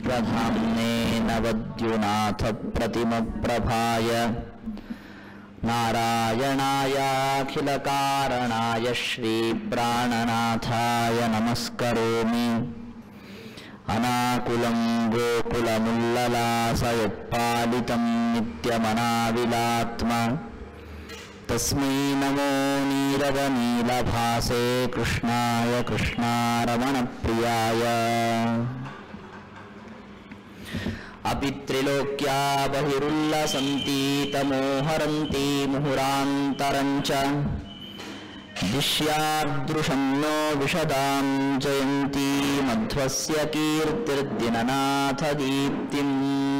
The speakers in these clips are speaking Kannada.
स्वधर्मस्वधाम्नेन वद्युनाथप्रतिमप्रभाय नारायणायाखिलकारणाय श्रीप्राणनाथाय नमस्करोमि अनाकुलं गोकुलमुल्ललासयत्पालितं नित्यमनाविलात्मा तस्मै नमो नीरवनीलभासे कृष्णाय कृष्णारमणप्रियाय अपि त्रिलोक्या बहिरुल्लसन्ती तमोहरन्ती मुहुरान्तरञ्च दिश्यादृशं नो विशदां जयन्ती मध्वस्य कीर्तिर्दिननाथदीप्तिम्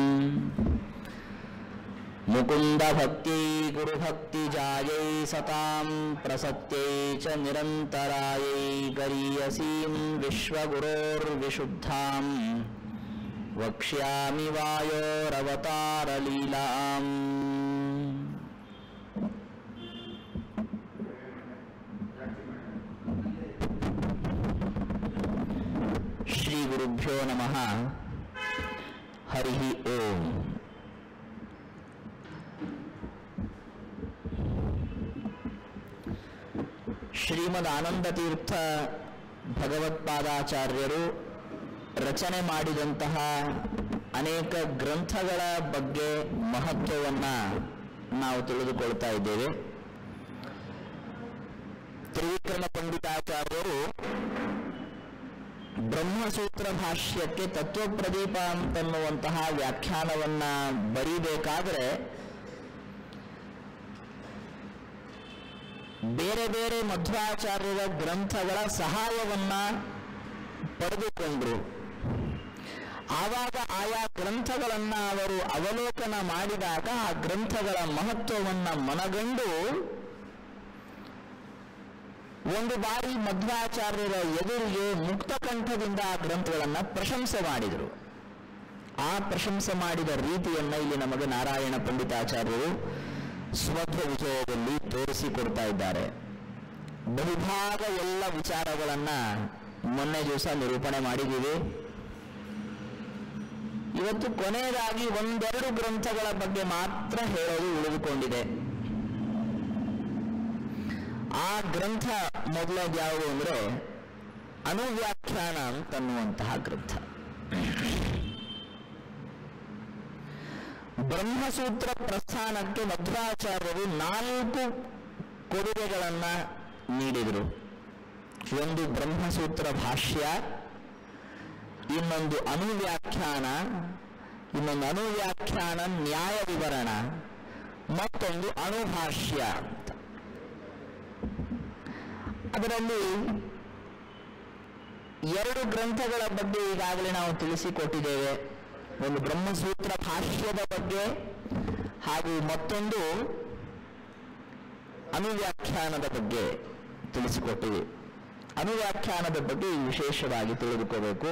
मुकुन्दभक्त्यै गुरुभक्तिजायै सतां प्रसत्यै च निरन्तरायै गरीयसीं विश्वगुरोर्विशुद्धाम् वक्ष्यामि वायोरवतारलीलाम् श्रीगुरुभ्यो नमः हरिः ओम् ಶ್ರೀಮದ್ ಆನಂದ ತೀರ್ಥ ಭಗವತ್ಪಾದಾಚಾರ್ಯರು ರಚನೆ ಮಾಡಿದಂತಹ ಅನೇಕ ಗ್ರಂಥಗಳ ಬಗ್ಗೆ ಮಹತ್ವವನ್ನು ನಾವು ತಿಳಿದುಕೊಳ್ತಾ ಇದ್ದೇವೆ ತ್ರಿವಿಕ್ರಮ ಪಂಡಿತಾಚಾರ್ಯರು ಬ್ರಹ್ಮಸೂತ್ರ ಭಾಷ್ಯಕ್ಕೆ ತತ್ವಪ್ರದೀಪ ಅಂತನ್ನುವಂತಹ ವ್ಯಾಖ್ಯಾನವನ್ನ ಬರೀಬೇಕಾದ್ರೆ ಬೇರೆ ಬೇರೆ ಮಧ್ವಾಚಾರ್ಯರ ಗ್ರಂಥಗಳ ಸಹಾಯವನ್ನ ಪಡೆದುಕೊಂಡ್ರು ಆವಾಗ ಆಯಾ ಗ್ರಂಥಗಳನ್ನ ಅವರು ಅವಲೋಕನ ಮಾಡಿದಾಗ ಆ ಗ್ರಂಥಗಳ ಮಹತ್ವವನ್ನ ಮನಗಂಡು ಒಂದು ಬಾರಿ ಮಧ್ವಾಚಾರ್ಯರ ಎದುರಿಗೆ ಮುಕ್ತಕಂಠದಿಂದ ಆ ಗ್ರಂಥಗಳನ್ನ ಪ್ರಶಂಸೆ ಮಾಡಿದರು ಆ ಪ್ರಶಂಸೆ ಮಾಡಿದ ರೀತಿಯನ್ನ ಇಲ್ಲಿ ನಮಗೆ ನಾರಾಯಣ ಪಂಡಿತಾಚಾರ್ಯರು ಸುಭದ್ರ ವಿಜಯದಲ್ಲಿ ತೋರಿಸಿಕೊಡ್ತಾ ಇದ್ದಾರೆ ಬಹುಭಾಗ ಎಲ್ಲ ವಿಚಾರಗಳನ್ನ ಮೊನ್ನೆ ದಿವಸ ನಿರೂಪಣೆ ಮಾಡಿದ್ದೀವಿ ಇವತ್ತು ಕೊನೆಯದಾಗಿ ಒಂದೆರಡು ಗ್ರಂಥಗಳ ಬಗ್ಗೆ ಮಾತ್ರ ಹೇಳೋದು ಉಳಿದುಕೊಂಡಿದೆ ಆ ಗ್ರಂಥ ಮೊದಲನೇದು ಯಾವುದು ಅಂದ್ರೆ ಅನುವ್ಯಾಖ್ಯಾನ ಅಂತನ್ನುವಂತಹ ಗ್ರಂಥ ಬ್ರಹ್ಮಸೂತ್ರ ಪ್ರಸ್ಥಾನಕ್ಕೆ ಮಧ್ವಾಚಾರ್ಯರು ನಾಲ್ಕು ಕೊಡುಗೆಗಳನ್ನ ನೀಡಿದರು ಒಂದು ಬ್ರಹ್ಮಸೂತ್ರ ಭಾಷ್ಯ ಇನ್ನೊಂದು ಅನುವ್ಯಾಖ್ಯಾನ ಇನ್ನೊಂದು ಅನುವ್ಯಾಖ್ಯಾನ ನ್ಯಾಯ ವಿವರಣ ಮತ್ತೊಂದು ಅಣುಭಾಷ್ಯ ಅಂತ ಅದರಲ್ಲಿ ಎರಡು ಗ್ರಂಥಗಳ ಬಗ್ಗೆ ಈಗಾಗಲೇ ನಾವು ತಿಳಿಸಿಕೊಟ್ಟಿದ್ದೇವೆ ಒಂದು ಬ್ರಹ್ಮಸೂತ್ರ ಭಾಷ್ಯದ ಬಗ್ಗೆ ಹಾಗೂ ಮತ್ತೊಂದು ಅನುವ್ಯಾಖ್ಯಾನದ ಬಗ್ಗೆ ತಿಳಿಸಿಕೊಟ್ಟಿದೆ ಅನುವ್ಯಾಖ್ಯಾನದ ಬಗ್ಗೆ ವಿಶೇಷವಾಗಿ ತಿಳಿದುಕೋಬೇಕು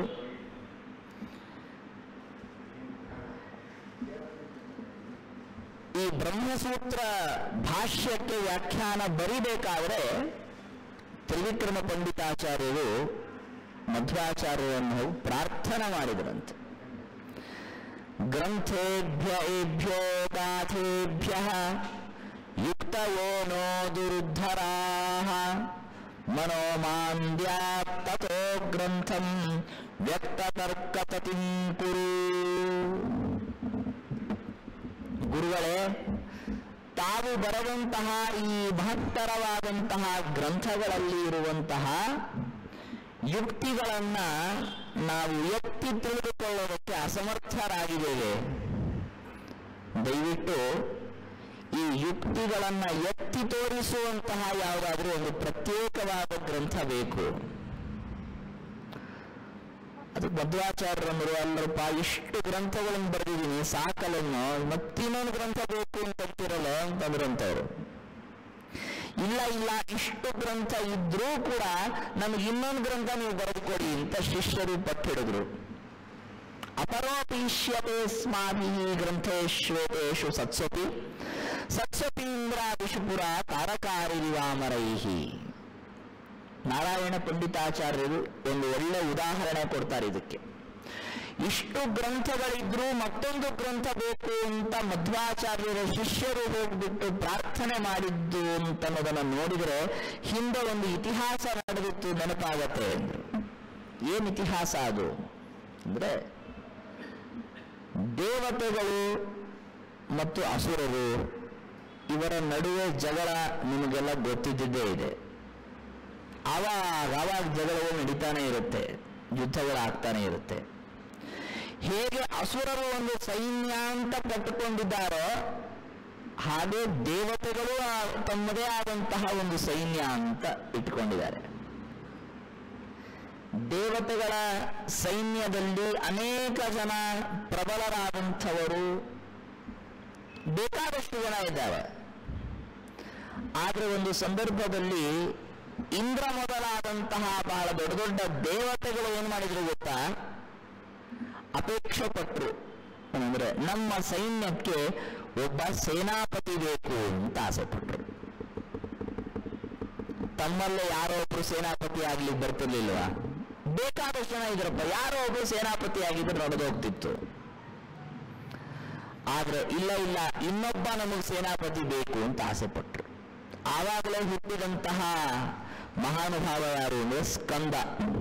ಈ ಬ್ರಹ್ಮಸೂತ್ರ ಭಾಷ್ಯಕ್ಕೆ ವ್ಯಾಖ್ಯಾನ ಬರಿಬೇಕಾದ್ರೆ ತ್ರಿವಿಕ್ರಮ ಪಂಡಿತಾಚಾರ್ಯರು ಮಧ್ವಾಚಾರ್ಯರನ್ನು ಪ್ರಾರ್ಥನೆ ಮಾಡಿದರಂತೆ ಗ್ರಂಥೇಭ್ಯ ಏಭ್ಯೋ ಗಾಥೇಭ್ಯ ಯುಕ್ತವೋ ನೋ ದುರುದ್ಧರಾ ಮನೋಮಾಂದ್ಯಾ ತಥೋ ಗ್ರಂಥಂ ವ್ಯಕ್ತತರ್ಕತತಿಂ ಕುರು ಗುರುಗಳೇ ತಾವು ಬರೆದಂತಹ ಈ ಮಹತ್ತರವಾದಂತಹ ಗ್ರಂಥಗಳಲ್ಲಿ ಇರುವಂತಹ ಯುಕ್ತಿಗಳನ್ನ ನಾವು ಎತ್ತಿ ತಿಳಿದುಕೊಳ್ಳೋದಕ್ಕೆ ಅಸಮರ್ಥರಾಗಿದ್ದೇವೆ ದಯವಿಟ್ಟು ಈ ಯುಕ್ತಿಗಳನ್ನ ಎತ್ತಿ ತೋರಿಸುವಂತಹ ಯಾವುದಾದ್ರೂ ಒಂದು ಪ್ರತ್ಯೇಕವಾದ ಗ್ರಂಥ ಬೇಕು ಅದು ಮಧ್ವಾಚಾರ್ಯರಂದ್ರು ಅಲ್ಲರಪ್ಪ ಇಷ್ಟು ಗ್ರಂಥಗಳನ್ನು ಬರೆದಿದ್ದೀನಿ ಸಾಕಲನ್ನು ಮತ್ತಿನ್ನೊಂದು ಗ್ರಂಥ ಬೇಕು ಅಂತಿರಲ್ಲ ಅಂತಂದ್ರಂತವ್ರು ಇಲ್ಲ ಇಲ್ಲ ಇಷ್ಟು ಗ್ರಂಥ ಇದ್ರೂ ಕೂಡ ನಮಗೆ ಇನ್ನೊಂದು ಗ್ರಂಥ ನೀವು ಬರೆದುಕೊಡಿ ಅಂತ ಶಿಷ್ಯರು ಪಟ್ಟಿಡಿದ್ರು ಅಪರೋಪೀಷ್ಯತೆ ಸ್ಮಾಭಿ ಗ್ರಂಥೇಶ್ವೇತೇಷು ಸತ್ಸತಿ ಸತ್ಸತೀಂದ್ರಾದಿಷು ಪುರ ಕಾರಕಾರಿವಾಮರೈಹಿ ನಾರಾಯಣ ಪಂಡಿತಾಚಾರ್ಯರು ಒಂದು ಒಳ್ಳೆ ಉದಾಹರಣೆ ಕೊಡ್ತಾರೆ ಇದಕ್ಕೆ ಇಷ್ಟು ಗ್ರಂಥಗಳಿದ್ರೂ ಮತ್ತೊಂದು ಗ್ರಂಥ ಬೇಕು ಅಂತ ಮಧ್ವಾಚಾರ್ಯರ ಶಿಷ್ಯರು ಹೋಗ್ಬಿಟ್ಟು ಪ್ರಾರ್ಥನೆ ಮಾಡಿದ್ದು ಅಂತ ಅನ್ನೋದನ್ನ ನೋಡಿದರೆ ಹಿಂದೆ ಒಂದು ಇತಿಹಾಸ ನಡೆದಿತ್ತು ನೆನಪಾಗತ್ತೆ ಅಂದ್ರು ಏನ್ ಇತಿಹಾಸ ಅದು ಅಂದ್ರೆ ದೇವತೆಗಳು ಮತ್ತು ಅಸುರರು ಇವರ ನಡುವೆ ಜಗಳ ನಿಮಗೆಲ್ಲ ಗೊತ್ತಿದ್ದೇ ಇದೆ ಆವಾಗ ಆವಾಗ ಜಗಳಗಳು ನಡೀತಾನೆ ಇರುತ್ತೆ ಯುದ್ಧಗಳಾಗ್ತಾನೆ ಇರುತ್ತೆ ಹೇಗೆ ಅಸುರರು ಒಂದು ಸೈನ್ಯ ಅಂತ ಕಟ್ಟಿಕೊಂಡಿದ್ದಾರೋ ಹಾಗೆ ದೇವತೆಗಳು ಆ- ತಮ್ಮದೇ ಆದಂತಹ ಒಂದು ಸೈನ್ಯ ಅಂತ ಇಟ್ಕೊಂಡಿದ್ದಾರೆ ದೇವತೆಗಳ ಸೈನ್ಯದಲ್ಲಿ ಅನೇಕ ಜನ ಪ್ರಬಲರಾದಂಥವರು ಬೇಕಾದಷ್ಟು ಜನ ಇದ್ದಾರೆ ಆದ್ರೆ ಒಂದು ಸಂದರ್ಭದಲ್ಲಿ ಇಂದ್ರ ಮೊದಲಾದಂತಹ ಬಹಳ ದೊಡ್ಡ ದೊಡ್ಡ ದೇವತೆಗಳು ಏನ್ ಮಾಡಿದ್ರು ಗೊತ್ತಾ ಅಪೇಕ್ಷೆ ಪಟ್ರು ಅಂದ್ರೆ ನಮ್ಮ ಸೈನ್ಯಕ್ಕೆ ಒಬ್ಬ ಸೇನಾಪತಿ ಬೇಕು ಅಂತ ಆಸೆ ಪಟ್ರು ತಮ್ಮಲ್ಲೇ ಯಾರೋ ಒಬ್ರು ಸೇನಾಪತಿ ಆಗ್ಲಿಕ್ಕೆ ಬರ್ತಿರ್ಲಿಲ್ವಾ ಬೇಕಾದಷ್ಟು ಜನ ಇದ್ರಪ್ಪ ಯಾರೋ ಒಬ್ರು ಸೇನಾಪತಿ ಆಗಿದ್ರೆ ನಡೆದು ಹೋಗ್ತಿತ್ತು ಆದ್ರೆ ಇಲ್ಲ ಇಲ್ಲ ಇನ್ನೊಬ್ಬ ನಮಗೆ ಸೇನಾಪತಿ ಬೇಕು ಅಂತ ಆಸೆ ಪಟ್ರು ಆವಾಗಲೇ ಹುಟ್ಟಿದಂತಹ ಮಹಾನುಭಾವ ಯಾರು ಅಂದ್ರೆ ಸ್ಕಂದ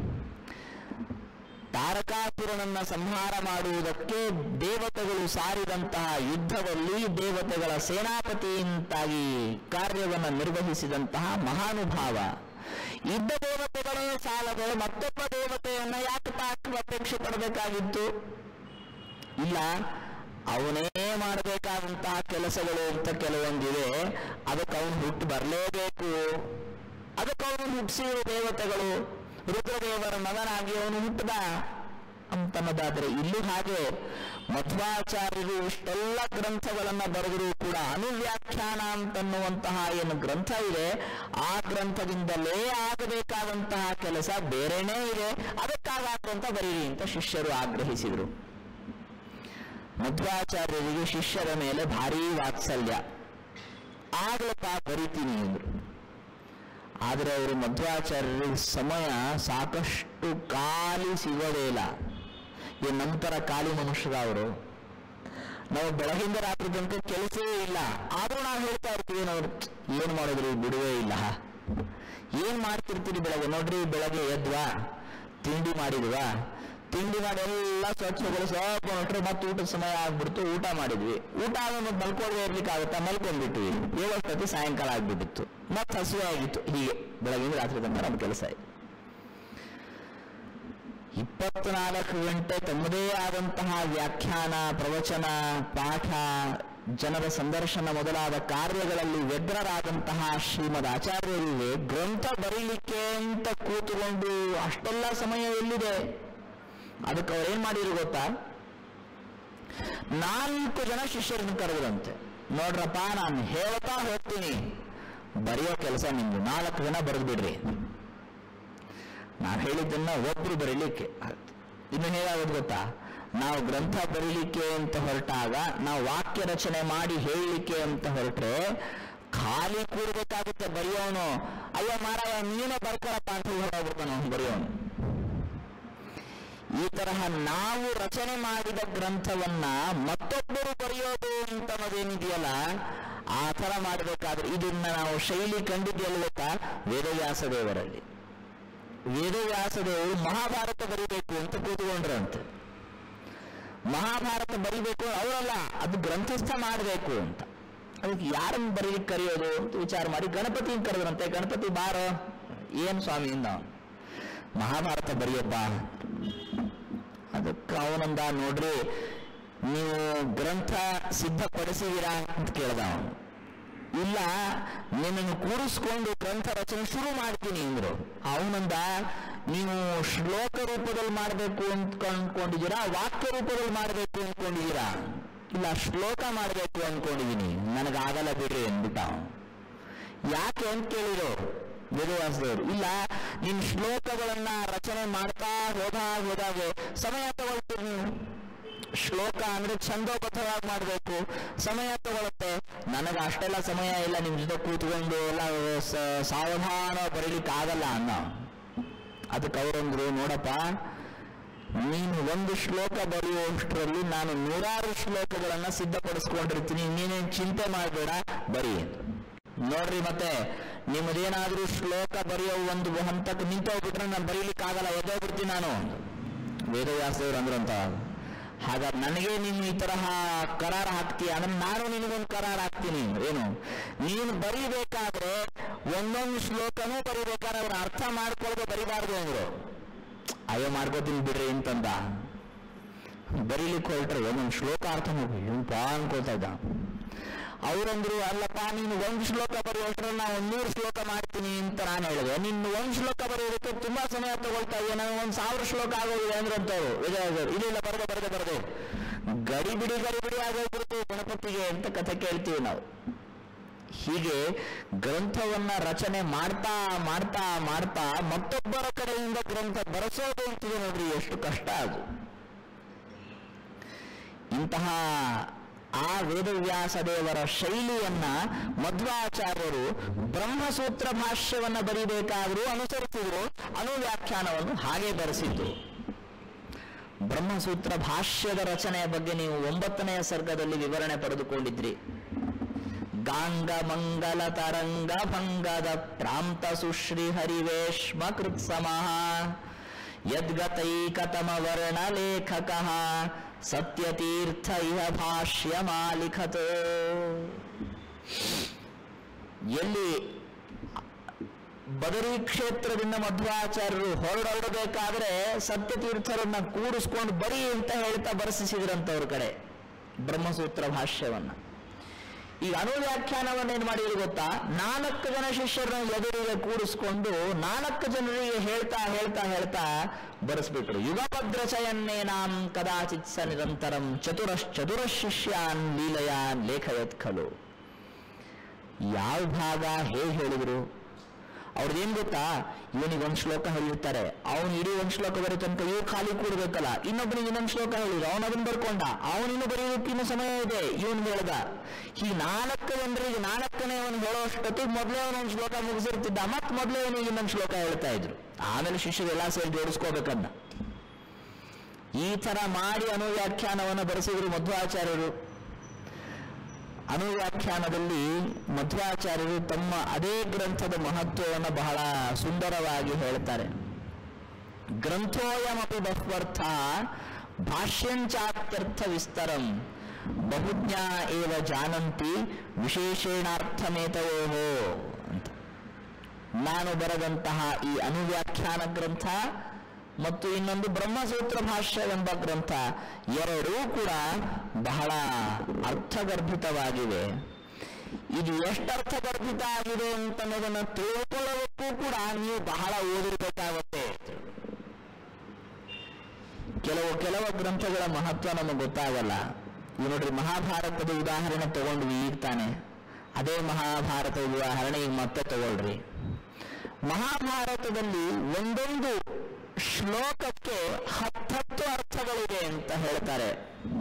ತಾರಕಾಸುರನನ್ನ ಸಂಹಾರ ಮಾಡುವುದಕ್ಕೆ ದೇವತೆಗಳು ಸಾರಿದಂತಹ ಯುದ್ಧದಲ್ಲಿ ದೇವತೆಗಳ ಸೇನಾಪತಿಯಿಂದಾಗಿ ಕಾರ್ಯವನ್ನು ನಿರ್ವಹಿಸಿದಂತಹ ಮಹಾನುಭಾವ ಇದ್ದ ದೇವತೆಗಳೇ ಸಾಲದೆ ಮತ್ತೊಬ್ಬ ದೇವತೆಯನ್ನ ಯಾಕೆ ತಾಕ ಅಪೇಕ್ಷೆ ಪಡಬೇಕಾಗಿತ್ತು ಇಲ್ಲ ಅವನೇ ಮಾಡಬೇಕಾದಂತಹ ಕೆಲಸಗಳು ಅಂತ ಕೆಲವೊಂದಿವೆ ಅದಕ್ಕೆ ಅವನು ಹುಟ್ಟು ಬರಲೇಬೇಕು ಅದಕ್ಕೆ ಅವನು ಹುಟ್ಟಿಸಿರುವ ದೇವತೆಗಳು ರುದ್ರದೇವರ ಮಗನಾಗಿ ಅವನು ಹುಟ್ಟದ ಅಂತನ್ನೋದಾದ್ರೆ ಇಲ್ಲೂ ಹಾಗೆ ಮಧ್ವಾಚಾರ್ಯರು ಇಷ್ಟೆಲ್ಲ ಗ್ರಂಥಗಳನ್ನ ಬರೆದರೂ ಕೂಡ ಅನುವ್ಯಾಖ್ಯಾನ ಅಂತನ್ನುವಂತಹ ಏನು ಗ್ರಂಥ ಇದೆ ಆ ಗ್ರಂಥದಿಂದಲೇ ಆಗಬೇಕಾದಂತಹ ಕೆಲಸ ಬೇರೆನೇ ಇದೆ ಅದಕ್ಕಾಗಂತ ಬರೀರಿ ಅಂತ ಶಿಷ್ಯರು ಆಗ್ರಹಿಸಿದರು ಮಧ್ವಾಚಾರ್ಯರಿಗೆ ಶಿಷ್ಯರ ಮೇಲೆ ಭಾರೀ ವಾತ್ಸಲ್ಯ ಆಗ್ಲಪ್ಪ ಬರಿತೀನಿ ಅಂದ್ರು ಆದರೆ ಅವರು ಮಧ್ವಾಚಾರ್ಯರಿಗೆ ಸಮಯ ಸಾಕಷ್ಟು ಖಾಲಿ ಸಿಗೋದೇ ಇಲ್ಲ ಈ ನಂತರ ಖಾಲಿ ಮನುಷ್ಯರ ಅವರು ನಾವು ಬೆಳಗಿಂದ ರಾತ್ರಿ ತನಕ ಕೆಲಸವೇ ಇಲ್ಲ ಆದ್ರೂ ನಾವು ಹೇಳ್ತಾ ಇರ್ತೀವಿ ನಾವು ಏನ್ ಮಾಡಿದ್ರಿ ಬಿಡುವೇ ಇಲ್ಲ ಏನ್ ಮಾಡ್ತಿರ್ತೀರಿ ಬೆಳಗ್ಗೆ ನೋಡ್ರಿ ಬೆಳಗ್ಗೆ ಎದ್ವಾ ತಿಂಡಿ ಮಾಡಿದ್ವಾ ತಿಂಡಿ ಮಾಡಿ ಎಲ್ಲ ಸ್ವಚ್ಛಗೊಳಿಸಿ ಹೊರಟ್ರೆ ಮತ್ತೆ ಊಟದ ಸಮಯ ಆಗ್ಬಿಡ್ತು ಊಟ ಮಾಡಿದ್ವಿ ಊಟ ಆದ್ಮೇಲೆ ಮಲ್ಕೊಳ್ಳದೆ ಇರ್ಲಿಕ್ಕೆ ಆಗುತ್ತಾ ಮಲ್ಕೊಂಡ್ಬಿಟ್ವಿ ಏಳಷ್ಟೊತ್ತಿ ಸಾಯಂಕಾಲ ಆಗ್ಬಿಟ್ಟಿತ್ತು ಮತ್ತೆ ಹಸಿವೆ ಆಗಿತ್ತು ಹೀಗೆ ಬೆಳಗಿಂದ ರಾತ್ರಿ ತನಕ ನಮ್ಮ ಕೆಲಸ ಆಯ್ತು ಇಪ್ಪತ್ನಾಲ್ಕು ಗಂಟೆ ತಮ್ಮದೇ ಆದಂತಹ ವ್ಯಾಖ್ಯಾನ ಪ್ರವಚನ ಪಾಠ ಜನರ ಸಂದರ್ಶನ ಮೊದಲಾದ ಕಾರ್ಯಗಳಲ್ಲಿ ವ್ಯಗ್ರರಾದಂತಹ ಶ್ರೀಮದ್ ಆಚಾರ್ಯರಿಗೆ ಗ್ರಂಥ ಬರೀಲಿಕ್ಕೆ ಅಂತ ಕೂತುಕೊಂಡು ಅಷ್ಟೆಲ್ಲ ಸಮಯ ಎಲ್ಲಿದೆ ಅದಕ್ಕೆ ಅವ್ರೇನ್ ಮಾಡಿದ್ರು ಗೊತ್ತಾ ನಾಲ್ಕು ಜನ ಶಿಷ್ಯರನ್ನು ಕರೆದ್ರಂತೆ ನೋಡ್ರಪ್ಪ ನಾನು ಹೇಳ್ತಾ ಹೋಗ್ತೀನಿ ಬರೆಯೋ ಕೆಲಸ ನಿಮ್ದು ನಾಲ್ಕು ಜನ ಬರೆದು ಬಿಡ್ರಿ ನಾವು ಹೇಳಿದ್ದನ್ನ ಒಬ್ರು ಬರೀಲಿಕ್ಕೆ ಇನ್ನು ಹೇಗಾಗೋದು ಗೊತ್ತಾ ನಾವು ಗ್ರಂಥ ಬರೀಲಿಕ್ಕೆ ಅಂತ ಹೊರಟಾಗ ನಾವು ವಾಕ್ಯ ರಚನೆ ಮಾಡಿ ಹೇಳಲಿಕ್ಕೆ ಅಂತ ಹೊರಟ್ರೆ ಖಾಲಿ ಕೂಡ್ಬೇಕಾಗುತ್ತೆ ಬರೆಯೋನು ಅಯ್ಯೋ ಮಾರಾಯ ನೀನೇ ಬರ್ಕೊಳಪ್ಪ ಅಂತ ಹೊರಡೋಗ್ಬಿಡ್ತಾನ ಅವ್ನು ಬರೆಯೋನು ಈ ತರಹ ನಾವು ರಚನೆ ಮಾಡಿದ ಗ್ರಂಥವನ್ನ ಮತ್ತೊಬ್ಬರು ಬರೆಯೋದು ಅಂತ ಅನ್ನೋದೇನಿದೆಯಲ್ಲ ಆ ತರ ಮಾಡಬೇಕಾದ್ರೆ ಇದನ್ನ ನಾವು ಶೈಲಿ ಕಂಡಿದ್ಯಲ್ಲ ಗೊತ್ತಾ ವೇದವ್ಯಾಸ ದೇವರಲ್ಲಿ ವೇದವ್ಯಾಸದೇವರು ಮಹಾಭಾರತ ಬರಿಬೇಕು ಅಂತ ಕೂತ್ಕೊಂಡ್ರಂತೆ ಮಹಾಭಾರತ ಬರಿಬೇಕು ಅವರಲ್ಲ ಅದು ಗ್ರಂಥಸ್ಥ ಮಾಡಬೇಕು ಅಂತ ಅದಕ್ಕೆ ಯಾರನ್ನು ಬರೀಲಿಕ್ಕೆ ಕರೆಯೋದು ಅಂತ ವಿಚಾರ ಮಾಡಿ ಗಣಪತಿ ಕರೆದ್ರಂತೆ ಗಣಪತಿ ಬಾರೋ ಏನ್ ಸ್ವಾಮಿ ಇಂದ ಮಹಾಭಾರತ ಬರೆಯಪ್ಪ ಅದಕ್ಕೆ ಅವನಂದ ನೋಡ್ರಿ ನೀವು ಗ್ರಂಥ ಸಿದ್ಧಪಡಿಸಿದೀರಾ ಅಂತ ಕೇಳ್ದ ಅವನು ಇಲ್ಲ ನಿನ್ನನ್ನು ಕೂರಿಸ್ಕೊಂಡು ಗ್ರಂಥ ರಚನೆ ಶುರು ಮಾಡ್ತೀನಿ ಅಂದ್ರು ಅವನಂದ ನೀವು ಶ್ಲೋಕ ರೂಪದಲ್ಲಿ ಮಾಡಬೇಕು ಅಂತ ಅನ್ಕೊಂಡಿದ್ದೀರಾ ವಾಕ್ಯ ರೂಪದಲ್ಲಿ ಮಾಡಬೇಕು ಅನ್ಕೊಂಡಿದ್ದೀರಾ ಇಲ್ಲ ಶ್ಲೋಕ ಮಾಡಬೇಕು ಅನ್ಕೊಂಡಿದ್ದೀನಿ ನನಗಾಗಲ್ಲ ಬಿಡ್ರಿ ಅಂದ್ಬಿಟ್ಟ ಅವನು ಯಾಕೆ ಅಂತ ಕೇಳಿರೋ ವೇದವ್ಯಾಸದೇವರು ಇಲ್ಲ ನಿನ್ ಶ್ಲೋಕಗಳನ್ನ ರಚನೆ ಮಾಡ್ತಾ ಹೋದಾಗ ಹೋದಾಗೆ ಸಮಯ ತಗೊಳ್ತೀರಿ ನೀವು ಶ್ಲೋಕ ಅಂದ್ರೆ ಛಂದೋಬದ್ಧವಾಗಿ ಮಾಡಬೇಕು ಸಮಯ ತಗೊಳುತ್ತೆ ನನಗೆ ಅಷ್ಟೆಲ್ಲ ಸಮಯ ಇಲ್ಲ ನಿಮ್ ಜೊತೆ ಕೂತ್ಕೊಂಡು ಎಲ್ಲ ಸ- ಸಾವಧಾನ ಬರೀಲಿಕ್ಕೆ ಆಗಲ್ಲ ಅನ್ನೋ ಅದಕ್ಕೆ ಅವರಂದ್ರು ನೋಡಪ್ಪ ನೀನು ಒಂದು ಶ್ಲೋಕ ಬರೆಯುವಷ್ಟರಲ್ಲಿ ನಾನು ನೂರಾರು ಶ್ಲೋಕಗಳನ್ನ ಸಿದ್ಧಪಡಿಸ್ಕೊಂಡಿರ್ತೀನಿ ನೀನೇನು ಚಿಂತೆ ಮಾಡಬೇಡ ಬರಿ ನೋಡ್ರಿ ಮತ್ತೆ ನಿಮ್ಮದೇನಾದ್ರೂ ಶ್ಲೋಕ ಬರೆಯೋ ಒಂದು ಹಂತಕ್ಕೆ ನಿಂತೋಗ್ಬಿಟ್ರೆ ನಾನು ಬರೀಲಿಕ್ಕಾಗಲ್ಲ ಎದ್ದೋಗ್ಬಿಡ್ತೀನಿ ನಾನು ವೇದವ್ಯಾಸದೇವರು ಅಂದ್ರಂತ ಹಾಗಾದ್ರೆ ನನಗೆ ನೀನು ಈ ತರಹ ಕರಾರ ಹಾಕ್ತೀಯ ಅಂದ್ರೆ ನಾನು ನಿನಗೊಂದು ಕರಾರ ಹಾಕ್ತೀನಿ ಏನು ನೀನು ಬರೀಬೇಕಾದ್ರೆ ಒಂದೊಂದು ಶ್ಲೋಕನೂ ಬರೀಬೇಕಾದ್ರೆ ಅವ್ರ ಅರ್ಥ ಮಾಡ್ಕೊಳ್ಳೋದು ಬರಿಬಾರ್ದು ಅಂದ್ರು ಅಯ್ಯೋ ಮಾಡ್ಕೋತೀನಿ ಬಿಡ್ರಿ ಅಂತಂದ ಬರೀಲಿಕ್ಕೆ ಹೊರಟ್ರೆ ಒಂದೊಂದು ಶ್ಲೋಕ ಅರ್ಥ ಮಾಡಿ ಪಾ ಅನ್ಕೊಳ್ತಾ ಇದ್ದ ಅವರಂದ್ರು ಅಲ್ಲಪ್ಪ ನೀನು ಒಂದು ಶ್ಲೋಕ ಬರೆಯುವಷ್ಟರಲ್ಲಿ ನಾವು ಒಂದು ನೂರು ಶ್ಲೋಕ ಮಾಡ್ತೀನಿ ಅಂತ ನಾನು ಹೇಳಿದೆ ನಿನ್ನ ಒಂದು ಶ್ಲೋಕ ಬರೆಯೋದಕ್ಕೆ ತುಂಬಾ ಸಮಯ ತಗೊಳ್ತಾ ಇದೆ ನನಗೆ ಒಂದು ಸಾವಿರ ಶ್ಲೋಕ ಆಗೋಗಿದೆ ಅಂದ್ರೆ ಅಂತವ್ರು ವಿಜಯವರು ಇಲ್ಲ ಇಲ್ಲ ಬರದೆ ಬರದೆ ಬರದೆ ಗಡಿಬಿಡಿ ಗಡಿಬಿಡಿ ಆಗೋಗ್ಬಿಡ್ತು ಗಣಪತಿಗೆ ಅಂತ ಕಥೆ ಕೇಳ್ತೀವಿ ನಾವು ಹೀಗೆ ಗ್ರಂಥವನ್ನ ರಚನೆ ಮಾಡ್ತಾ ಮಾಡ್ತಾ ಮಾಡ್ತಾ ಮತ್ತೊಬ್ಬರ ಕಡೆಯಿಂದ ಗ್ರಂಥ ಬರೆಸೋದು ಅಂತಿದೆ ನೋಡ್ರಿ ಎಷ್ಟು ಕಷ್ಟ ಅದು ಇಂತಹ ಆ ವೇದವ್ಯಾಸ ದೇವರ ಶೈಲಿಯನ್ನ ಮಧ್ವಾಚಾರ್ಯರು ಬ್ರಹ್ಮಸೂತ್ರ ಭಾಷ್ಯವನ್ನ ಬರೀಬೇಕಾದರೂ ಅನುಸರಿಸಿದ್ರು ಅನುವ್ಯಾಖ್ಯಾನವನ್ನು ಹಾಗೆ ಬರೆಸಿದ್ರು ಬ್ರಹ್ಮಸೂತ್ರ ಭಾಷ್ಯದ ರಚನೆಯ ಬಗ್ಗೆ ನೀವು ಒಂಬತ್ತನೆಯ ಸರ್ಗದಲ್ಲಿ ವಿವರಣೆ ಪಡೆದುಕೊಂಡಿದ್ರಿ ಗಾಂಗ ಮಂಗಲ ತರಂಗ ಭಂಗದ ಪ್ರಾಂತ ಸುಶ್ರೀ ಹರಿವೇಶ್ಮ ಕೃತ್ಸಮಃ ಯದ್ಗತೈಕತಮ ವರ್ಣ ಲೇಖಕ ಸತ್ಯತೀರ್ಥ ಇಹ ಭಾಷ್ಯ ಮಾಲಿಖತ್ ಎಲ್ಲಿ ಬದರಿ ಕ್ಷೇತ್ರದಿಂದ ಮಧ್ವಾಚಾರ್ಯರು ಹೊರಡಬೇಕಾದ್ರೆ ಸತ್ಯತೀರ್ಥರನ್ನ ಕೂಡಿಸ್ಕೊಂಡು ಬರಿ ಅಂತ ಹೇಳ್ತಾ ಬರೆಸಿಸಿದ್ರಂತವ್ರ ಕಡೆ ಬ್ರಹ್ಮಸೂತ್ರ ಭಾಷ್ಯವನ್ನ ಈ ಅನುವ್ಯಾಖ್ಯಾನವನ್ನು ಏನ್ ಮಾಡಿದ್ರು ಗೊತ್ತಾ ನಾಲ್ಕು ಜನ ಶಿಷ್ಯರನ್ನ ಎದುರಿಗೆ ಕೂಡಿಸ್ಕೊಂಡು ನಾಲ್ಕು ಜನರಿಗೆ ಹೇಳ್ತಾ ಹೇಳ್ತಾ ಹೇಳ್ತಾ ಬರೆಸ್ಬಿಟ್ರು ಯುಗಭದ್ರಚಯನ್ನೇನಾಂ ಕದಾಚಿತ್ ಸ ನಿರಂತರಂ ಚತುರಶ್ಚತುರ ಶಿಷ್ಯಾನ್ ಲೀಲಯಾನ್ ಲೇಖಯತ್ ಖಲು ಯಾವ ಭಾಗ ಹೇಗೆ ಹೇಳಿದ್ರು ಅವ್ರದ್ದೇನ್ ಗೊತ್ತಾ ಇವನಿಗೆ ಒಂದ್ ಶ್ಲೋಕ ಹೇಳಿರ್ತಾರೆ ಅವನು ಇಡೀ ಒಂದ್ ಶ್ಲೋಕ ಬರೋ ತನಕ ಇವ್ ಖಾಲಿ ಕೂಡ್ಬೇಕಲ್ಲ ಇನ್ನೊಬ್ಬನಿಗೆ ಇನ್ನೊಂದು ಶ್ಲೋಕ ಹೇಳಿದ್ರು ಅವನು ಅದನ್ನ ಬರ್ಕೊಂಡ ಅವನಿನ್ನು ಬರೆಯೋದಕ್ಕೆ ಇನ್ನು ಸಮಯ ಇದೆ ಇವನ್ ಹೇಳ್ದ ಈ ನಾಲ್ಕು ಜನರಿಗೆ ನಾಲ್ಕನೇ ಅವನು ಹೇಳೋ ಅಷ್ಟೊತ್ತಿಗೆ ಮೊದಲೇ ಅವನೊಂದು ಶ್ಲೋಕ ಮುಗಿಸಿರ್ತಿದ್ದ ಮತ್ ಮೊದಲೇ ಅವನಿಗೆ ಇನ್ನೊಂದು ಶ್ಲೋಕ ಹೇಳ್ತಾ ಇದ್ರು ಆಮೇಲೆ ಶಿಷ್ಯರೆಲ್ಲ ಸೇರಿ ಜೋಡಿಸ್ಕೋಬೇಕನ್ನ ಈ ತರ ಮಾಡಿ ಅನುವ್ಯಾಖ್ಯಾನವನ್ನು ಬರೆಸಿದ್ರು ಮಧ್ವಾಚಾರ್ಯರು ಅನುವ್ಯಾಖ್ಯಾನದಲ್ಲಿ ಮಧ್ವಾಚಾರ್ಯರು ತಮ್ಮ ಅದೇ ಗ್ರಂಥದ ಮಹತ್ವವನ್ನು ಬಹಳ ಸುಂದರವಾಗಿ ಹೇಳ್ತಾರೆ ಗ್ರಂಥೋಯಮಪಿ ಬಹ್ವರ್ಥ ಭಾಷ್ಯಂಚಾತ್ಯರ್ಥ ವಿಸ್ತರಂ ಬಹುಜ್ಞ ಏವ ಜಾನಂತಿ ವಿಶೇಷೇಣಾರ್ಥಮೇತವೋ ಅಂತ ನಾನು ಬರೆದಂತಹ ಈ ಅನುವ್ಯಾಖ್ಯಾನ ಗ್ರಂಥ ಮತ್ತು ಇನ್ನೊಂದು ಬ್ರಹ್ಮಸೂತ್ರ ಭಾಷ್ಯವೆಂಬ ಗ್ರಂಥ ಎರಡೂ ಕೂಡ ಬಹಳ ಅರ್ಥಗರ್ಭಿತವಾಗಿವೆ ಇದು ಎಷ್ಟು ಅರ್ಥಗರ್ಭಿತ ಆಗಿದೆ ಅಂತ ಅನ್ನೋದನ್ನ ತಿಳ್ಕೊಳ್ಳೋದಕ್ಕೂ ಕೂಡ ನೀವು ಬಹಳ ಓದಿರ್ಬೇಕಾಗುತ್ತೆ ಕೆಲವು ಕೆಲವು ಗ್ರಂಥಗಳ ಮಹತ್ವ ನಮಗೆ ಗೊತ್ತಾಗಲ್ಲ ಈಗ ನೋಡ್ರಿ ಮಹಾಭಾರತದ ಉದಾಹರಣೆ ತಗೊಂಡ್ವಿ ಈಗ ತಾನೆ ಅದೇ ಮಹಾಭಾರತದ ಉದಾಹರಣೆ ಈಗ ಮತ್ತೆ ತಗೊಳ್ರಿ ಮಹಾಭಾರತದಲ್ಲಿ ಒಂದೊಂದು ಶ್ಲೋಕಕ್ಕೆ ಹತ್ತತ್ತು ಅರ್ಥಗಳಿವೆ ಅಂತ ಹೇಳ್ತಾರೆ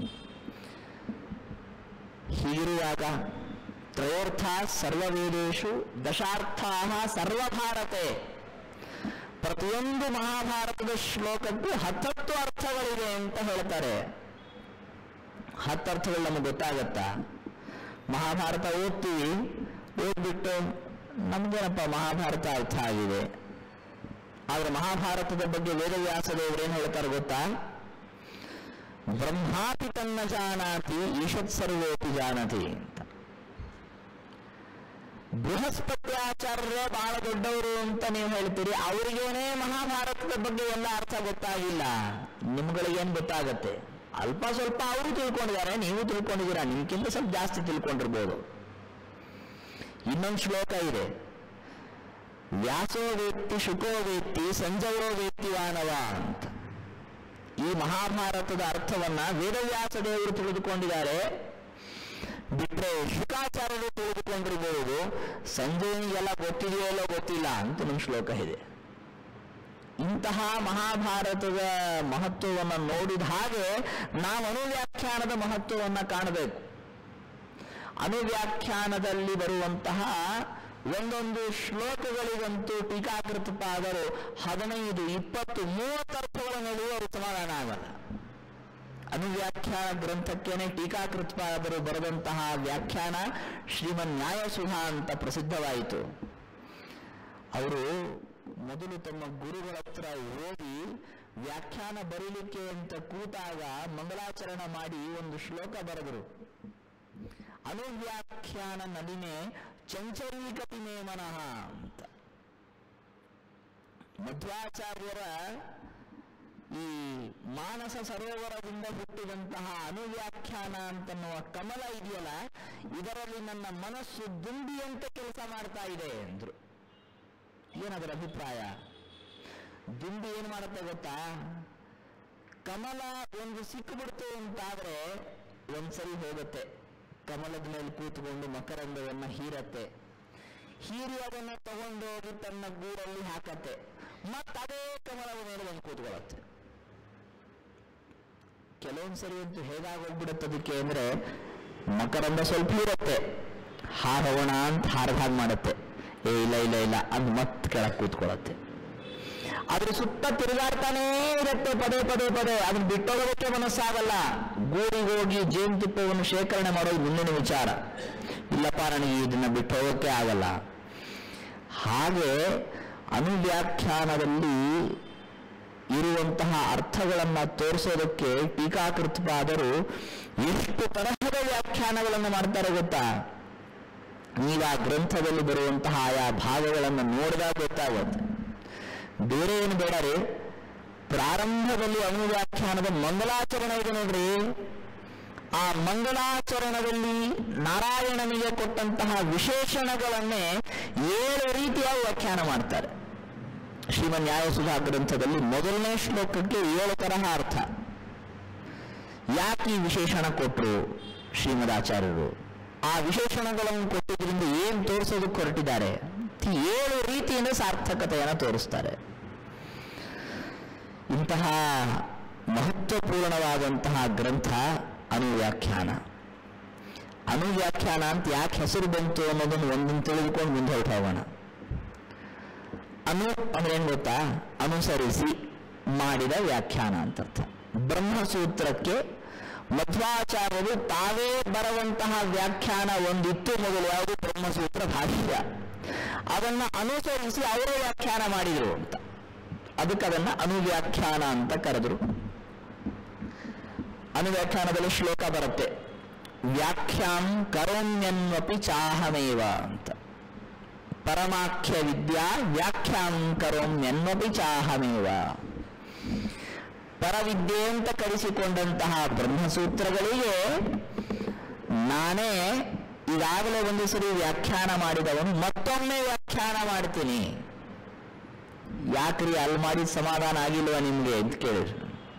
ಹೀಗಿರುವಾಗ ತ್ರಯೋರ್ಥ ಸರ್ವವೇದೇಶು ದಶಾರ್ಥಾ ಸರ್ವಭಾರತೆ ಪ್ರತಿಯೊಂದು ಮಹಾಭಾರತದ ಶ್ಲೋಕಕ್ಕೂ ಹತ್ತತ್ತು ಅರ್ಥಗಳಿವೆ ಅಂತ ಹೇಳ್ತಾರೆ ಹತ್ತು ಅರ್ಥಗಳು ನಮಗೆ ಗೊತ್ತಾಗತ್ತಾ ಮಹಾಭಾರತ ಓದ್ತೀವಿ ಓದ್ಬಿಟ್ಟು ನಮ್ಗೇನಪ್ಪ ಮಹಾಭಾರತ ಅರ್ಥ ಆಗಿದೆ ಆದ್ರೆ ಮಹಾಭಾರತದ ಬಗ್ಗೆ ವೇದವ್ಯಾಸದೇವರು ಏನ್ ಹೇಳ್ತಾರೆ ಗೊತ್ತಾ ಬ್ರಹ್ಮಾಪಿ ತನ್ನ ಜಾನಾತಿ ಈಶತ್ ಸರ್ವೇಪಿ ಜಾನತಿ ಅಂತ ಬೃಹಸ್ಪತ್ಯಾಚಾರ್ಯ ಬಹಳ ದೊಡ್ಡವರು ಅಂತ ನೀವು ಹೇಳ್ತೀರಿ ಅವರಿಗೇನೇ ಮಹಾಭಾರತದ ಬಗ್ಗೆ ಎಲ್ಲ ಅರ್ಥ ಗೊತ್ತಾಗಿಲ್ಲ ನಿಮ್ಗಳಿಗೇನ್ ಗೊತ್ತಾಗತ್ತೆ ಅಲ್ಪ ಸ್ವಲ್ಪ ಅವರು ತಿಳ್ಕೊಂಡಿದ್ದಾರೆ ನೀವು ತಿಳ್ಕೊಂಡಿದ್ದೀರಾ ನಿಮ್ಗಿಂತ ಸ್ವಲ್ಪ ಜಾಸ್ತಿ ತಿಳ್ಕೊಂಡಿರ್ಬೋದು ಇನ್ನೊಂದು ಶ್ಲೋಕ ಇದೆ ವ್ಯಾಸೋ ವೇತ್ತಿ ಶುಕೋ ವೇತ್ತಿ ಸಂಜಯೋ ವೇತ್ತಿ ವಾನವ ಅಂತ ಈ ಮಹಾಭಾರತದ ಅರ್ಥವನ್ನ ವೇದವ್ಯಾಸ ದೇವರು ತಿಳಿದುಕೊಂಡಿದ್ದಾರೆ ಬಿಟ್ರೆ ಶುಕಾಚಾರ್ಯರು ತಿಳಿದುಕೊಂಡಿರಬಹುದು ಸಂಜಯನಿಗೆಲ್ಲ ಗೊತ್ತಿದೆಯೋ ಇಲ್ಲೋ ಗೊತ್ತಿಲ್ಲ ಅಂತ ನಮ್ಮ ಶ್ಲೋಕ ಇದೆ ಇಂತಹ ಮಹಾಭಾರತದ ಮಹತ್ವವನ್ನು ನೋಡಿದ ಹಾಗೆ ನಾವು ಅನುವ್ಯಾಖ್ಯಾನದ ಮಹತ್ವವನ್ನು ಕಾಣಬೇಕು ಅನುವ್ಯಾಖ್ಯಾನದಲ್ಲಿ ಬರುವಂತಹ ಒಂದೊಂದು ಶ್ಲೋಕಗಳಿಗಂತೂ ಟೀಕಾಕೃತಪಾದರು ಹದಿನೈದು ಇಪ್ಪತ್ತು ಮೂವತ್ತು ಅರ್ಥಗಳನ್ನು ಅವರು ಸಮಾಧಾನ ಆಗಲ್ಲ ಅನುವ್ಯಾಖ್ಯಾನ ಗ್ರಂಥಕ್ಕೇನೆ ಟೀಕಾಕೃತಪಾದರು ಬರೆದಂತಹ ವ್ಯಾಖ್ಯಾನ ಶ್ರೀಮನ್ ನ್ಯಾಯಸುಧಾ ಅಂತ ಪ್ರಸಿದ್ಧವಾಯಿತು ಅವರು ಮೊದಲು ತಮ್ಮ ಗುರುಗಳ ಹತ್ರ ಓದಿ ವ್ಯಾಖ್ಯಾನ ಬರೀಲಿಕ್ಕೆ ಅಂತ ಕೂತಾಗ ಮಂಗಲಾಚರಣ ಮಾಡಿ ಒಂದು ಶ್ಲೋಕ ಬರೆದರು ಅನುವ್ಯಾಖ್ಯಾನ ನಲಿನೆ ಚಂಚರೀಕತಿ ನೇಮನಃ ಅಂತ ಮಧ್ವಾಚಾರ್ಯರ ಈ ಮಾನಸ ಸರೋವರದಿಂದ ಹುಟ್ಟಿದಂತಹ ಅನುವ್ಯಾಖ್ಯಾನ ಅಂತನ್ನುವ ಕಮಲ ಇದೆಯಲ್ಲ ಇದರಲ್ಲಿ ನನ್ನ ಮನಸ್ಸು ದುಂಬಿಯಂತೆ ಕೆಲಸ ಮಾಡ್ತಾ ಇದೆ ಅಂದ್ರು ಏನದರ ಅಭಿಪ್ರಾಯ ದುಂಬಿ ಏನ್ ಮಾಡುತ್ತೆ ಗೊತ್ತಾ ಕಮಲ ಒಂದು ಸಿಕ್ಕಿಬಿಡ್ತು ಅಂತಾದ್ರೆ ಒಂದ್ಸರಿ ಹೋಗುತ್ತೆ ಕಮಲದ ಮೇಲೆ ಕೂತ್ಕೊಂಡು ಮಕರಂದವನ್ನ ಹೀರತ್ತೆ ಹೀರಿ ಅದನ್ನ ತಗೊಂಡೋಗಿ ತನ್ನ ಗೂಡಲ್ಲಿ ಹಾಕತ್ತೆ ಮತ್ತದೇ ಕಮಲದ ಮೇಲೆ ಬಂದು ಕೂತ್ಕೊಳ್ಳುತ್ತೆ ಕೆಲವೊಂದ್ಸರಿ ಅಂತೂ ಹೇಗಾಗೋಗ್ಬಿಡುತ್ತೆ ಅದಕ್ಕೆ ಅಂದ್ರೆ ಮಕರಂದ ಸ್ವಲ್ಪ ಇರುತ್ತೆ ಹಾರೋಣ ಅಂತ ಹಾರದ ಹಾಗೆ ಮಾಡುತ್ತೆ ಏ ಇಲ್ಲ ಇಲ್ಲ ಇಲ್ಲ ಅದು ಮತ್ತೆ ಕೆಳಗೆ ಕೂತ್ಕೊಳ್ಳುತ್ತೆ ಅದ್ರ ಸುತ್ತ ತಿರುಗಾಡ್ತಾನೇ ಇರುತ್ತೆ ಪದೇ ಪದೇ ಪದೇ ಅದನ್ನ ಬಿಟ್ಟೋಗೋದಕ್ಕೆ ಮನಸ್ಸಾಗಲ್ಲ ಗೂಡಿಗೆ ಹೋಗಿ ಜೇನುತುಪ್ಪವನ್ನು ಶೇಖರಣೆ ಮಾಡೋದು ಮುಂದಿನ ವಿಚಾರ ಇಲ್ಲಪ್ಪ ನನಗೆ ಇದನ್ನ ಬಿಟ್ಟು ಹೋಗೋಕ್ಕೆ ಆಗಲ್ಲ ಹಾಗೆ ಅನುವ್ಯಾಖ್ಯಾನದಲ್ಲಿ ಇರುವಂತಹ ಅರ್ಥಗಳನ್ನ ತೋರಿಸೋದಕ್ಕೆ ಟೀಕಾಕೃತಪಾದರು ಎಷ್ಟು ತರಹದ ವ್ಯಾಖ್ಯಾನಗಳನ್ನು ಮಾಡ್ತಾರೆ ಗೊತ್ತಾ ನೀವು ಆ ಗ್ರಂಥದಲ್ಲಿ ಬರುವಂತಹ ಆಯಾ ಭಾಗಗಳನ್ನು ನೋಡಿದಾಗ ಗೊತ್ತಾಗುತ್ತೆ ಬೇರೆ ಏನು ಬೇಡ ರೀ ಪ್ರಾರಂಭದಲ್ಲಿ ಅನುವ್ಯಾಖ್ಯಾನದ ಮಂಗಲಾಚರಣೆ ಇದೆ ನೋಡ್ರಿ ಆ ಮಂಗಲಾಚರಣದಲ್ಲಿ ನಾರಾಯಣನಿಗೆ ಕೊಟ್ಟಂತಹ ವಿಶೇಷಣಗಳನ್ನೇ ಏಳು ರೀತಿಯಾಗಿ ವ್ಯಾಖ್ಯಾನ ಮಾಡ್ತಾರೆ ಶ್ರೀಮನ್ ನ್ಯಾಯಸುಧಾ ಗ್ರಂಥದಲ್ಲಿ ಮೊದಲನೇ ಶ್ಲೋಕಕ್ಕೆ ಏಳು ತರಹ ಅರ್ಥ ಯಾಕೆ ಈ ವಿಶೇಷಣ ಕೊಟ್ಟರು ಶ್ರೀಮದಾಚಾರ್ಯರು ಆ ವಿಶೇಷಣಗಳನ್ನು ಕೊಟ್ಟಿದ್ರಿಂದ ಏನ್ ತೋರಿಸೋದಕ್ಕೆ ಹೊರಟಿದ್ದಾರೆ ಈ ಏಳು ರೀತಿಯಿಂದ ಸಾರ್ಥಕತೆಯನ್ನು ತೋರಿಸ್ತಾರೆ ಇಂತಹ ಮಹತ್ವಪೂರ್ಣವಾದಂತಹ ಗ್ರಂಥ ಅನುವ್ಯಾಖ್ಯಾನ ಅನುವ್ಯಾಖ್ಯಾನ ಅಂತ ಯಾಕೆ ಹೆಸರು ಬಂತು ಅನ್ನೋದನ್ನು ಒಂದನ್ನು ತಿಳಿದುಕೊಂಡು ಮುಂದೆ ಹೊರಟು ಹೋಗೋಣ ಅನು ಅಂದ್ರೆ ಏನ್ ಗೊತ್ತಾ ಅನುಸರಿಸಿ ಮಾಡಿದ ವ್ಯಾಖ್ಯಾನ ಅಂತ ಅರ್ಥ ಬ್ರಹ್ಮಸೂತ್ರಕ್ಕೆ ಮಧ್ವಾಚಾರ್ಯರು ತಾವೇ ಬರುವಂತಹ ವ್ಯಾಖ್ಯಾನ ಒಂದಿತ್ತು ಮೊದಲು ಯಾವುದು ಬ್ರಹ್ಮಸೂತ್ರ ಭಾಷ್ಯ ಅದನ್ನ ಅನುಸರಿಸಿ ಅವರೇ ವ್ಯಾಖ್ಯಾನ ಮಾಡಿದರು ಅಂತ ಅದಕ್ಕೆ ಅದನ್ನ ಅನುವ್ಯಾಖ್ಯಾನ ಅಂತ ಕರೆದರು ಅನುವ್ಯಾಖ್ಯಾನದಲ್ಲಿ ಶ್ಲೋಕ ಬರುತ್ತೆ ವ್ಯಾಖ್ಯಾಂ ಕರೋಮ್ಯನ್ವಪಿ ಚಾಹಮೇವ ಅಂತ ಪರಮಾಖ್ಯ ವಿದ್ಯಾ ವ್ಯಾಖ್ಯಾಂ ಕರೋಮ್ಯನ್ವಪಿ ಚಾಹಮೇವ ಪರವಿದ್ಯೆ ಅಂತ ಕರೆಸಿಕೊಂಡಂತಹ ಬ್ರಹ್ಮಸೂತ್ರಗಳಿಗೆ ನಾನೇ ಈಗಾಗಲೇ ಒಂದು ಸರಿ ವ್ಯಾಖ್ಯಾನ ಮಾಡಿದವನು ಮತ್ತೊಮ್ಮೆ ವ್ಯಾಖ್ಯಾನ ಮಾಡ್ತೀನಿ ಯಾಕ್ರಿ ಅಲ್ಲಿ ಮಾಡಿದ ಸಮಾಧಾನ ಆಗಿಲ್ವಾ ನಿಮ್ಗೆ ಅಂತ ಕೇಳಿದ್ರು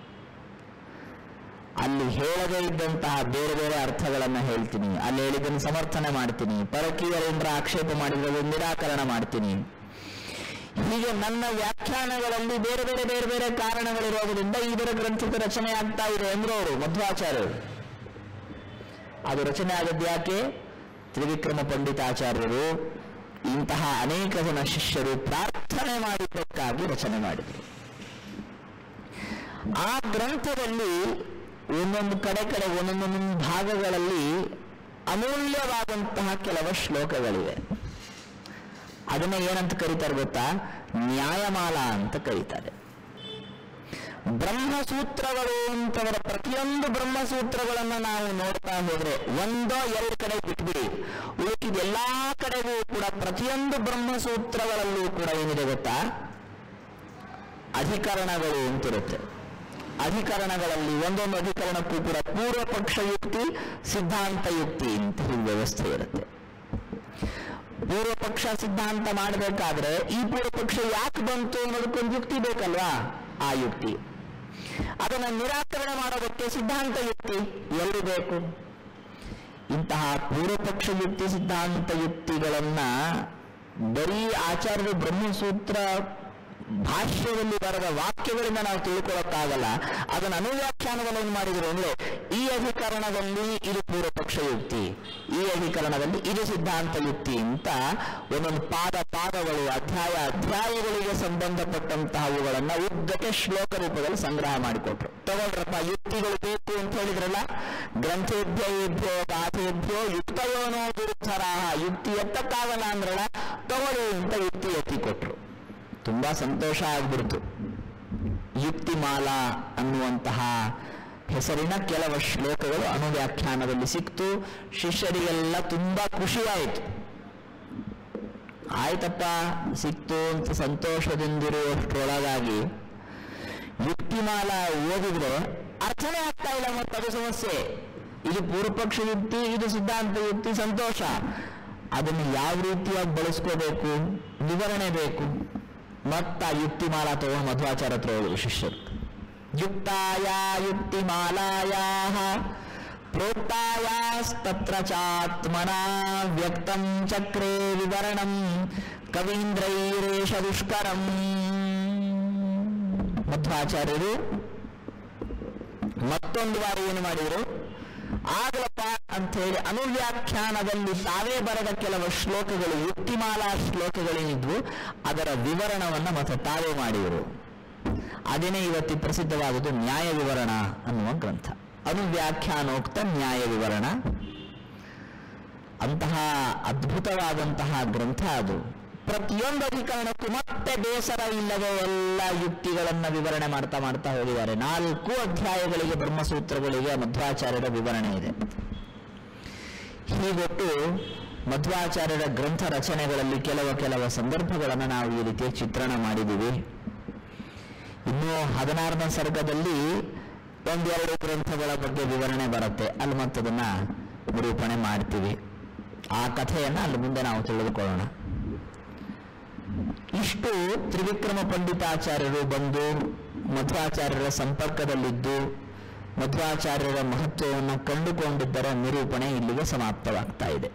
ಅಲ್ಲಿ ಹೇಳದೇ ಇದ್ದಂತಹ ಬೇರೆ ಬೇರೆ ಅರ್ಥಗಳನ್ನ ಹೇಳ್ತೀನಿ ಅಲ್ಲಿ ಹೇಳಿದ್ದನ್ನು ಸಮರ್ಥನೆ ಮಾಡ್ತೀನಿ ಪರಕೀಯರೇಂದ್ರ ಆಕ್ಷೇಪ ಮಾಡಿದ್ರೆ ಅದನ್ನು ನಿರಾಕರಣ ಮಾಡ್ತೀನಿ ಹೀಗೆ ನನ್ನ ವ್ಯಾಖ್ಯಾನಗಳಲ್ಲಿ ಬೇರೆ ಬೇರೆ ಬೇರೆ ಬೇರೆ ಕಾರಣಗಳಿರೋದ್ರಿಂದ ಇದರ ಗ್ರಂಥದ ರಚನೆ ಆಗ್ತಾ ಇದೆ ಅಂದ್ರು ಅವರು ಮಧ್ವಾಚಾರ್ಯರು ಅದು ರಚನೆ ಆಗದ್ದು ಯಾಕೆ ತ್ರಿವಿಕ್ರಮ ಪಂಡಿತಾಚಾರ್ಯರು ಇಂತಹ ಅನೇಕ ಜನ ಶಿಷ್ಯರು ಪ್ರಾರ್ಥನೆ ಮಾಡಿದ್ದಕ್ಕಾಗಿ ರಚನೆ ಮಾಡಿದರು ಆ ಗ್ರಂಥದಲ್ಲಿ ಒಂದೊಂದು ಕಡೆ ಕಡೆ ಒಂದೊಂದೊಂದು ಭಾಗಗಳಲ್ಲಿ ಅಮೂಲ್ಯವಾದಂತಹ ಕೆಲವು ಶ್ಲೋಕಗಳಿವೆ ಅದನ್ನ ಏನಂತ ಕರೀತಾರೆ ಗೊತ್ತಾ ನ್ಯಾಯಮಾಲಾ ಅಂತ ಕರೀತಾರೆ ಬ್ರಹ್ಮಸೂತ್ರಗಳು ಅಂತವರ ಪ್ರತಿಯೊಂದು ಬ್ರಹ್ಮಸೂತ್ರಗಳನ್ನ ನಾವು ನೋಡ್ತಾ ಹೋದ್ರೆ ಒಂದೋ ಎರಡು ಕಡೆ ಬಿಟ್ಬಿಡಿ ಉಳಿದ ಎಲ್ಲಾ ಕಡೆಗೂ ಕೂಡ ಪ್ರತಿಯೊಂದು ಬ್ರಹ್ಮಸೂತ್ರಗಳಲ್ಲೂ ಕೂಡ ಏನಿದೆ ಗೊತ್ತಾ ಅಧಿಕರಣಗಳು ಅಂತಿರುತ್ತೆ ಅಧಿಕರಣಗಳಲ್ಲಿ ಒಂದೊಂದು ಅಧಿಕರಣಕ್ಕೂ ಕೂಡ ಪೂರ್ವ ಪಕ್ಷ ಯುಕ್ತಿ ಸಿದ್ಧಾಂತ ಯುಕ್ತಿ ಅಂತ ಹೀಗೆ ವ್ಯವಸ್ಥೆ ಇರುತ್ತೆ ಪೂರ್ವ ಪಕ್ಷ ಸಿದ್ಧಾಂತ ಮಾಡಬೇಕಾದ್ರೆ ಈ ಪೂರ್ವ ಪಕ್ಷ ಯಾಕೆ ಬಂತು ಅನ್ನೋದಕ್ಕೊಂದು ಯುಕ್ತಿ ಬೇಕಲ್ವಾ ಆ ಯುಕ್ತಿ ಅದನ್ನ ನಿರಾಕರಣೆ ಮಾಡೋದಕ್ಕೆ ಸಿದ್ಧಾಂತ ಯುಕ್ತಿ ಎಲ್ಲಿ ಬೇಕು ಇಂತಹ ಪೂರ್ವಪಕ್ಷ ಯುಕ್ತಿ ಸಿದ್ಧಾಂತ ಯುಕ್ತಿಗಳನ್ನ ಬರೀ ಆಚಾರ್ಯರು ಬ್ರಹ್ಮಸೂತ್ರ ಭಾಷ್ಯದಲ್ಲಿ ಬರೆದ ವಾಕ್ಯಗಳಿಂದ ನಾವು ತಿಳ್ಕೊಳ್ಳೋಕ್ಕಾಗಲ್ಲ ಅದನ್ನು ಅನುವ್ಯಾಖ್ಯಾನದಲ್ಲಿ ಏನು ಮಾಡಿದ್ರು ಅಂದ್ರೆ ಈ ಅಧಿಕರಣದಲ್ಲಿ ಇದು ಪೂರ್ವಪಕ್ಷ ಯುಕ್ತಿ ಈ ಅಧಿಕರಣದಲ್ಲಿ ಇದು ಸಿದ್ಧಾಂತ ಯುಕ್ತಿ ಅಂತ ಒಂದೊಂದು ಪಾದ ಪಾದಗಳು ಅಧ್ಯಾಯ ಅಧ್ಯಾಯಗಳಿಗೆ ಸಂಬಂಧಪಟ್ಟಂತಹವುಗಳನ್ನ ಉದ್ದಕ್ಕೆ ಶ್ಲೋಕ ರೂಪದಲ್ಲಿ ಸಂಗ್ರಹ ಮಾಡಿಕೊಟ್ರು ತಗೊಳ್ರಪ್ಪ ಯುಕ್ತಿಗಳು ಬೇಕು ಅಂತ ಹೇಳಿದ್ರಲ್ಲ ಗ್ರಂಥೇಭ್ಯ ಏಭ್ಯೋ ಗಾಥೇಭ್ಯೋ ಯುಕ್ತಯೋನೋ ದುರುತ್ತರಾಹ ಯುಕ್ತಿ ಎತ್ತಕ್ಕಾಗಲ್ಲ ಅಂದ್ರಲ್ಲ ತಗೊಳ್ಳಿ ಅಂತ ಯುಕ್ತಿ ಎತ್ತಿ ಕೊಟ್ರು ತುಂಬಾ ಸಂತೋಷ ಆಗ್ಬಿಡ್ತು ಯುಕ್ತಿಮಾಲಾ ಅನ್ನುವಂತಹ ಹೆಸರಿನ ಕೆಲವು ಶ್ಲೋಕಗಳು ಅನುವ್ಯಾಖ್ಯಾನದಲ್ಲಿ ಸಿಕ್ತು ಶಿಷ್ಯರಿಗೆಲ್ಲ ತುಂಬಾ ಖುಷಿಯಾಯಿತು ಆಯ್ತಪ್ಪ ಸಿಕ್ತು ಅಂತ ಸಂತೋಷದಿಂದಿರುವಷ್ಟರೊಳಗಾಗಿ ಯುಕ್ತಿಮಾಲ ಓದಿದ್ರೆ ಅರ್ಥನೇ ಆಗ್ತಾ ಇಲ್ಲ ಮತ್ತೆ ಅದು ಸಮಸ್ಯೆ ಇದು ಪೂರ್ವಪಕ್ಷ ಯುಕ್ತಿ ಇದು ಸಿದ್ಧಾಂತ ಯುಕ್ತಿ ಸಂತೋಷ ಅದನ್ನು ಯಾವ ರೀತಿಯಾಗಿ ಬಳಸ್ಕೋಬೇಕು ವಿವರಣೆ ಬೇಕು ಮತ್ತ ಯುಕ್ತಿಮಾಲ ತಗೊಂಡು ಮಧ್ವಾಚಾರ್ಯ ಹತ್ರ ಹೋದ್ರು ಶಿಷ್ಯರು ಯುಕ್ತಾಯ ಯುಕ್ತಿಮಾಲಾಯಾ ಪ್ರೋಕ್ತಾಯಾಸ್ತತ್ರ ಚಾತ್ಮನ ವ್ಯಕ್ತಂ ಚಕ್ರೇ ವಿವರಣಂ ಕವೀಂದ್ರೈರೇಷ ದುಷ್ಕರಂ ಮಧ್ವಾಚಾರ್ಯರು ಮತ್ತೊಂದು ಬಾರಿ ಏನು ಮಾಡಿದರು ಆಗಲಪ್ಪ ಅಂತ ಹೇಳಿ ಅನುವ್ಯಾಖ್ಯಾನದಲ್ಲಿ ತಾವೇ ಬರೆದ ಕೆಲವು ಶ್ಲೋಕಗಳು ಯುಕ್ತಿಮಾಲಾ ಶ್ಲೋಕಗಳೇನಿದ್ವು ಅದರ ವಿವರಣವನ್ನ ಮತ್ತೆ ತಾವೇ ಮಾಡಿದರು ಅದೇನೇ ಇವತ್ತಿ ಪ್ರಸಿದ್ಧವಾದುದು ನ್ಯಾಯ ವಿವರಣ ಅನ್ನುವ ಗ್ರಂಥ ಅನುವ್ಯಾಖ್ಯಾನೋಕ್ತ ನ್ಯಾಯ ವಿವರಣ ಅಂತಹ ಅದ್ಭುತವಾದಂತಹ ಗ್ರಂಥ ಅದು ಪ್ರತಿಯೊಂದು ಅಧಿಕರಣಕ್ಕೂ ಮತ್ತೆ ಬೇಸರ ಇಲ್ಲದೆ ಎಲ್ಲ ಯುಕ್ತಿಗಳನ್ನ ವಿವರಣೆ ಮಾಡ್ತಾ ಮಾಡ್ತಾ ಹೋಗಿದ್ದಾರೆ ನಾಲ್ಕು ಅಧ್ಯಾಯಗಳಿಗೆ ಬ್ರಹ್ಮಸೂತ್ರಗಳಿಗೆ ಮಧ್ವಾಚಾರ್ಯರ ವಿವರಣೆ ಇದೆ ಹೀಗೊಟ್ಟು ಮಧ್ವಾಚಾರ್ಯರ ಗ್ರಂಥ ರಚನೆಗಳಲ್ಲಿ ಕೆಲವು ಕೆಲವು ಸಂದರ್ಭಗಳನ್ನು ನಾವು ಈ ರೀತಿಯ ಚಿತ್ರಣ ಮಾಡಿದ್ದೀವಿ ಇನ್ನು ಹದಿನಾರನೇ ಸರ್ಗದಲ್ಲಿ ಒಂದೆರಡು ಗ್ರಂಥಗಳ ಬಗ್ಗೆ ವಿವರಣೆ ಬರುತ್ತೆ ಅಲ್ಲಿ ಮತ್ತದನ್ನ ನಿರೂಪಣೆ ಮಾಡ್ತೀವಿ ಆ ಕಥೆಯನ್ನ ಅಲ್ಲಿ ಮುಂದೆ ನಾವು ತಿಳಿದುಕೊಳ್ಳೋಣ ಇಷ್ಟು ತ್ರಿವಿಕ್ರಮ ಪಂಡಿತಾಚಾರ್ಯರು ಬಂದು ಮಧ್ವಾಚಾರ್ಯರ ಸಂಪರ್ಕದಲ್ಲಿದ್ದು ಮಧ್ವಾಚಾರ್ಯರ ಮಹತ್ವವನ್ನು ಕಂಡುಕೊಂಡಿದ್ದರ ನಿರೂಪಣೆ ಇಲ್ಲಿಗೆ ಸಮಾಪ್ತವಾಗ್ತಾ ಇದೆ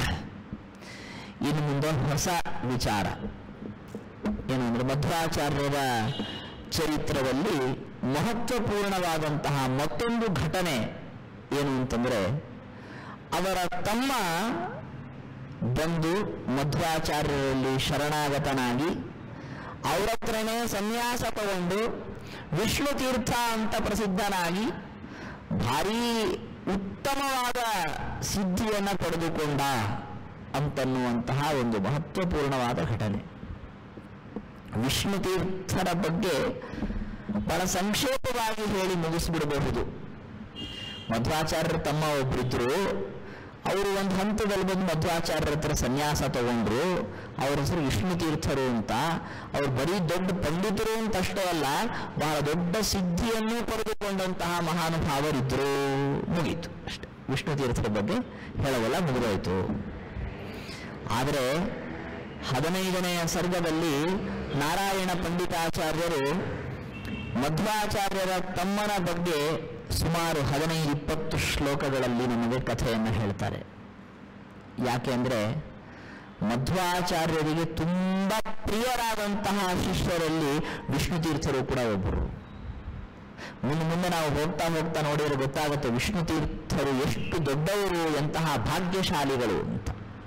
ಇನ್ನು ಮುಂದೆ ಹೊಸ ವಿಚಾರ ಏನು ಅಂದ್ರೆ ಮಧ್ವಾಚಾರ್ಯರ ಚರಿತ್ರದಲ್ಲಿ ಮಹತ್ವಪೂರ್ಣವಾದಂತಹ ಮತ್ತೊಂದು ಘಟನೆ ಏನು ಅಂತಂದ್ರೆ ಅವರ ತಮ್ಮ ಬಂದು ಮಧ್ವಾಚಾರ್ಯರಲ್ಲಿ ಶರಣಾಗತನಾಗಿ ಅವರ ಹತ್ರನೇ ಸನ್ಯಾಸ ತಗೊಂಡು ವಿಷ್ಣು ತೀರ್ಥ ಅಂತ ಪ್ರಸಿದ್ಧನಾಗಿ ಭಾರೀ ಉತ್ತಮವಾದ ಸಿದ್ಧಿಯನ್ನು ಪಡೆದುಕೊಂಡ ಅಂತನ್ನುವಂತಹ ಒಂದು ಮಹತ್ವಪೂರ್ಣವಾದ ಘಟನೆ ವಿಷ್ಣು ತೀರ್ಥರ ಬಗ್ಗೆ ಬಹಳ ಸಂಕ್ಷೇಪವಾಗಿ ಹೇಳಿ ಮುಗಿಸ್ಬಿಡಬಹುದು ಮಧ್ವಾಚಾರ್ಯರ ತಮ್ಮ ಒಬ್ಬರಿದ್ರು ಅವರು ಒಂದು ಹಂತದಲ್ಲಿ ಬಂದು ಮಧ್ವಾಚಾರ್ಯರ ಹತ್ರ ಸನ್ಯಾಸ ತಗೊಂಡ್ರು ಅವ್ರ ಹೆಸರು ವಿಷ್ಣು ತೀರ್ಥರು ಅಂತ ಅವ್ರು ಬರೀ ದೊಡ್ಡ ಪಂಡಿತರು ಅಂತ ಅಷ್ಟೇ ಅಲ್ಲ ಬಹಳ ದೊಡ್ಡ ಸಿದ್ಧಿಯನ್ನು ಪಡೆದುಕೊಂಡಂತಹ ಮಹಾನುಭಾವರಿದ್ರು ಮುಗೀತು ಅಷ್ಟೆ ವಿಷ್ಣು ತೀರ್ಥರ ಬಗ್ಗೆ ಹೇಳವಲ್ಲ ಮುಗಿದೋಯ್ತು ಆದರೆ ಹದಿನೈದನೆಯ ಸರ್ಗದಲ್ಲಿ ನಾರಾಯಣ ಪಂಡಿತಾಚಾರ್ಯರು ಮಧ್ವಾಚಾರ್ಯರ ತಮ್ಮನ ಬಗ್ಗೆ ಸುಮಾರು ಹದಿನೈದು ಇಪ್ಪತ್ತು ಶ್ಲೋಕಗಳಲ್ಲಿ ನಮಗೆ ಕಥೆಯನ್ನು ಹೇಳ್ತಾರೆ ಯಾಕೆ ಅಂದ್ರೆ ಮಧ್ವಾಚಾರ್ಯರಿಗೆ ತುಂಬಾ ಪ್ರಿಯರಾದಂತಹ ಶಿಷ್ಯರಲ್ಲಿ ವಿಷ್ಣು ತೀರ್ಥರು ಕೂಡ ಒಬ್ಬರು ಮುಂದೆ ಮುಂದೆ ನಾವು ಹೋಗ್ತಾ ಹೋಗ್ತಾ ನೋಡಿದ್ರೆ ಗೊತ್ತಾಗುತ್ತೆ ವಿಷ್ಣು ತೀರ್ಥರು ಎಷ್ಟು ದೊಡ್ಡವರು ಎಂತಹ ಭಾಗ್ಯಶಾಲಿಗಳು ಅಂತ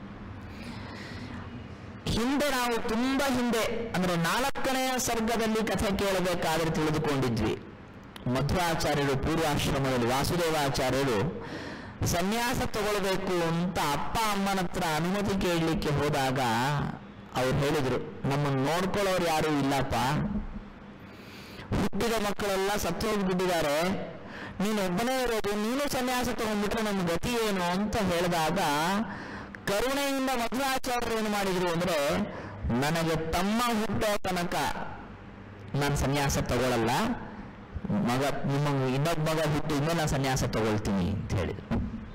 ಹಿಂದೆ ನಾವು ತುಂಬಾ ಹಿಂದೆ ಅಂದ್ರೆ ನಾಲ್ಕನೆಯ ಸರ್ಗದಲ್ಲಿ ಕಥೆ ಕೇಳಬೇಕಾದ್ರೆ ತಿಳಿದುಕೊಂಡಿದ್ವಿ ಮಧ್ವಾಚಾರ್ಯರು ಪೂರ್ವಾಶ್ರಮದಲ್ಲಿ ವಾಸುದೇವಾಚಾರ್ಯರು ಸನ್ಯಾಸ ತಗೊಳ್ಬೇಕು ಅಂತ ಅಪ್ಪ ಅಮ್ಮನ ಹತ್ರ ಅನುಮತಿ ಕೇಳಲಿಕ್ಕೆ ಹೋದಾಗ ಅವ್ರು ಹೇಳಿದ್ರು ನಮ್ಮನ್ನು ನೋಡ್ಕೊಳ್ಳೋರು ಯಾರು ಇಲ್ಲಪ್ಪ ಹುಟ್ಟಿದ ಮಕ್ಕಳೆಲ್ಲ ಸತ್ತು ಹೋಗ್ಬಿಟ್ಟಿದ್ದಾರೆ ನೀನು ಒಬ್ಬನೇ ಇರೋದು ನೀನು ಸನ್ಯಾಸ ತಗೊಂಡ್ಬಿಟ್ರೆ ನಮ್ಮ ಗತಿ ಏನು ಅಂತ ಹೇಳಿದಾಗ ಕರುಣೆಯಿಂದ ಮಧ್ವಾಚಾರ್ಯರು ಏನು ಮಾಡಿದ್ರು ಅಂದ್ರೆ ನನಗೆ ತಮ್ಮ ಹುಟ್ಟೋ ತನಕ ನಾನು ಸನ್ಯಾಸ ತಗೊಳ್ಳಲ್ಲ ಮಗ ನಿಮ್ಮ ಇನ್ನೊಬ್ಬ ಮಗ ಹುಟ್ಟಿದ ಮೇಲೆ ನಾನು ಸನ್ಯಾಸ ತಗೊಳ್ತೀನಿ ಅಂತ ಹೇಳಿದ್ರು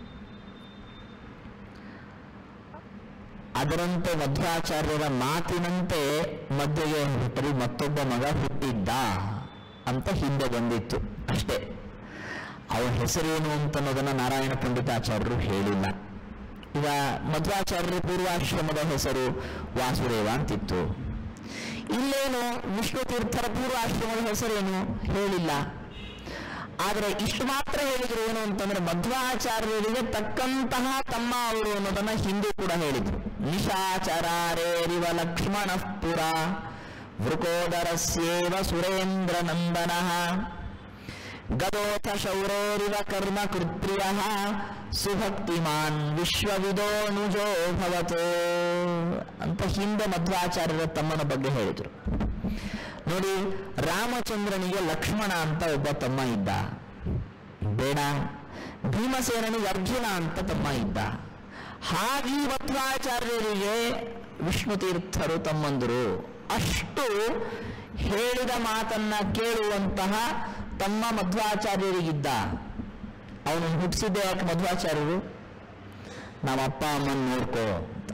ಅದರಂತೆ ಮಧ್ವಾಚಾರ್ಯರ ಮಾತಿನಂತೆ ಮಧ್ಯೆಗೆ ಹುಟ್ಟರಿ ಮತ್ತೊಬ್ಬ ಮಗ ಹುಟ್ಟಿದ್ದ ಅಂತ ಹಿಂದೆ ಬಂದಿತ್ತು ಅಷ್ಟೇ ಅವನ ಹೆಸರೇನು ಅಂತ ಅನ್ನೋದನ್ನ ನಾರಾಯಣ ಪಂಡಿತಾಚಾರ್ಯರು ಹೇಳಿಲ್ಲ ಈಗ ಮಧ್ವಾಚಾರ್ಯರ ಪೂರ್ವಾಶ್ರಮದ ಹೆಸರು ವಾಸುದೇವ ಅಂತಿತ್ತು ಇಲ್ಲೇನು ವಿಷ್ಣು ತೀರ್ಥರ ಪೂರ್ವಾಶ್ರಮದ ಹೆಸರೇನು ಹೇಳಿಲ್ಲ ಆದರೆ ಇಷ್ಟು ಮಾತ್ರ ಹೇಳಿದ್ರು ಏನು ಅಂತಂದ್ರೆ ಮಧ್ವಾಚಾರ್ಯರಿಗೆ ತಕ್ಕಂತಹ ತಮ್ಮ ಅವರು ಅನ್ನೋದನ್ನ ಹಿಂದೂ ಕೂಡ ಹೇಳಿದ್ರು ನಿಶಾಚರಾರೇರಿವ ಲಕ್ಷ್ಮಣ ಪುರ ವೃಕೋದರಸ್ಯೇವ ಸುರೇಂದ್ರ ನಂದನ ಗದೋಥ ಶೌರೇರಿವ ಕರ್ಮ ಕೃತ್ರಿಯ ಸುಭಕ್ತಿಮಾನ್ ವಿಶ್ವವಿದೋನುಜೋ ಭವತೋ ಅಂತ ಹಿಂದೆ ಮಧ್ವಾಚಾರ್ಯರ ತಮ್ಮನ ಬಗ್ಗೆ ಹೇಳಿದ್ರು ನೋಡಿ ರಾಮಚಂದ್ರನಿಗೆ ಲಕ್ಷ್ಮಣ ಅಂತ ಒಬ್ಬ ತಮ್ಮ ಇದ್ದ ಬೇಡ ಭೀಮಸೇನನಿಗೆ ಅರ್ಜುನ ಅಂತ ತಮ್ಮ ಇದ್ದ ಹಾಗೆ ಈ ಮಧ್ವಾಚಾರ್ಯರಿಗೆ ವಿಷ್ಣು ತೀರ್ಥರು ತಮ್ಮಂದರು ಅಷ್ಟು ಹೇಳಿದ ಮಾತನ್ನ ಕೇಳುವಂತಹ ತಮ್ಮ ಮಧ್ವಾಚಾರ್ಯರಿಗಿದ್ದ ಅವನು ಹುಟ್ಟಿಸಿದ್ದೆ ಯಾಕೆ ಮಧ್ವಾಚಾರ್ಯರು ನಮ್ಮ ಅಪ್ಪ ಅಮ್ಮನ ನೋಡ್ಕೋ ಅಂತ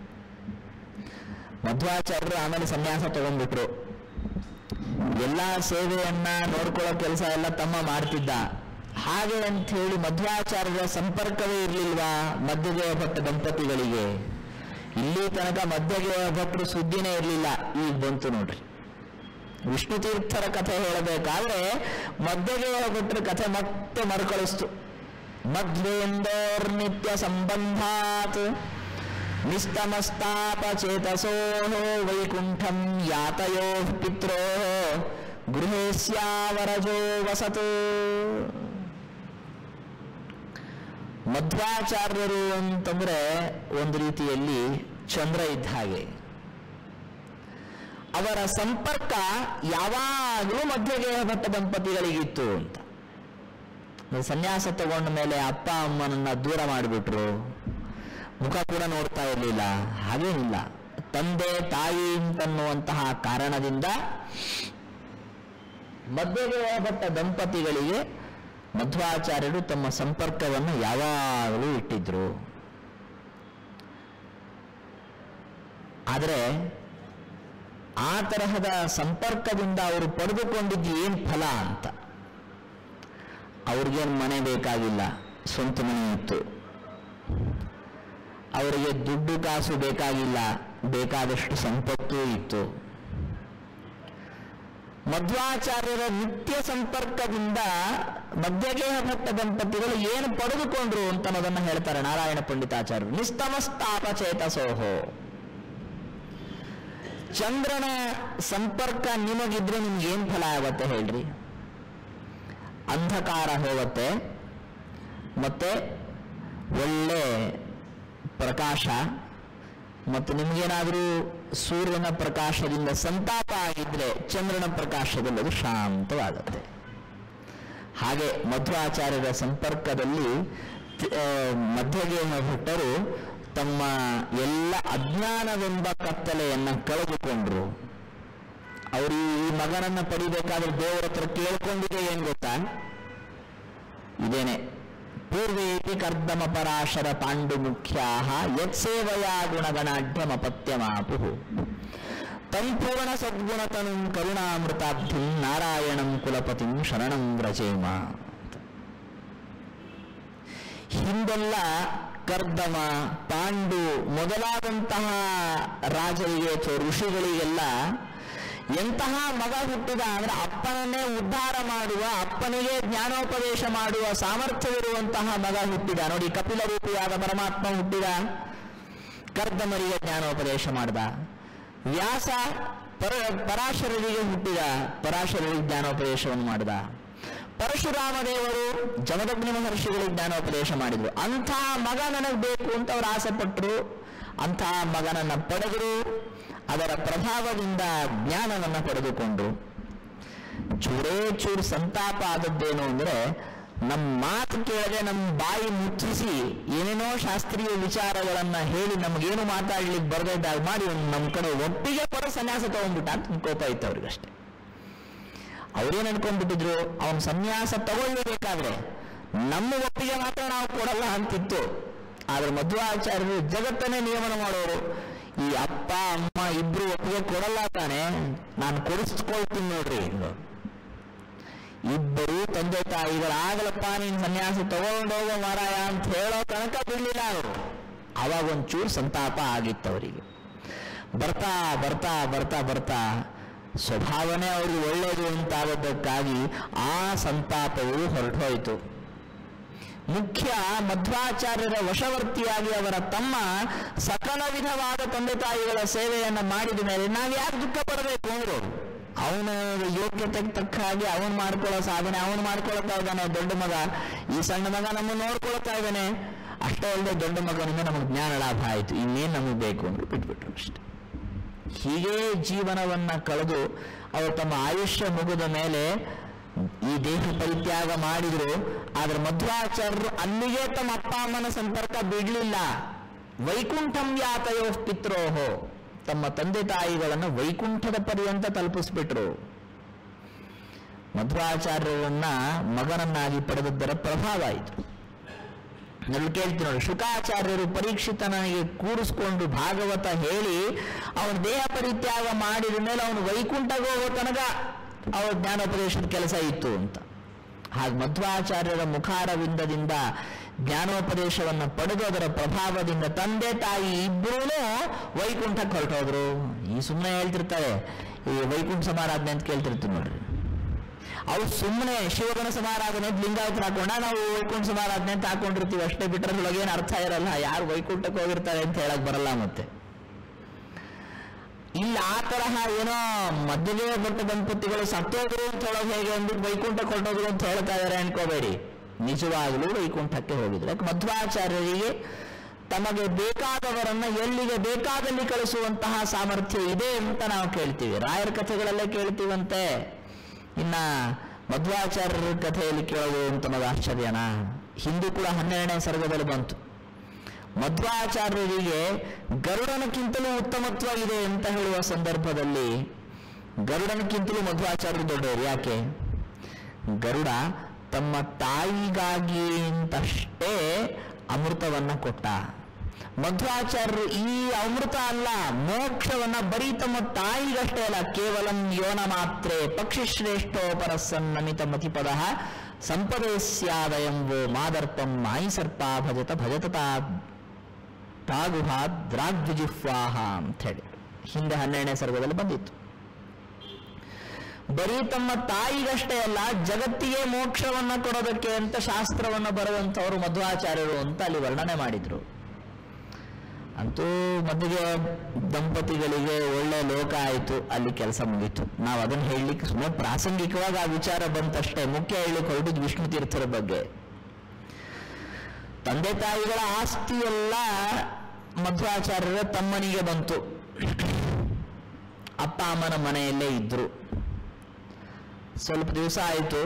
ಮಧ್ವಾಚಾರ್ಯರು ಆಮೇಲೆ ಸನ್ಯಾಸ ತಗೊಂಡ್ಬಿಟ್ರು ಎಲ್ಲ ಸೇವೆಯನ್ನ ನೋಡ್ಕೊಳ್ಳೋ ಕೆಲಸ ಎಲ್ಲ ತಮ್ಮ ಮಾಡ್ತಿದ್ದ ಹಾಗೆ ಅಂತ ಹೇಳಿ ಮಧ್ವಾಚಾರ್ಯರ ಸಂಪರ್ಕವೇ ಇರಲಿಲ್ವಾ ಮಧ್ಯದೇವ ಭಟ್ಟ ದಂಪತಿಗಳಿಗೆ ಇಲ್ಲಿ ತನಕ ಮಧ್ಯದೇವ ಭಟ್ರು ಸುದ್ದಿನೇ ಇರಲಿಲ್ಲ ಈಗ ಬಂತು ನೋಡ್ರಿ ವಿಷ್ಣು ತೀರ್ಥರ ಕಥೆ ಹೇಳಬೇಕಾದ್ರೆ ಮಧ್ಯದೇವ ಭಟ್ರ ಕಥೆ ಮತ್ತೆ ಮರುಕಳಿಸ್ತು ಮಧ್ವೇಂದೋರ್ ನಿತ್ಯ ಸಂಬಂಧಾತ್ ನಿಸ್ತಮಸ್ತಾಪಚೇತಸೋ ವೈಕುಂಠಂ ಯಾತಯೋ ಪಿತ್ರೋ ಗೃಹೇಸ್ಯಾವರಜೋ ವಸತು ಮಧ್ವಾಚಾರ್ಯರು ಅಂತಂದ್ರೆ ಒಂದು ರೀತಿಯಲ್ಲಿ ಚಂದ್ರ ಇದ್ದ ಹಾಗೆ ಅವರ ಸಂಪರ್ಕ ಯಾವಾಗಲೂ ಮಧ್ಯಗೇಹ ಭಟ್ಟ ದಂಪತಿಗಳಿಗಿತ್ತು ಅಂತ ಸನ್ಯಾಸ ತಗೊಂಡ ಮೇಲೆ ಅಪ್ಪ ಅಮ್ಮನನ್ನ ದೂರ ಮಾಡಿಬಿಟ್ರು ಮುಖ ಕೂಡ ನೋಡ್ತಾ ಇರಲಿಲ್ಲ ಹಾಗೇನಿಲ್ಲ ತಂದೆ ತಾಯಿ ಅಂತನ್ನುವಂತಹ ಕಾರಣದಿಂದ ಮಧ್ಯದೇವ ಭಟ್ಟ ದಂಪತಿಗಳಿಗೆ ಮಧ್ವಾಚಾರ್ಯರು ತಮ್ಮ ಸಂಪರ್ಕವನ್ನು ಯಾವಾಗಲೂ ಇಟ್ಟಿದ್ರು ಆದರೆ ಆ ತರಹದ ಸಂಪರ್ಕದಿಂದ ಅವರು ಪಡೆದುಕೊಂಡಿದ್ದು ಏನು ಫಲ ಅಂತ ಅವ್ರಿಗೇನು ಮನೆ ಬೇಕಾಗಿಲ್ಲ ಸ್ವಂತ ಮನೆ ಇತ್ತು ಅವರಿಗೆ ದುಡ್ಡು ಕಾಸು ಬೇಕಾಗಿಲ್ಲ ಬೇಕಾದಷ್ಟು ಸಂಪತ್ತೂ ಇತ್ತು ಮಧ್ವಾಚಾರ್ಯರ ನಿತ್ಯ ಸಂಪರ್ಕದಿಂದ ಮಧ್ಯಗೇಹ ಭಟ್ಟ ದಂಪತಿಗಳು ಏನು ಪಡೆದುಕೊಂಡ್ರು ಅಂತ ಅನ್ನೋದನ್ನ ಹೇಳ್ತಾರೆ ನಾರಾಯಣ ಪಂಡಿತಾಚಾರ್ಯರು ನಿಸ್ತಮಸ್ತಾಪಚೇತಸೋಹೋ ಚಂದ್ರನ ಸಂಪರ್ಕ ನಿಮಗಿದ್ರೆ ನಿಮ್ಗೆ ಏನ್ ಫಲ ಆಗತ್ತೆ ಹೇಳ್ರಿ ಅಂಧಕಾರ ಹೋಗುತ್ತೆ ಮತ್ತೆ ಒಳ್ಳೆ ಪ್ರಕಾಶ ಮತ್ತು ನಿಮಗೇನಾದರೂ ಸೂರ್ಯನ ಪ್ರಕಾಶದಿಂದ ಸಂತಾಪ ಆಗಿದ್ರೆ ಚಂದ್ರನ ಪ್ರಕಾಶದಲ್ಲಿ ಅದು ಶಾಂತವಾಗುತ್ತೆ ಹಾಗೆ ಮಧ್ವಾಚಾರ್ಯರ ಸಂಪರ್ಕದಲ್ಲಿ ತಿ- ಆ, ಮಧ್ಯಗೇಹ ಭಟ್ಟರು ತಮ್ಮ ಎಲ್ಲ ಅಜ್ಞಾನವೆಂಬ ಕತ್ತಲೆಯನ್ನ ಕಳೆದುಕೊಂಡ್ರು ಅವರು ಈ ಮಗನನ್ನ ಪಡಿಬೇಕಾದ್ರೆ ದೇವರ ಹತ್ರ ಕೇಳ್ಕೊಂಡಿದೆ ಏನ್ ಗೊತ್ತಾ ಇದೇನೆ ಪೂರ್ವೇಪಿ ಕರ್ದಮ ಪರಾಶರ ಪಾಂಡು ಮುಖ್ಯಾ ಯತ್ಸೇವಯಾ ಗುಣಗಣಾಢ್ಯಮಪತ್ಯಮಾಪು ತಂ ಪೂರ್ಣ ಸದ್ಗುಣತನು ಕರುಣಾಮೃತಾಬ್ಧಿಂ ನಾರಾಯಣಂ ಕುಲಪತಿಂ ಶರಣಂ ವ್ರಜೇಮ ಹಿಂದೆಲ್ಲ ಕರ್ದಮ ಪಾಂಡು ಮೊದಲಾದಂತಹ ರಾಜರಿಗೆ ಅಥವಾ ಋಷಿಗಳಿಗೆಲ್ಲ ಎಂತಹ ಮಗ ಹುಟ್ಟಿದ ಅಂದ್ರೆ ಅಪ್ಪನನ್ನೇ ಉದ್ಧಾರ ಮಾಡುವ ಅಪ್ಪನಿಗೆ ಜ್ಞಾನೋಪದೇಶ ಮಾಡುವ ಸಾಮರ್ಥ್ಯವಿರುವಂತಹ ಮಗ ಹುಟ್ಟಿದ ನೋಡಿ ಕಪಿಲ ರೂಪಿಯಾದ ಪರಮಾತ್ಮ ಹುಟ್ಟಿದ ಕರ್ದಮರಿಗೆ ಜ್ಞಾನೋಪದೇಶ ಮಾಡಿದ ವ್ಯಾಸ ಪರ ಪರಾಶರರಿಗೆ ಹುಟ್ಟಿದ ಪರಾಶರರಿಗೆ ಜ್ಞಾನೋಪದೇಶವನ್ನು ಮಾಡಿದ ಪರಶುರಾಮ ದೇವರು ಜಮದಗ್ನಿ ಮಹರ್ಷಿಗಳಿಗೆ ಜ್ಞಾನೋಪದೇಶ ಮಾಡಿದ್ರು ಅಂಥ ಮಗ ನನಗೆ ಬೇಕು ಅಂತ ಅವ್ರು ಆಸೆ ಪಟ್ಟರು ಅಂಥ ಮಗನನ್ನ ಪಡೆದರು ಅದರ ಪ್ರಭಾವದಿಂದ ಜ್ಞಾನವನ್ನ ಪಡೆದುಕೊಂಡ್ರು ಚೂರೇ ಚೂರು ಸಂತಾಪ ಆದದ್ದೇನು ಅಂದ್ರೆ ನಮ್ಮ ಮಾತು ಕೇಳದೆ ನಮ್ಮ ಬಾಯಿ ಮುಚ್ಚಿಸಿ ಏನೇನೋ ಶಾಸ್ತ್ರೀಯ ವಿಚಾರಗಳನ್ನ ಹೇಳಿ ನಮಗೇನು ಮಾತಾಡ್ಲಿಕ್ಕೆ ಬರದಿದ್ದಾಗ ಮಾಡಿ ನಮ್ಮ ಕಡೆ ಒಟ್ಟಿಗೆ ಕೊಡ ಸನ್ಯಾಸ ತಗೊಂಡ್ಬಿಟ್ಟ ಅಂತ ಒಂದ್ ಕೋಪ ಇತ್ತು ಅವ್ರಿಗಷ್ಟೇ ಅವ್ರೇನ್ ಅನ್ಕೊಂಡ್ಬಿಟ್ಟಿದ್ರು ಅವನ್ ಸನ್ಯಾಸ ತಗೊಳ್ಬೇಕಾದ್ರೆ ನಮ್ಮ ಒಪ್ಪಿಗೆ ಮಾತ್ರ ನಾವು ಕೊಡಲ್ಲ ಅಂತಿತ್ತು ಆದ್ರೆ ಮಧ್ವಾಚಾರ್ಯರು ಜಗತ್ತನ್ನೇ ನಿಯಮನ ಮಾಡೋರು ಈ ಅಪ್ಪ ಅಮ್ಮ ಇಬ್ರು ಒಪ್ಪಿಗೆ ಕೊಡಲ್ಲ ತಾನೆ ನಾನು ಕೊಡಿಸ್ಕೊಳ್ತೀನಿ ನೋಡ್ರಿ ಅಂದ್ರು. ಇಬ್ಬರು ತಂದೆ ತಾಯಿಗಳಾಗಲಪ್ಪ ನೀನ್ ಸನ್ಯಾಸ ತಗೊಂಡೋಗೋ ಮಾರಾಯ ಅಂತ ಹೇಳೋ ತನಕ ಬಿಡ್ಲಿಲ್ಲ ಅವರು ಅವಾಗ ಒಂಚೂರು ಸಂತಾಪ ಆಗಿತ್ತು ಅವರಿಗೆ ಬರ್ತಾ ಬರ್ತಾ ಬರ್ತಾ ಬರ್ತಾ ಸ್ವಭಾವನೇ ಅವ್ರಿಗೆ ಒಳ್ಳೆಯದು ಅಂತಾದದ್ದಕ್ಕಾಗಿ ಆ ಸಂತಾಪವು ಹೊರಟೋಯಿತು ಮುಖ್ಯ ಮಧ್ವಾಚಾರ್ಯರ ವಶವರ್ತಿಯಾಗಿ ಅವರ ತಮ್ಮ ಸಕಲ ವಿಧವಾದ ತಂದೆ ತಾಯಿಗಳ ಸೇವೆಯನ್ನು ಮಾಡಿದ ಮೇಲೆ ನಾವು ಯಾಕೆ ದುಃಖ ಪಡಬೇಕು ಅಂದ್ರು ಅವನ ಯೋಗ್ಯತೆಗೆ ತಕ್ಕ ಹಾಗೆ ಅವನು ಮಾಡ್ಕೊಳ್ಳೋ ಸಾಧನೆ ಅವನು ಮಾಡ್ಕೊಳ್ತಾ ಇದ್ದಾನೆ ದೊಡ್ಡ ಮಗ ಈ ಸಣ್ಣ ಮಗ ನಮ್ಮನ್ನು ನೋಡ್ಕೊಳ್ತಾ ಇದ್ದಾನೆ ಅಷ್ಟೇ ಅಲ್ಲದೆ ದೊಡ್ಡ ಮಗನಿಂದ ನಮಗೆ ಜ್ಞಾನ ಲಾಭ ಆಯಿತು ಇನ್ನೇನು ನಮಗೆ ಬೇಕು ಅಂದ್ರು ಬಿಟ್ಬಿಟ್ರು ಅಷ್ಟೆ ಹೀಗೆ ಜೀವನವನ್ನ ಕಳೆದು ಅವರು ತಮ್ಮ ಆಯುಷ್ಯ ಮುಗಿದ ಮೇಲೆ ಈ ದೇಹ ಪರಿತ್ಯಾಗ ಮಾಡಿದ್ರು ಆದ್ರೆ ಮಧ್ವಾಚಾರ್ಯರು ಅಲ್ಲಿಗೆ ತಮ್ಮ ಅಪ್ಪ ಅಮ್ಮನ ಸಂಪರ್ಕ ಬಿಡ್ಲಿಲ್ಲ ವೈಕುಂಠಂ ಯಾತಯೋ ಪಿತ್ರೋಹೋ ತಮ್ಮ ತಂದೆ ತಾಯಿಗಳನ್ನು ವೈಕುಂಠದ ಪರ್ಯಂತ ತಲುಪಿಸ್ಬಿಟ್ರು ಮಧ್ವಾಚಾರ್ಯರನ್ನ ಮಗನನ್ನಾಗಿ ಪಡೆದದ್ದರ ಪ್ರಭಾವ ಆಯಿತು ನಾನು ಕೇಳ್ತೀನಿ ನೋಡಿ ಶುಕಾಚಾರ್ಯರು ಪರೀಕ್ಷಿತನಿಗೆ ಕೂರಿಸ್ಕೊಂಡು ಭಾಗವತ ಹೇಳಿ ಅವನ ದೇಹ ಪರಿತ್ಯಾಗ ಮಾಡಿದ ಮೇಲೆ ಅವನು ವೈಕುಂಠಗೆ ಹೋಗೋ ತನಕ ಅವರ ಜ್ಞಾನೋಪದೇಶದ ಕೆಲಸ ಇತ್ತು ಅಂತ ಹಾಗೆ ಮಧ್ವಾಚಾರ್ಯರ ಮುಖಾರವಿಂದದಿಂದ ಜ್ಞಾನೋಪದೇಶವನ್ನು ಪಡೆದು ಅದರ ಪ್ರಭಾವದಿಂದ ತಂದೆ ತಾಯಿ ಇಬ್ಬರೂ ವೈಕುಂಠಕ್ಕೆ ಹೊರಟೋದ್ರು ಈ ಸುಮ್ಮನೆ ಹೇಳ್ತಿರ್ತಾರೆ ಈ ವೈಕುಂಠ ಸಮಾರಾಧನೆ ಅಂತ ಕೇಳ್ತಿರ್ತೀವಿ ನೋಡ್ರಿ ಅವ್ರು ಸುಮ್ಮನೆ ಶಿವಗಣ ಸಮಾರಾಧನೆ ಅಂತ ಲಿಂಗಾಯತರ ಹಾಕೊಂಡ ನಾವು ವೈಕುಂಠ ಸಮಾರಾಧನೆ ಅಂತ ಹಾಕೊಂಡಿರ್ತೀವಿ ಅಷ್ಟೇ ಬಿಟ್ಟರೆ ಅದ್ರೊಳಗೆ ಏನು ಅರ್ಥ ಇರಲ್ಲ ಯಾರು ವೈಕುಂಠಕ್ಕೆ ಹೋಗಿರ್ತಾರೆ ಅಂತ ಹೇಳಕ್ ಬರಲ್ಲ ಮತ್ತೆ ಇಲ್ಲಿ ಆ ತರಹ ಏನೋ ಮಧ್ಯಗೆ ಭಟ್ಟ ದಂಪತಿಗಳು ಸತ್ತೋದ್ರು ಅಂತ ಹೇಳೋದು ಹೇಗೆ ಅಂದ್ಬಿಟ್ಟು ವೈಕುಂಠಕ್ಕೆ ಹೊರಟೋದ್ರು ಅಂತ ಹೇಳ್ತಾ ಇದಾರೆ ಅನ್ಕೋಬೇಡಿ ನಿಜವಾಗಲೂ ವೈಕುಂಠಕ್ಕೆ ಹೋಗಿದ್ರು ಯಾಕೆ ಮಧ್ವಾಚಾರ್ಯರಿಗೆ ತಮಗೆ ಬೇಕಾದವರನ್ನ ಎಲ್ಲಿಗೆ ಬೇಕಾದಲ್ಲಿ ಕಳಿಸುವಂತಹ ಸಾಮರ್ಥ್ಯ ಇದೆ ಅಂತ ನಾವು ಕೇಳ್ತೀವಿ ರಾಯರ ಕಥೆಗಳಲ್ಲೇ ಕೇಳ್ತೀವಂತೆ ಇನ್ನ ಮಧ್ವಾಚಾರ್ಯರ ಕಥೆಯಲ್ಲಿ ಕೇಳೋದು ಅಂತ ಅನ್ನೋದು ಆಶ್ಚರ್ಯನಾ ಹಿಂದೂ ಕೂಡ ಹನ್ನೆರಡನೇ ಸರ್ಗದಲ್ಲಿ ಬಂತು ಮಧ್ವಾಚಾರ್ಯರಿಗೆ ಗರುಡನಕ್ಕಿಂತಲೂ ಉತ್ತಮತ್ವ ಇದೆ ಅಂತ ಹೇಳುವ ಸಂದರ್ಭದಲ್ಲಿ ಗರುಡನಕ್ಕಿಂತಲೂ ಮಧ್ವಾಚಾರ್ಯರು ದೊಡ್ಡವರು ಯಾಕೆ ಗರುಡ ತಮ್ಮ ತಾಯಿಗಾಗಿ ಅಂತಷ್ಟೇ ಅಮೃತವನ್ನ ಕೊಟ್ಟ ಮಧ್ವಾಚಾರ್ಯರು ಈ ಅಮೃತ ಅಲ್ಲ ಮೋಕ್ಷವನ್ನ ಬರೀ ತಮ್ಮ ತಾಯಿಗಷ್ಟೇ ಅಲ್ಲ ಕೇವಲ ಯೋನ ಮಾತ್ರೆ ಪಕ್ಷಿ ಶ್ರೇಷ್ಠೋ ಪರಸ್ಸನ್ನಮಿತ ಮತಿಪದ ಸಂಪದೇಸ್ಯಾದಯಂವೋ ಮಾದರ್ಪಂ ಮಾಯಿ ಸರ್ಪ ಭಜತ ಭಜತ ತಾಗುಹ ದ್ರಾಗ್ವಿಜಿಹ್ವಾಹ ಅಂತ ಹೇಳಿ ಹಿಂದೆ ಹನ್ನೆರಡನೇ ಸರ್ಗದಲ್ಲಿ ಬಂದಿತ್ತು ಬರೀ ತಮ್ಮ ತಾಯಿಗಷ್ಟೇ ಅಲ್ಲ ಜಗತ್ತಿಗೆ ಮೋಕ್ಷವನ್ನ ಕೊಡೋದಕ್ಕೆ ಅಂತ ಶಾಸ್ತ್ರವನ್ನ ಬರುವಂತವರು ಮಧ್ವಾಚಾರ್ಯರು ಅಂತ ಅಲ್ಲಿ ವರ್ಣನೆ ಮಾಡಿದ್ರು ಅಂತೂ ಮದ್ದಿಗೆ ದಂಪತಿಗಳಿಗೆ ಒಳ್ಳೆ ಲೋಕ ಆಯಿತು ಅಲ್ಲಿ ಕೆಲಸ ಮುಗೀತು ನಾವು ಅದನ್ನ ಹೇಳಲಿಕ್ಕೆ ಸುಮ್ಮನೆ ಪ್ರಾಸಂಗಿಕವಾಗಿ ಆ ವಿಚಾರ ಬಂತಷ್ಟೇ ಮುಖ್ಯ ಹೇಳಲಿಕ್ಕೆ ಹೊರಟಿದ್ ವಿಷ್ಣು ತೀರ್ಥರ ಬಗ್ಗೆ ತಂದೆ ತಾಯಿಗಳ ಆಸ್ತಿ ಎಲ್ಲ ಮಧ್ವಾಚಾರ್ಯರ ತಮ್ಮನಿಗೆ ಬಂತು ಅಪ್ಪ ಅಮ್ಮನ ಮನೆಯಲ್ಲೇ ಇದ್ರು ಸ್ವಲ್ಪ ದಿವಸ ಆಯಿತು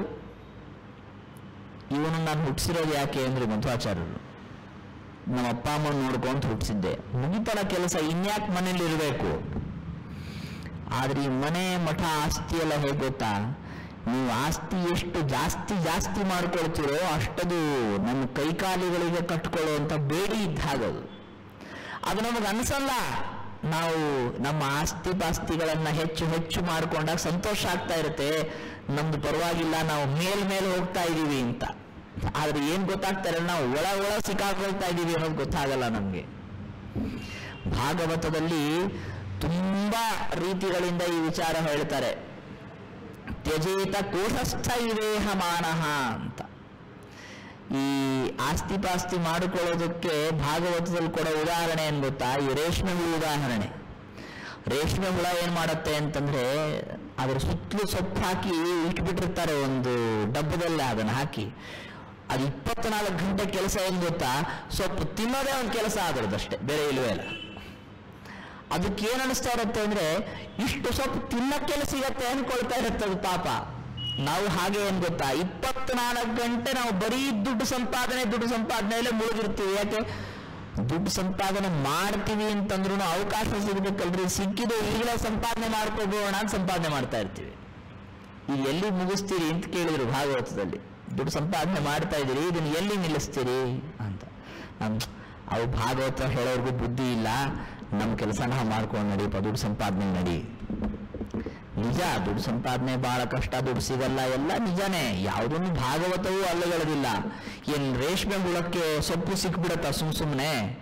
ಇವನು ನಾನು ಹುಟ್ಟಿಸಿರೋದು ಯಾಕೆ ಅಂದ್ರೆ ಮಧ್ವಾಚಾರ್ಯರು ನಮ್ಮ ಅಪ್ಪ ಅಮ್ಮ ನೋಡ್ಕೊಂತ ಹುಟ್ಟಿಸಿದ್ದೆ ಮುಗಿತಳ ಕೆಲಸ ಇನ್ಯಾಕ್ ಮನೇಲಿ ಇರಬೇಕು ಆದ್ರೆ ಈ ಮನೆ ಮಠ ಆಸ್ತಿ ಎಲ್ಲ ಹೇಗೆ ಗೊತ್ತಾ ನೀವು ಆಸ್ತಿ ಎಷ್ಟು ಜಾಸ್ತಿ ಜಾಸ್ತಿ ಮಾಡ್ಕೊಳ್ತೀರೋ ಅಷ್ಟದು ನಮ್ಮ ಕೈಕಾಲಿಗಳಿಗೆ ಕಟ್ಕೊಳ್ಳುವಂತ ಬೇಡಿ ಇದ್ದ ಹಾಗದು ಅದು ನಮಗೆ ಅನ್ಸಲ್ಲ ನಾವು ನಮ್ಮ ಆಸ್ತಿ ಪಾಸ್ತಿಗಳನ್ನ ಹೆಚ್ಚು ಹೆಚ್ಚು ಮಾಡ್ಕೊಂಡಾಗ ಸಂತೋಷ ಆಗ್ತಾ ಇರುತ್ತೆ ನಮ್ದು ಪರವಾಗಿಲ್ಲ ನಾವು ಮೇಲ್ ಮೇಲೆ ಹೋಗ್ತಾ ಇದೀವಿ ಅಂತ ಆದ್ರೆ ಏನ್ ಗೊತ್ತಾಗ್ತಾರೆ ನಾವು ಒಳ ಒಳ ಸಿಕ್ಕಾಕೊಳ್ತಾ ಇದೀವಿ ಅನ್ನೋದು ಗೊತ್ತಾಗಲ್ಲ ನಮ್ಗೆ ಭಾಗವತದಲ್ಲಿ ತುಂಬಾ ರೀತಿಗಳಿಂದ ಈ ವಿಚಾರ ಹೇಳ್ತಾರೆ ತ್ಯಜೇತ ಕೋಶಸ್ಥ ಇವೇಹ ಮಾನಹ ಅಂತ ಈ ಆಸ್ತಿ ಪಾಸ್ತಿ ಮಾಡಿಕೊಳ್ಳೋದಕ್ಕೆ ಭಾಗವತದಲ್ಲಿ ಕೊಡೋ ಉದಾಹರಣೆ ಏನ್ ಗೊತ್ತಾ ಈ ರೇಷ್ಮೆ ಹುಳು ಉದಾಹರಣೆ ರೇಷ್ಮೆ ಹುಳ ಏನ್ ಮಾಡತ್ತೆ ಅಂತಂದ್ರೆ ಅದ್ರ ಸುತ್ತಲೂ ಸೊಪ್ಪು ಹಾಕಿ ಇಟ್ಬಿಟ್ಟಿರ್ತಾರೆ ಒಂದು ಡಬ್ಬದಲ್ಲಿ ಅದನ್ನ ಹಾಕಿ ಅದು ಇಪ್ಪತ್ನಾಲ್ಕು ಗಂಟೆ ಕೆಲಸ ಏನ್ ಗೊತ್ತಾ ಸೊಪ್ಪು ತಿನ್ನೋದೇ ಒಂದು ಕೆಲಸ ಆದ್ರದಷ್ಟೇ ಬೇರೆ ಇಲ್ವೇ ಇಲ್ಲ ಅದಕ್ಕೆ ಏನ್ ಅನಿಸ್ತಾ ಇರುತ್ತೆ ಅಂದ್ರೆ ಇಷ್ಟು ಸೊಪ್ಪು ತಿನ್ನಕ್ಕೆಲ್ಲ ಸಿಗತ್ತೆ ಅನ್ಕೊಳ್ತಾ ಇರುತ್ತೆ ಅದು ಪಾಪ ನಾವು ಹಾಗೆ ಏನ್ ಗೊತ್ತಾ ಇಪ್ಪತ್ನಾಲ್ಕು ಗಂಟೆ ನಾವು ಬರೀ ದುಡ್ಡು ಸಂಪಾದನೆ ದುಡ್ಡು ಸಂಪಾದನೆಯಲ್ಲೇ ಮುಳುಗಿರ್ತೀವಿ ಯಾಕೆ ದುಡ್ಡು ಸಂಪಾದನೆ ಮಾಡ್ತೀವಿ ಅಂತಂದ್ರೂ ಅವಕಾಶ ಸಿಗ್ಬೇಕಲ್ರಿ ಸಿಕ್ಕಿದ್ದು ಈಗಲೇ ಸಂಪಾದನೆ ಮಾಡ್ಕೋಬೋಣ ಅಂತ ಸಂಪಾದನೆ ಮಾಡ್ತಾ ಇರ್ತೀವಿ ಈಗ ಎಲ್ಲಿ ಮುಗಿಸ್ತೀರಿ ಅಂತ ಕೇಳಿದ್ರು ಭಾಗವತದಲ್ಲಿ ದುಡ್ಡು ಸಂಪಾದನೆ ಮಾಡ್ತಾ ಇದ್ದೀರಿ ಇದನ್ನ ಎಲ್ಲಿ ನಿಲ್ಲಿಸ್ತೀರಿ ಅಂತ ನಮ್- ಅವು ಭಾಗವತ ಹೇಳೋರ್ಗೂ ಬುದ್ಧಿ ಇಲ್ಲ ನಮ್ಮ ಕೆಲಸ ನಾವು ಮಾಡ್ಕೊಂಡು ನಡೀಪ ದುಡ್ಡು ಸಂಪಾದನೆ ನಡಿ ನಿಜ ದುಡ್ಡು ಸಂಪಾದನೆ ಬಹಳ ಕಷ್ಟ ದುಡ್ಡು ಸಿಗಲ್ಲ ಎಲ್ಲ ನಿಜನೇ ಯಾವುದೊಂದು ಭಾಗವತವೂ ಅಲ್ಲಗಳದಿಲ್ಲ ಏನ್ ರೇಷ್ಮೆ ಹುಳಕ್ಕೆ ಸೊಪ್ಪು ಸಿಕ್ಬಿಡತ್ತ ಸುಮ್ ಸುಮ್ಮನೆ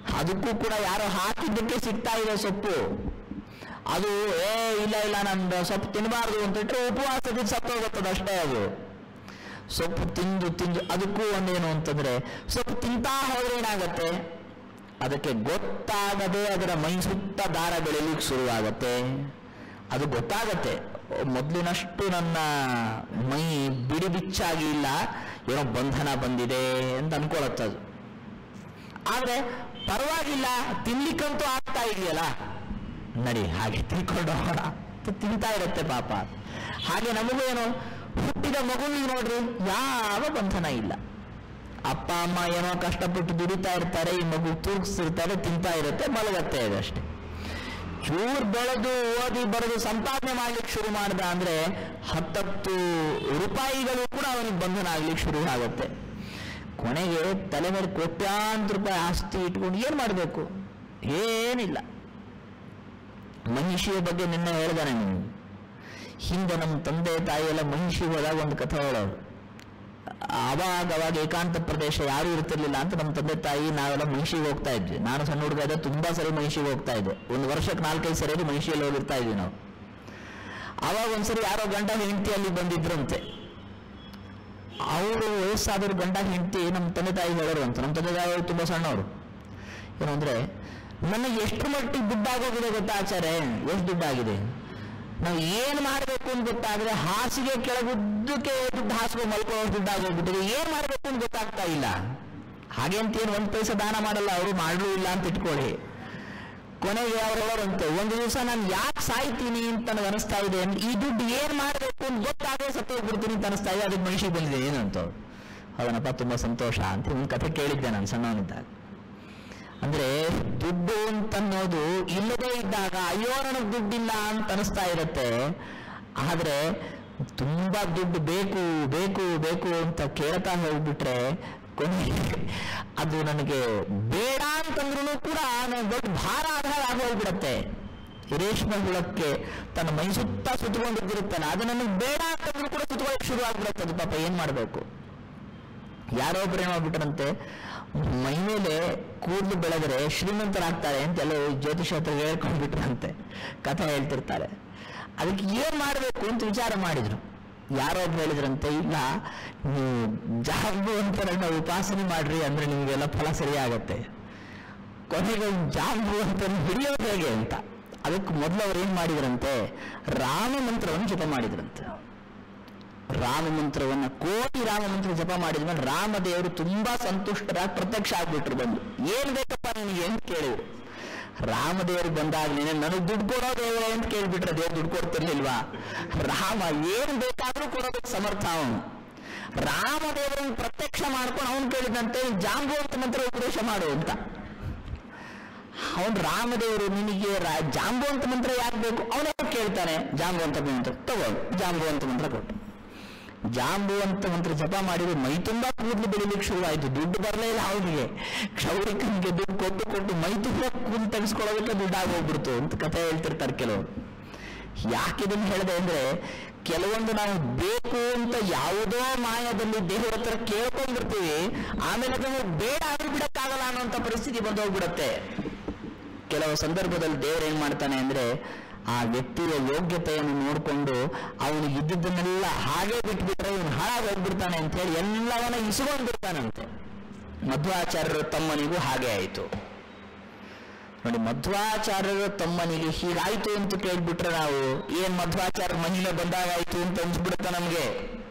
ಅದಕ್ಕೂ ಕೂಡ ಯಾರೋ ಹಾಕಿದ್ದಕ್ಕೆ ಸಿಗ್ತಾ ಇದೆ ಸೊಪ್ಪು ಅದು ಏ ಇಲ್ಲ ಇಲ್ಲ ನಂದು ಸೊಪ್ಪು ತಿನ್ನಬಾರ್ದು ಅಂತ ಇಟ್ಟರೆ ಉಪವಾಸದಿಂದ ಸತ್ತೋಗುತ್ತದೆ ಅಷ್ಟೇ ಅದು ಸೊಪ್ಪು ತಿಂದು ತಿಂದು ಅದಕ್ಕೂ ಒಂದೇನು ಅಂತಂದ್ರೆ ಸೊಪ್ಪು ತಿಂತಾ ಹೋದ್ರೆ ಏನಾಗತ್ತೆ ಅದಕ್ಕೆ ಗೊತ್ತಾಗದೆ ಅದರ ಮೈ ಸುತ್ತ ದಾರ ಬೆಳಿಲಿಕ್ಕೆ ಶುರುವಾಗತ್ತೆ ಅದು ಗೊತ್ತಾಗತ್ತೆ ಮೊದಲಿನಷ್ಟು ನನ್ನ ಮೈ ಬಿಡಿ ಬಿಚ್ಚಾಗಿ ಇಲ್ಲ ಏನೋ ಬಂಧನ ಬಂದಿದೆ ಅಂತ ಅನ್ಕೊಳತ್ತೆ ಅದು ಆದ್ರೆ ಪರವಾಗಿಲ್ಲ ತಿನ್ಲಿಕ್ಕಂತೂ ಆಗ್ತಾ ಇದೆಯಲ್ಲ ನಡಿ ಹಾಗೆ ತಿನ್ಕೊಂಡು ಹೋಗೋಣ ಅಂತ ತಿಂತಾ ಇರುತ್ತೆ ಪಾಪ ಹಾಗೆ ನಮಗೂ ಏನು ಹುಟ್ಟಿದ ಮಗುವಿಗೆ ನೋಡ್ರಿ ಯಾವ ಬಂಧನ ಇಲ್ಲ ಅಪ್ಪ ಅಮ್ಮ ಏನೋ ಕಷ್ಟಪಟ್ಟು ದುಡಿತಾ ಇರ್ತಾರೆ ಈ ಮಗು ತೂಗಿಸ್ತಿರ್ತಾರೆ ತಿಂತಾ ಇರುತ್ತೆ ಮಲಗತ್ತೆ ಅದಷ್ಟೇ ಚೂರ್ ಬೆಳೆದು ಓದಿ ಬರೆದು ಸಂಪಾದನೆ ಮಾಡ್ಲಿಕ್ಕೆ ಶುರು ಮಾಡ್ದ ಅಂದ್ರೆ ಹತ್ತತ್ತು ರೂಪಾಯಿಗಳು ಕೂಡ ಅವನಿಗೆ ಬಂಧನ ಆಗ್ಲಿಕ್ಕೆ ಶುರು ಆಗುತ್ತೆ ಕೊನೆಗೆ ತಲೆ ಮೇಲೆ ಕೋಟ್ಯಾಂತರ ರೂಪಾಯಿ ಆಸ್ತಿ ಇಟ್ಕೊಂಡು ಏನ್ ಮಾಡಬೇಕು ಏನಿಲ್ಲ ಮಹಿಷಿಯ ಬಗ್ಗೆ ನಿನ್ನೆ ಹೇಳಿದೆ ನಾನು ಹಿಂದೆ ನಮ್ಮ ತಂದೆ ತಾಯಿ ಎಲ್ಲ ಮಹಿಷಿಗೆ ಹೋದಾಗ ಒಂದು ಕಥೆ ಹೇಳೋರು ಅವಾಗ ಅವಾಗ ಏಕಾಂತ ಪ್ರದೇಶ ಯಾರು ಇರ್ತಿರ್ಲಿಲ್ಲ ಅಂತ ನಮ್ಮ ತಂದೆ ತಾಯಿ ನಾವೆಲ್ಲ ಮಹಿಷಿಗೆ ಹೋಗ್ತಾ ಇದ್ವಿ ನಾನು ಸಣ್ಣ ಹುಡುಗ ಇದ್ದೆ ತುಂಬಾ ಸರಿ ಮಹಿಷಿಗೆ ಹೋಗ್ತಾ ಇದ್ದೆ ಒಂದು ವರ್ಷಕ್ಕೆ ನಾಲ್ಕೈದು ಸರಿ ಮಹಿಷಿಯಲ್ಲಿ ಹೋಗಿರ್ತಾ ಇದ್ವಿ ನಾವು ಅವಾಗ ಒಂದ್ಸರಿ ಯಾರೋ ಗಂಡ ಹೆಂಡತಿ ಅಲ್ಲಿ ಬಂದಿದ್ರಂತೆ ಅವರು ವಯಸ್ಸಾದವ್ರು ಗಂಡ ಹೆಂಡತಿ ನಮ್ಮ ತಂದೆ ತಾಯಿ ಹೇಳೋರು ಅಂತ ನಮ್ಮ ತಂದೆ ತಾಯಿ ತುಂಬಾ ಸಣ್ಣವರು ಏನು ಅಂದ್ರೆ ನನಗೆ ಎಷ್ಟು ಮಟ್ಟಿಗೆ ದುಡ್ಡಾಗೋಗಿದೆ ಗೊತ್ತಾ ಆಚಾರ್ಯ ಎಷ್ಟು ದುಡ್ಡಾಗಿದೆ ನಾವು ಏನು ಮಾಡಬೇಕು ಅಂತ ಗೊತ್ತಾದ್ರೆ ಹಾಸಿಗೆ ಕೆಳಗುದ್ದಕ್ಕೆ ದುಡ್ಡು ಹಾಸಿಗೆ ಮಲ್ಕೊಳ್ಳೋ ದುಡ್ಡಾಗೋಗ್ಬಿಟ್ಟಿದೆ ಏನ್ ಮಾಡಬೇಕು ಅಂತ ಗೊತ್ತಾಗ್ತಾ ಇಲ್ಲ ಹಾಗೆ ಅಂತ ಏನು ಒಂದ್ ಪೈಸೆ ದಾನ ಮಾಡಲ್ಲ ಅವರು ಮಾಡಲೂ ಇಲ್ಲ ಅಂತ ಇಟ್ಕೊಳ್ಳಿ ಕೊನೆಗೆ ಅವ್ರು ಹೇಳೋರಂತೆ ಒಂದು ದಿವಸ ನಾನು ಯಾಕೆ ಸಾಯ್ತೀನಿ ಅಂತ ನನಗೆ ಅನಿಸ್ತಾ ಇದೆ ಈ ದುಡ್ಡು ಏನ್ ಮಾಡಬೇಕು ಅಂತ ಗೊತ್ತಾಗೇ ಸತ್ತೋಗ್ಬಿಡ್ತೀನಿ ಅಂತ ಅನಿಸ್ತಾ ಇದೆ ಅದಕ್ಕೆ ಮನುಷ್ಯ ಬಂದಿದೆ ಏನಂತ ಅವನಪ್ಪ ತುಂಬಾ ಸಂತೋಷ ಅಂತ ಒಂದು ಕಥೆ ಕೇಳಿದ್ದೆ ನಾನು ಸಣ್ಣವನಿದ್ದಾಗ ಅಂದ್ರೆ ದುಡ್ಡು ಅಂತನ್ನೋದು ಇಲ್ಲದೇ ಇದ್ದಾಗ ಅಯ್ಯೋ ನನಗೆ ದುಡ್ಡಿಲ್ಲ ಅಂತ ಅನಿಸ್ತಾ ಇರುತ್ತೆ ಆದ್ರೆ ತುಂಬಾ ದುಡ್ಡು ಬೇಕು ಬೇಕು ಬೇಕು ಅಂತ ಕೇಳ್ತಾ ಹೋಗ್ಬಿಟ್ರೆ ಕೊನೆಗೆ ಅದು ನನಗೆ ಬೇಡ ಅಂತಂದ್ರೂ ಕೂಡ ನನಗೆ ದೊಡ್ಡ ಭಾರ ಆಧಾರ ಆಗೋಗ್ಬಿಡತ್ತೆ ರೇಷ್ಮೆ ಹುಳಕ್ಕೆ ತನ್ನ ಮೈ ಸುತ್ತ ಸುತ್ತಕೊಂಡಿದ್ದಿರುತ್ತಲ್ಲ ಅದು ನನಗೆ ಬೇಡ ಅಂತಂದ್ರೂ ಕೂಡ ಸುತ್ತಕೊಳ್ಳಕ್ಕೆ ಶುರು ಆಗ್ಬಿಡುತ್ತೆ ಅದು ಪಾಪ ಏನ್ ಮಾಡಬೇಕು ಯಾರೋ ಒಬ್ರು ಏನ್ ಮಾಡ್ಬಿಟ್ರಂತೆ ಮೈ ಮೇಲೆ ಕೂದಲು ಬೆಳೆದರೆ ಶ್ರೀಮಂತರಾಗ್ತಾರೆ ಅಂತ ಎಲ್ಲ ಜ್ಯೋತಿಷ ಹತ್ರ ಹೇಳ್ಕೊಂಡ್ಬಿಟ್ರಂತೆ ಕಥೆ ಹೇಳ್ತಿರ್ತಾರೆ ಅದಕ್ಕೆ ಏನ್ ಮಾಡಬೇಕು ಅಂತ ವಿಚಾರ ಮಾಡಿದ್ರು ಯಾರೋ ಒಬ್ರು ಹೇಳಿದ್ರಂತೆ ಇಲ್ಲ ನೀವು ಜಾಂಬು ಅಂತ ನನ್ನ ಉಪಾಸನೆ ಮಾಡ್ರಿ ಅಂದ್ರೆ ನಿಮ್ಗೆಲ್ಲ ಫಲ ಸರಿಯಾಗತ್ತೆ ಕೊನೆಗೆ ಜಾಂಬು ಅಂತ ಹಿಡಿಯೋದು ಹೇಗೆ ಅಂತ ಅದಕ್ಕೆ ಮೊದಲು ಅವ್ರು ಏನ್ ಮಾಡಿದ್ರಂತೆ ರಾಮ ಮಂತ್ರವನ್ನು ಜಪ ಮಾಡಿದ್ರಂತೆ ರಾಮ ಮಂತ್ರವನ್ನ ಕೋಟಿ ರಾಮ ಮಂತ್ರ ಜಪ ಮಾಡಿದ್ಮೇಲೆ ರಾಮದೇವರು ತುಂಬಾ ಸಂತುಷ್ಟರಾಗಿ ಪ್ರತ್ಯಕ್ಷ ಆಗ್ಬಿಟ್ರು ಬಂದು ಏನ್ ಬೇಕಪ್ಪ ನಿನಗೆ ಅಂತ ಕೇಳಿದ್ರು ರಾಮದೇವರು ಬಂದಾಗ್ಲೇನೆ ನನಗೆ ದುಡ್ಡು ಕೊಡೋ ದೇವರೇ ಅಂತ ಕೇಳ್ಬಿಟ್ರೆ ದೇವ್ರು ದುಡ್ಡು ಕೊಡ್ತಿರ್ಲಿಲ್ವಾ ರಾಮ ಏನ್ ಬೇಕಾದ್ರೂ ಕೊಡೋದಕ್ಕೆ ಸಮರ್ಥ ಅವನು ರಾಮದೇವರನ್ನು ಪ್ರತ್ಯಕ್ಷ ಮಾಡ್ಕೊಂಡು ಅವನು ಕೇಳಿದಂತೆ ಜಾಂಬು ಅಂತ ಮಂತ್ರ ಉಪದೇಶ ಮಾಡು ಅಂತ ಅವನು ರಾಮದೇವರು ನಿನಗೆ ರಾ- ಜಾಂಬು ಅಂತ ಮಂತ್ರ ಯಾಕೆ ಬೇಕು ಅವನೇ ಕೇಳ್ತಾನೆ ಜಾಂಬು ಅಂತ ಮಂತ್ರ ತಗೋ ಜಾಂಬು ಅಂತ ಮಂತ್ರ ಕೊಟ್ಟು ಜಾಂಬು ಅಂತ ಮಂತ್ರ ಜಪ ಮಾಡಿದ್ರೆ ಮೈ ತುಂಬಾ ಕೂದಲು ಬೆಳಿಲಿಕ್ಕೆ ಶುರುವಾಯಿತು ದುಡ್ಡು ಬರಲೇ ಇಲ್ಲ ಅವನಿಗೆ ಕ್ಷೌರಿಕನಿಗೆ ದುಡ್ಡು ಕೊಟ್ಟು ಕೊಟ್ಟು ಮೈ ತುಂಬಾ ಕೂದಲು ತೆಗೆಸ್ಕೊಳ್ಳೋದಕ್ಕೆ ದುಡ್ಡು ಆಗೋಗ್ಬಿಡ್ತು ಅಂತ ಕಥೆ ಹೇಳ್ತಿರ್ತಾರೆ ಕೆಲವರು ಯಾಕೆ ಇದನ್ನು ಹೇಳಿದೆ ಅಂದ್ರೆ ಕೆಲವೊಂದು ನಾವು ಬೇಕು ಅಂತ ಯಾವುದೋ ಮಾಯದಲ್ಲಿ ದೇವರ ಹತ್ರ ಕೇಳ್ಕೊಂಡಿರ್ತೀವಿ ಆಮೇಲೆ ಅದನ್ನು ಬೇಡ ಆದ್ರೂ ಬಿಡಕ್ಕಾಗಲ್ಲ ಅನ್ನೋಂಥ ಪರಿಸ್ಥಿತಿ ಬಂದು ಹೋಗ್ಬಿಡತ್ತೆ ಕೆಲವು ಸಂದರ್ಭದಲ್ಲಿ ದೇವರು ಏನ್ ಮಾಡ್ತಾನೆ ಅಂದ್ರೆ ಆ ವ್ಯಕ್ತಿಯ ಯೋಗ್ಯತೆಯನ್ನು ನೋಡಿಕೊಂಡು ಅವನಿಗೆ ಇದ್ದದ್ದನ್ನೆಲ್ಲ ಹಾಗೆ ಬಿಟ್ಬಿಟ್ರೆ ಇವನು ಹಾಳಾಗಿ ಹೋಗ್ಬಿಡ್ತಾನೆ ಅಂತ ಹೇಳಿ ಎಲ್ಲವನ್ನ ಇಸುಗೊಂಡ್ಬಿಡ್ತಾನಂತೆ ಮಧ್ವಾಚಾರ್ಯರ ತಮ್ಮನಿಗೂ ಹಾಗೆ ಆಯಿತು ನೋಡಿ ಮಧ್ವಾಚಾರ್ಯರ ತಮ್ಮನಿಗೆ ಹೀಗಾಯ್ತು ಅಂತ ಕೇಳ್ಬಿಟ್ರೆ ನಾವು ಏನ್ ಮಧ್ವಾಚಾರ್ಯ ಮಹಿಳೆ ಬಂದಾಗ ಆಯ್ತು ಅಂತ ಅನ್ಸ್ಬಿಡುತ್ತ ನಮ್ಗೆ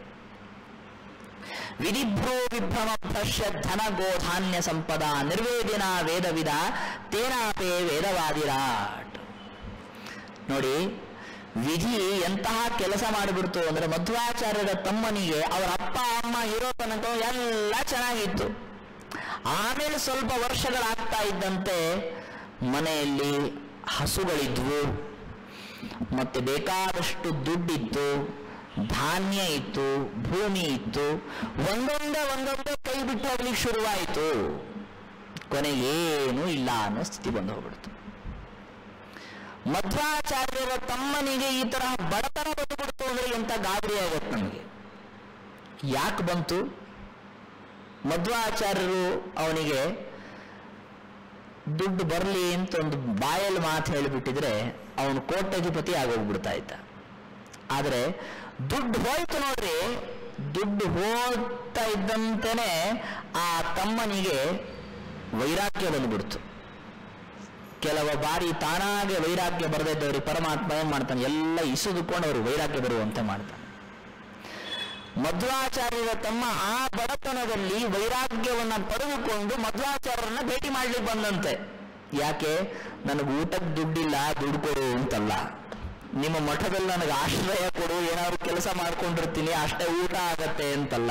ವಿಧಿಭ್ರೋ ವಿಭ್ರಮ ಭ್ರಶ್ಯ ಧನ ಗೋಧಾನ್ಯ ಸಂಪದ ನಿರ್ವೇದಿನ ವೇದವಿದ ತೇನಾಪೇ ವೇದವಾದಿರಾಟ್ ನೋಡಿ ವಿಧಿ ಎಂತಹ ಕೆಲಸ ಮಾಡಿಬಿಡ್ತು ಅಂದ್ರೆ ಮಧ್ವಾಚಾರ್ಯರ ತಮ್ಮನಿಗೆ ಅವರ ಅಪ್ಪ ಅಮ್ಮ ಇರೋ ತನಕ ಎಲ್ಲ ಚೆನ್ನಾಗಿತ್ತು ಆಮೇಲೆ ಸ್ವಲ್ಪ ವರ್ಷಗಳಾಗ್ತಾ ಇದ್ದಂತೆ ಮನೆಯಲ್ಲಿ ಹಸುಗಳಿದ್ವು ಮತ್ತೆ ಬೇಕಾದಷ್ಟು ದುಡ್ಡಿತ್ತು ಧಾನ್ಯ ಇತ್ತು ಭೂಮಿ ಇತ್ತು ಒಂದೊಂದೇ ಒಂದೊಂದೇ ಕೈ ಬಿಟ್ಟು ಹೋಗ್ಲಿಕ್ಕೆ ಶುರುವಾಯಿತು ಕೊನೆಗೇನು ಇಲ್ಲ ಅನ್ನೋ ಸ್ಥಿತಿ ಬಂದು ಹೋಗ್ಬಿಡ್ತು ಮಧ್ವಾಚಾರ್ಯರ ತಮ್ಮನಿಗೆ ಈ ತರಹ ಬಡತನ ಬಂದುಬಿಡ್ತು ಅಂದ್ರೆ ಎಂತ ಗಾಬರಿ ಆಗುತ್ತೆ ನಮಗೆ ಯಾಕೆ ಬಂತು ಮಧ್ವಾಚಾರ್ಯರು ಅವನಿಗೆ ದುಡ್ಡು ಬರಲಿ ಅಂತ ಒಂದು ಬಾಯಲ್ಲಿ ಮಾತು ಹೇಳಿಬಿಟ್ಟಿದ್ರೆ ಅವನು ಕೋಟ್ಯಾಧಿಪತಿ ಆಗೋಗ್ಬಿಡ್ತಾ ಇದ್ದ ಆದರೆ ದುಡ್ಡು ಹೋಯ್ತು ನೋಡ್ರಿ ದುಡ್ಡು ಹೋಗ್ತಾ ಇದ್ದಂತೆನೆ ಆ ತಮ್ಮನಿಗೆ ವೈರಾಗ್ಯ ಬಂದ್ಬಿಡ್ತು ಕೆಲವು ಬಾರಿ ತಾನಾಗೆ ವೈರಾಗ್ಯ ಬರದಿದ್ದವ್ರಿಗೆ ಪರಮಾತ್ಮ ಏನ್ ಮಾಡ್ತಾನೆ ಎಲ್ಲ ಇಸುದುಕೊಂಡು ಅವರು ವೈರಾಗ್ಯ ಬರುವಂತೆ ಮಾಡ್ತಾನೆ ಮಧ್ವಾಚಾರ್ಯರ ತಮ್ಮ ಆ ಬಡತನದಲ್ಲಿ ವೈರಾಗ್ಯವನ್ನ ಪಡೆದುಕೊಂಡು ಮಧ್ವಾಚಾರ್ಯರನ್ನ ಭೇಟಿ ಮಾಡ್ಲಿಕ್ಕೆ ಬಂದಂತೆ ಯಾಕೆ ನನಗೆ ಊಟಕ್ಕೆ ದುಡ್ಡಿಲ್ಲ ದುಡ್ಡು ಕೊಡು ಅಂತಲ್ಲ ನಿಮ್ಮ ಮಠದಲ್ಲಿ ನನಗೆ ಆಶ್ರಯ ಕೊಡು ಏನಾದ್ರು ಕೆಲಸ ಮಾಡ್ಕೊಂಡಿರ್ತೀನಿ ಅಷ್ಟೇ ಊಟ ಆಗತ್ತೆ ಅಂತಲ್ಲ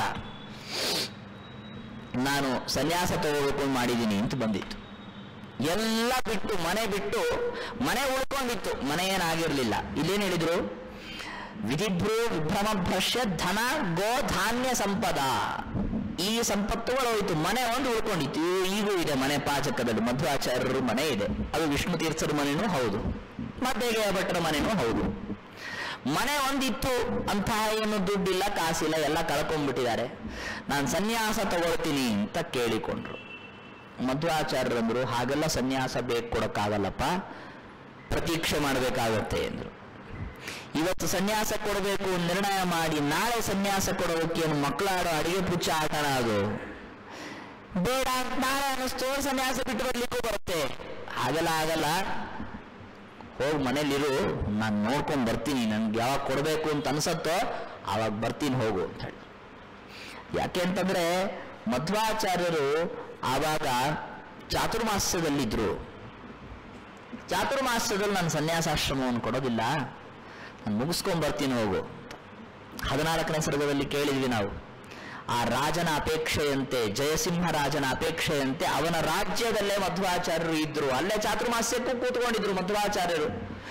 ನಾನು ಸನ್ಯಾಸ ತಗೋಬೇಕು ಅಂತ ಮಾಡಿದ್ದೀನಿ ಅಂತ ಬಂದಿತ್ತು ಎಲ್ಲ ಬಿಟ್ಟು ಮನೆ ಬಿಟ್ಟು ಮನೆ ಉಳ್ಕೊಂಡಿತ್ತು ಮನೆ ಏನಾಗಿರ್ಲಿಲ್ಲ ಇಲ್ಲೇನ್ ಹೇಳಿದ್ರು ವಿಧಿಭ್ರೂ ವಿಭ್ರಮ ಭ್ರಶ್ಯ ಧನ ಗೋ ಧಾನ್ಯ ಸಂಪದ ಈ ಸಂಪತ್ತುಗಳು ಹೋಯ್ತು ಮನೆ ಒಂದು ಉಳ್ಕೊಂಡಿತ್ತು ಇವು- ಈಗೂ ಇದೆ ಮನೆ ಪಾಚಕದಲ್ಲಿ ಮಧ್ವಾಚಾರ್ಯರ ಮನೆ ಇದೆ ಅದು ವಿಷ್ಣು ತೀರ್ಥರ ಮನೆನೂ ಹೌದು ಮದ್ದೇಗೆಯ ಭಟ್ರ ಮನೆನೂ ಹೌದು ಮನೆ ಒಂದಿತ್ತು ಅಂತಹ ಏನು ದುಡ್ಡಿಲ್ಲ ಕಾಸಿಲ್ಲ ಎಲ್ಲ ಕಳ್ಕೊಂಡ್ಬಿಟ್ಟಿದ್ದಾರೆ ನಾನು ಸನ್ಯಾಸ ತಗೊಳ್ತೀನಿ ಅಂತ ಕೇಳಿಕೊಂಡ್ರು ಮಧ್ವಾಚಾರ್ಯರಂದ್ರು ಹಾಗೆಲ್ಲ ಸನ್ಯಾಸ ಬೇಕು ಕೊಡಕ್ಕಾಗಲ್ಲಪ್ಪ ಪ್ರತೀಕ್ಷೆ ಮಾಡಬೇಕಾಗತ್ತೆ ಎಂದ್ರು ಇವತ್ತು ಸನ್ಯಾಸ ಕೊಡಬೇಕು ನಿರ್ಣಯ ಮಾಡಿ ನಾಳೆ ಸನ್ಯಾಸ ಕೊಡೋದಕ್ಕೆ ಏನು ಮಕ್ಕಳಾಡೋ ಅಡಿಗೆ ಪುಚ್ಚ ಆಟನ ಅದು ಬೇಡ ಅಂತ ನಾಳೆ ಅನ್ನಿಸ್ತು ಸನ್ಯಾಸ ಬಿಟ್ಟು ಬರ್ಲಿಕ್ಕೂ ಬರುತ್ತೆ ಹಾಗೆಲ್ಲ ಆಗಲ್ಲ ಹೋಗಿ ಮನೇಲಿರು ನಾನು ನೋಡ್ಕೊಂಡು ಬರ್ತೀನಿ ನನ್ಗೆ ಯಾವಾಗ ಕೊಡಬೇಕು ಅಂತ ಅನ್ಸತ್ತೋ ಆವಾಗ ಬರ್ತೀನಿ ಹೋಗು ಅಂತ ಹೇಳಿ ಯಾಕೆ ಅಂತಂದ್ರೆ ಮಧ್ವಾಚಾರ್ಯರು ಆವಾಗ ಚಾತುರ್ಮಾಸ್ಯದಲ್ಲಿದ್ರು ಚಾತುರ್ಮಾಸ್ಯದಲ್ಲಿ ನಾನು ಸನ್ಯಾಸಾಶ್ರಮವನ್ನು ಕೊಡೋದಿಲ್ಲ ನಾನು ಮುಗಿಸ್ಕೊಂಡ್ ಬರ್ತೀನಿ ಹೋಗು ಹದಿನಾಲ್ಕನೇ ಸರ್ಗದಲ್ಲಿ ಕೇಳಿದ್ವಿ ನಾವು ಆ ರಾಜನ ಅಪೇಕ್ಷೆಯಂತೆ ಜಯಸಿಂಹ ರಾಜನ ಅಪೇಕ್ಷೆಯಂತೆ ಅವನ ರಾಜ್ಯದಲ್ಲೇ ಮಧ್ವಾಚಾರ್ಯರು ಇದ್ರು ಅಲ್ಲೇ ಚಾತುರ್ಮಾಸ್ಯಕ್ಕೂ ಕೂತ್ಕೊಂಡಿದ್ರು ಮಧ್ವಾಚಾರ್ಯರು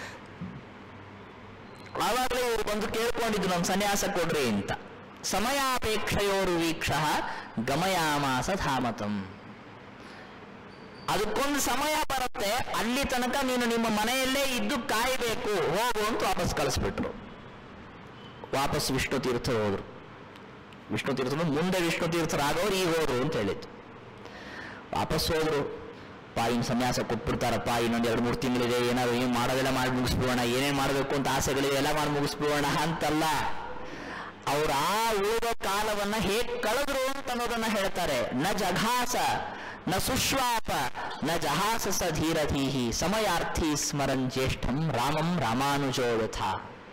ಆವಾಗಲೇ ಇವರು ಬಂದು ಕೇಳ್ಕೊಂಡಿದ್ರು ನಮ್ಮ ಸನ್ಯಾಸ ಕೊಡ್ರಿ ಅಂತ ಸಮಯಾಪೇಕ್ಷೆಯೋರು ವೀಕ್ಷ ಗಮಯಾಮಾಸ ಧಾಮತಂ ಅದಕ್ಕೊಂದು ಸಮಯ ಬರುತ್ತೆ ಅಲ್ಲಿ ತನಕ ನೀನು ನಿಮ್ಮ ಮನೆಯಲ್ಲೇ ಇದ್ದು ಕಾಯಬೇಕು ಹೋಗು ಅಂತ ವಾಪಸ್ ಕಳಿಸ್ಬಿಟ್ರು ವಾಪಸ್ ವಿಷ್ಣು ತೀರ್ಥ ಹೋದ್ರು ವಿಷ್ಣು ತೀರ್ಥರು ಮುಂದೆ ವಿಷ್ಣು ತೀರ್ಥರಾಗೋರು ಈಗ ಹೋದ್ರು ಅಂತ ಹೇಳಿತ್ತು ವಾಪಸ್ ಹೋದ್ರು ಪಾ ಇನ್ನು ಸನ್ಯಾಸ ಕೊಟ್ಬಿಡ್ತಾರಪ್ಪ ಇನ್ನೊಂದು ಎರಡು ಮೂರು ತಿಂಗಳಿದೆ ಏನಾದ್ರು ಏನು ಮಾಡೋದೆಲ್ಲ ಮಾಡಿ ಮುಗಿಸ್ಬಿಡೋಣ ಏನೇನು ಮಾಡಬೇಕು ಅಂತ ಆಸೆಗಳಿದೆ ಎಲ್ಲ ಮಾಡಿ ಮುಗಿಸ್ಬಿಡೋಣ ಅಂತಲ್ಲ ಅವ್ರು ಆ ಉಳಿದ ಕಾಲವನ್ನ ಹೇಗ್ ಕಳೆದ್ರು ಅಂತ ಅನ್ನೋದನ್ನ ಹೇಳ್ತಾರೆ ನ ಜಘಾಸ ನ ಸುಶ್ವಾಪ ನ ಜಹಾಸ ಸ ಧೀರಧೀಹಿ ಸಮಯಾರ್ಥಿ ಸ್ಮರನ್ ಜ್ಯೇಷ್ಠಂ ರಾಮಂ ರಾಮಾನುಜೋ ಯಥಾ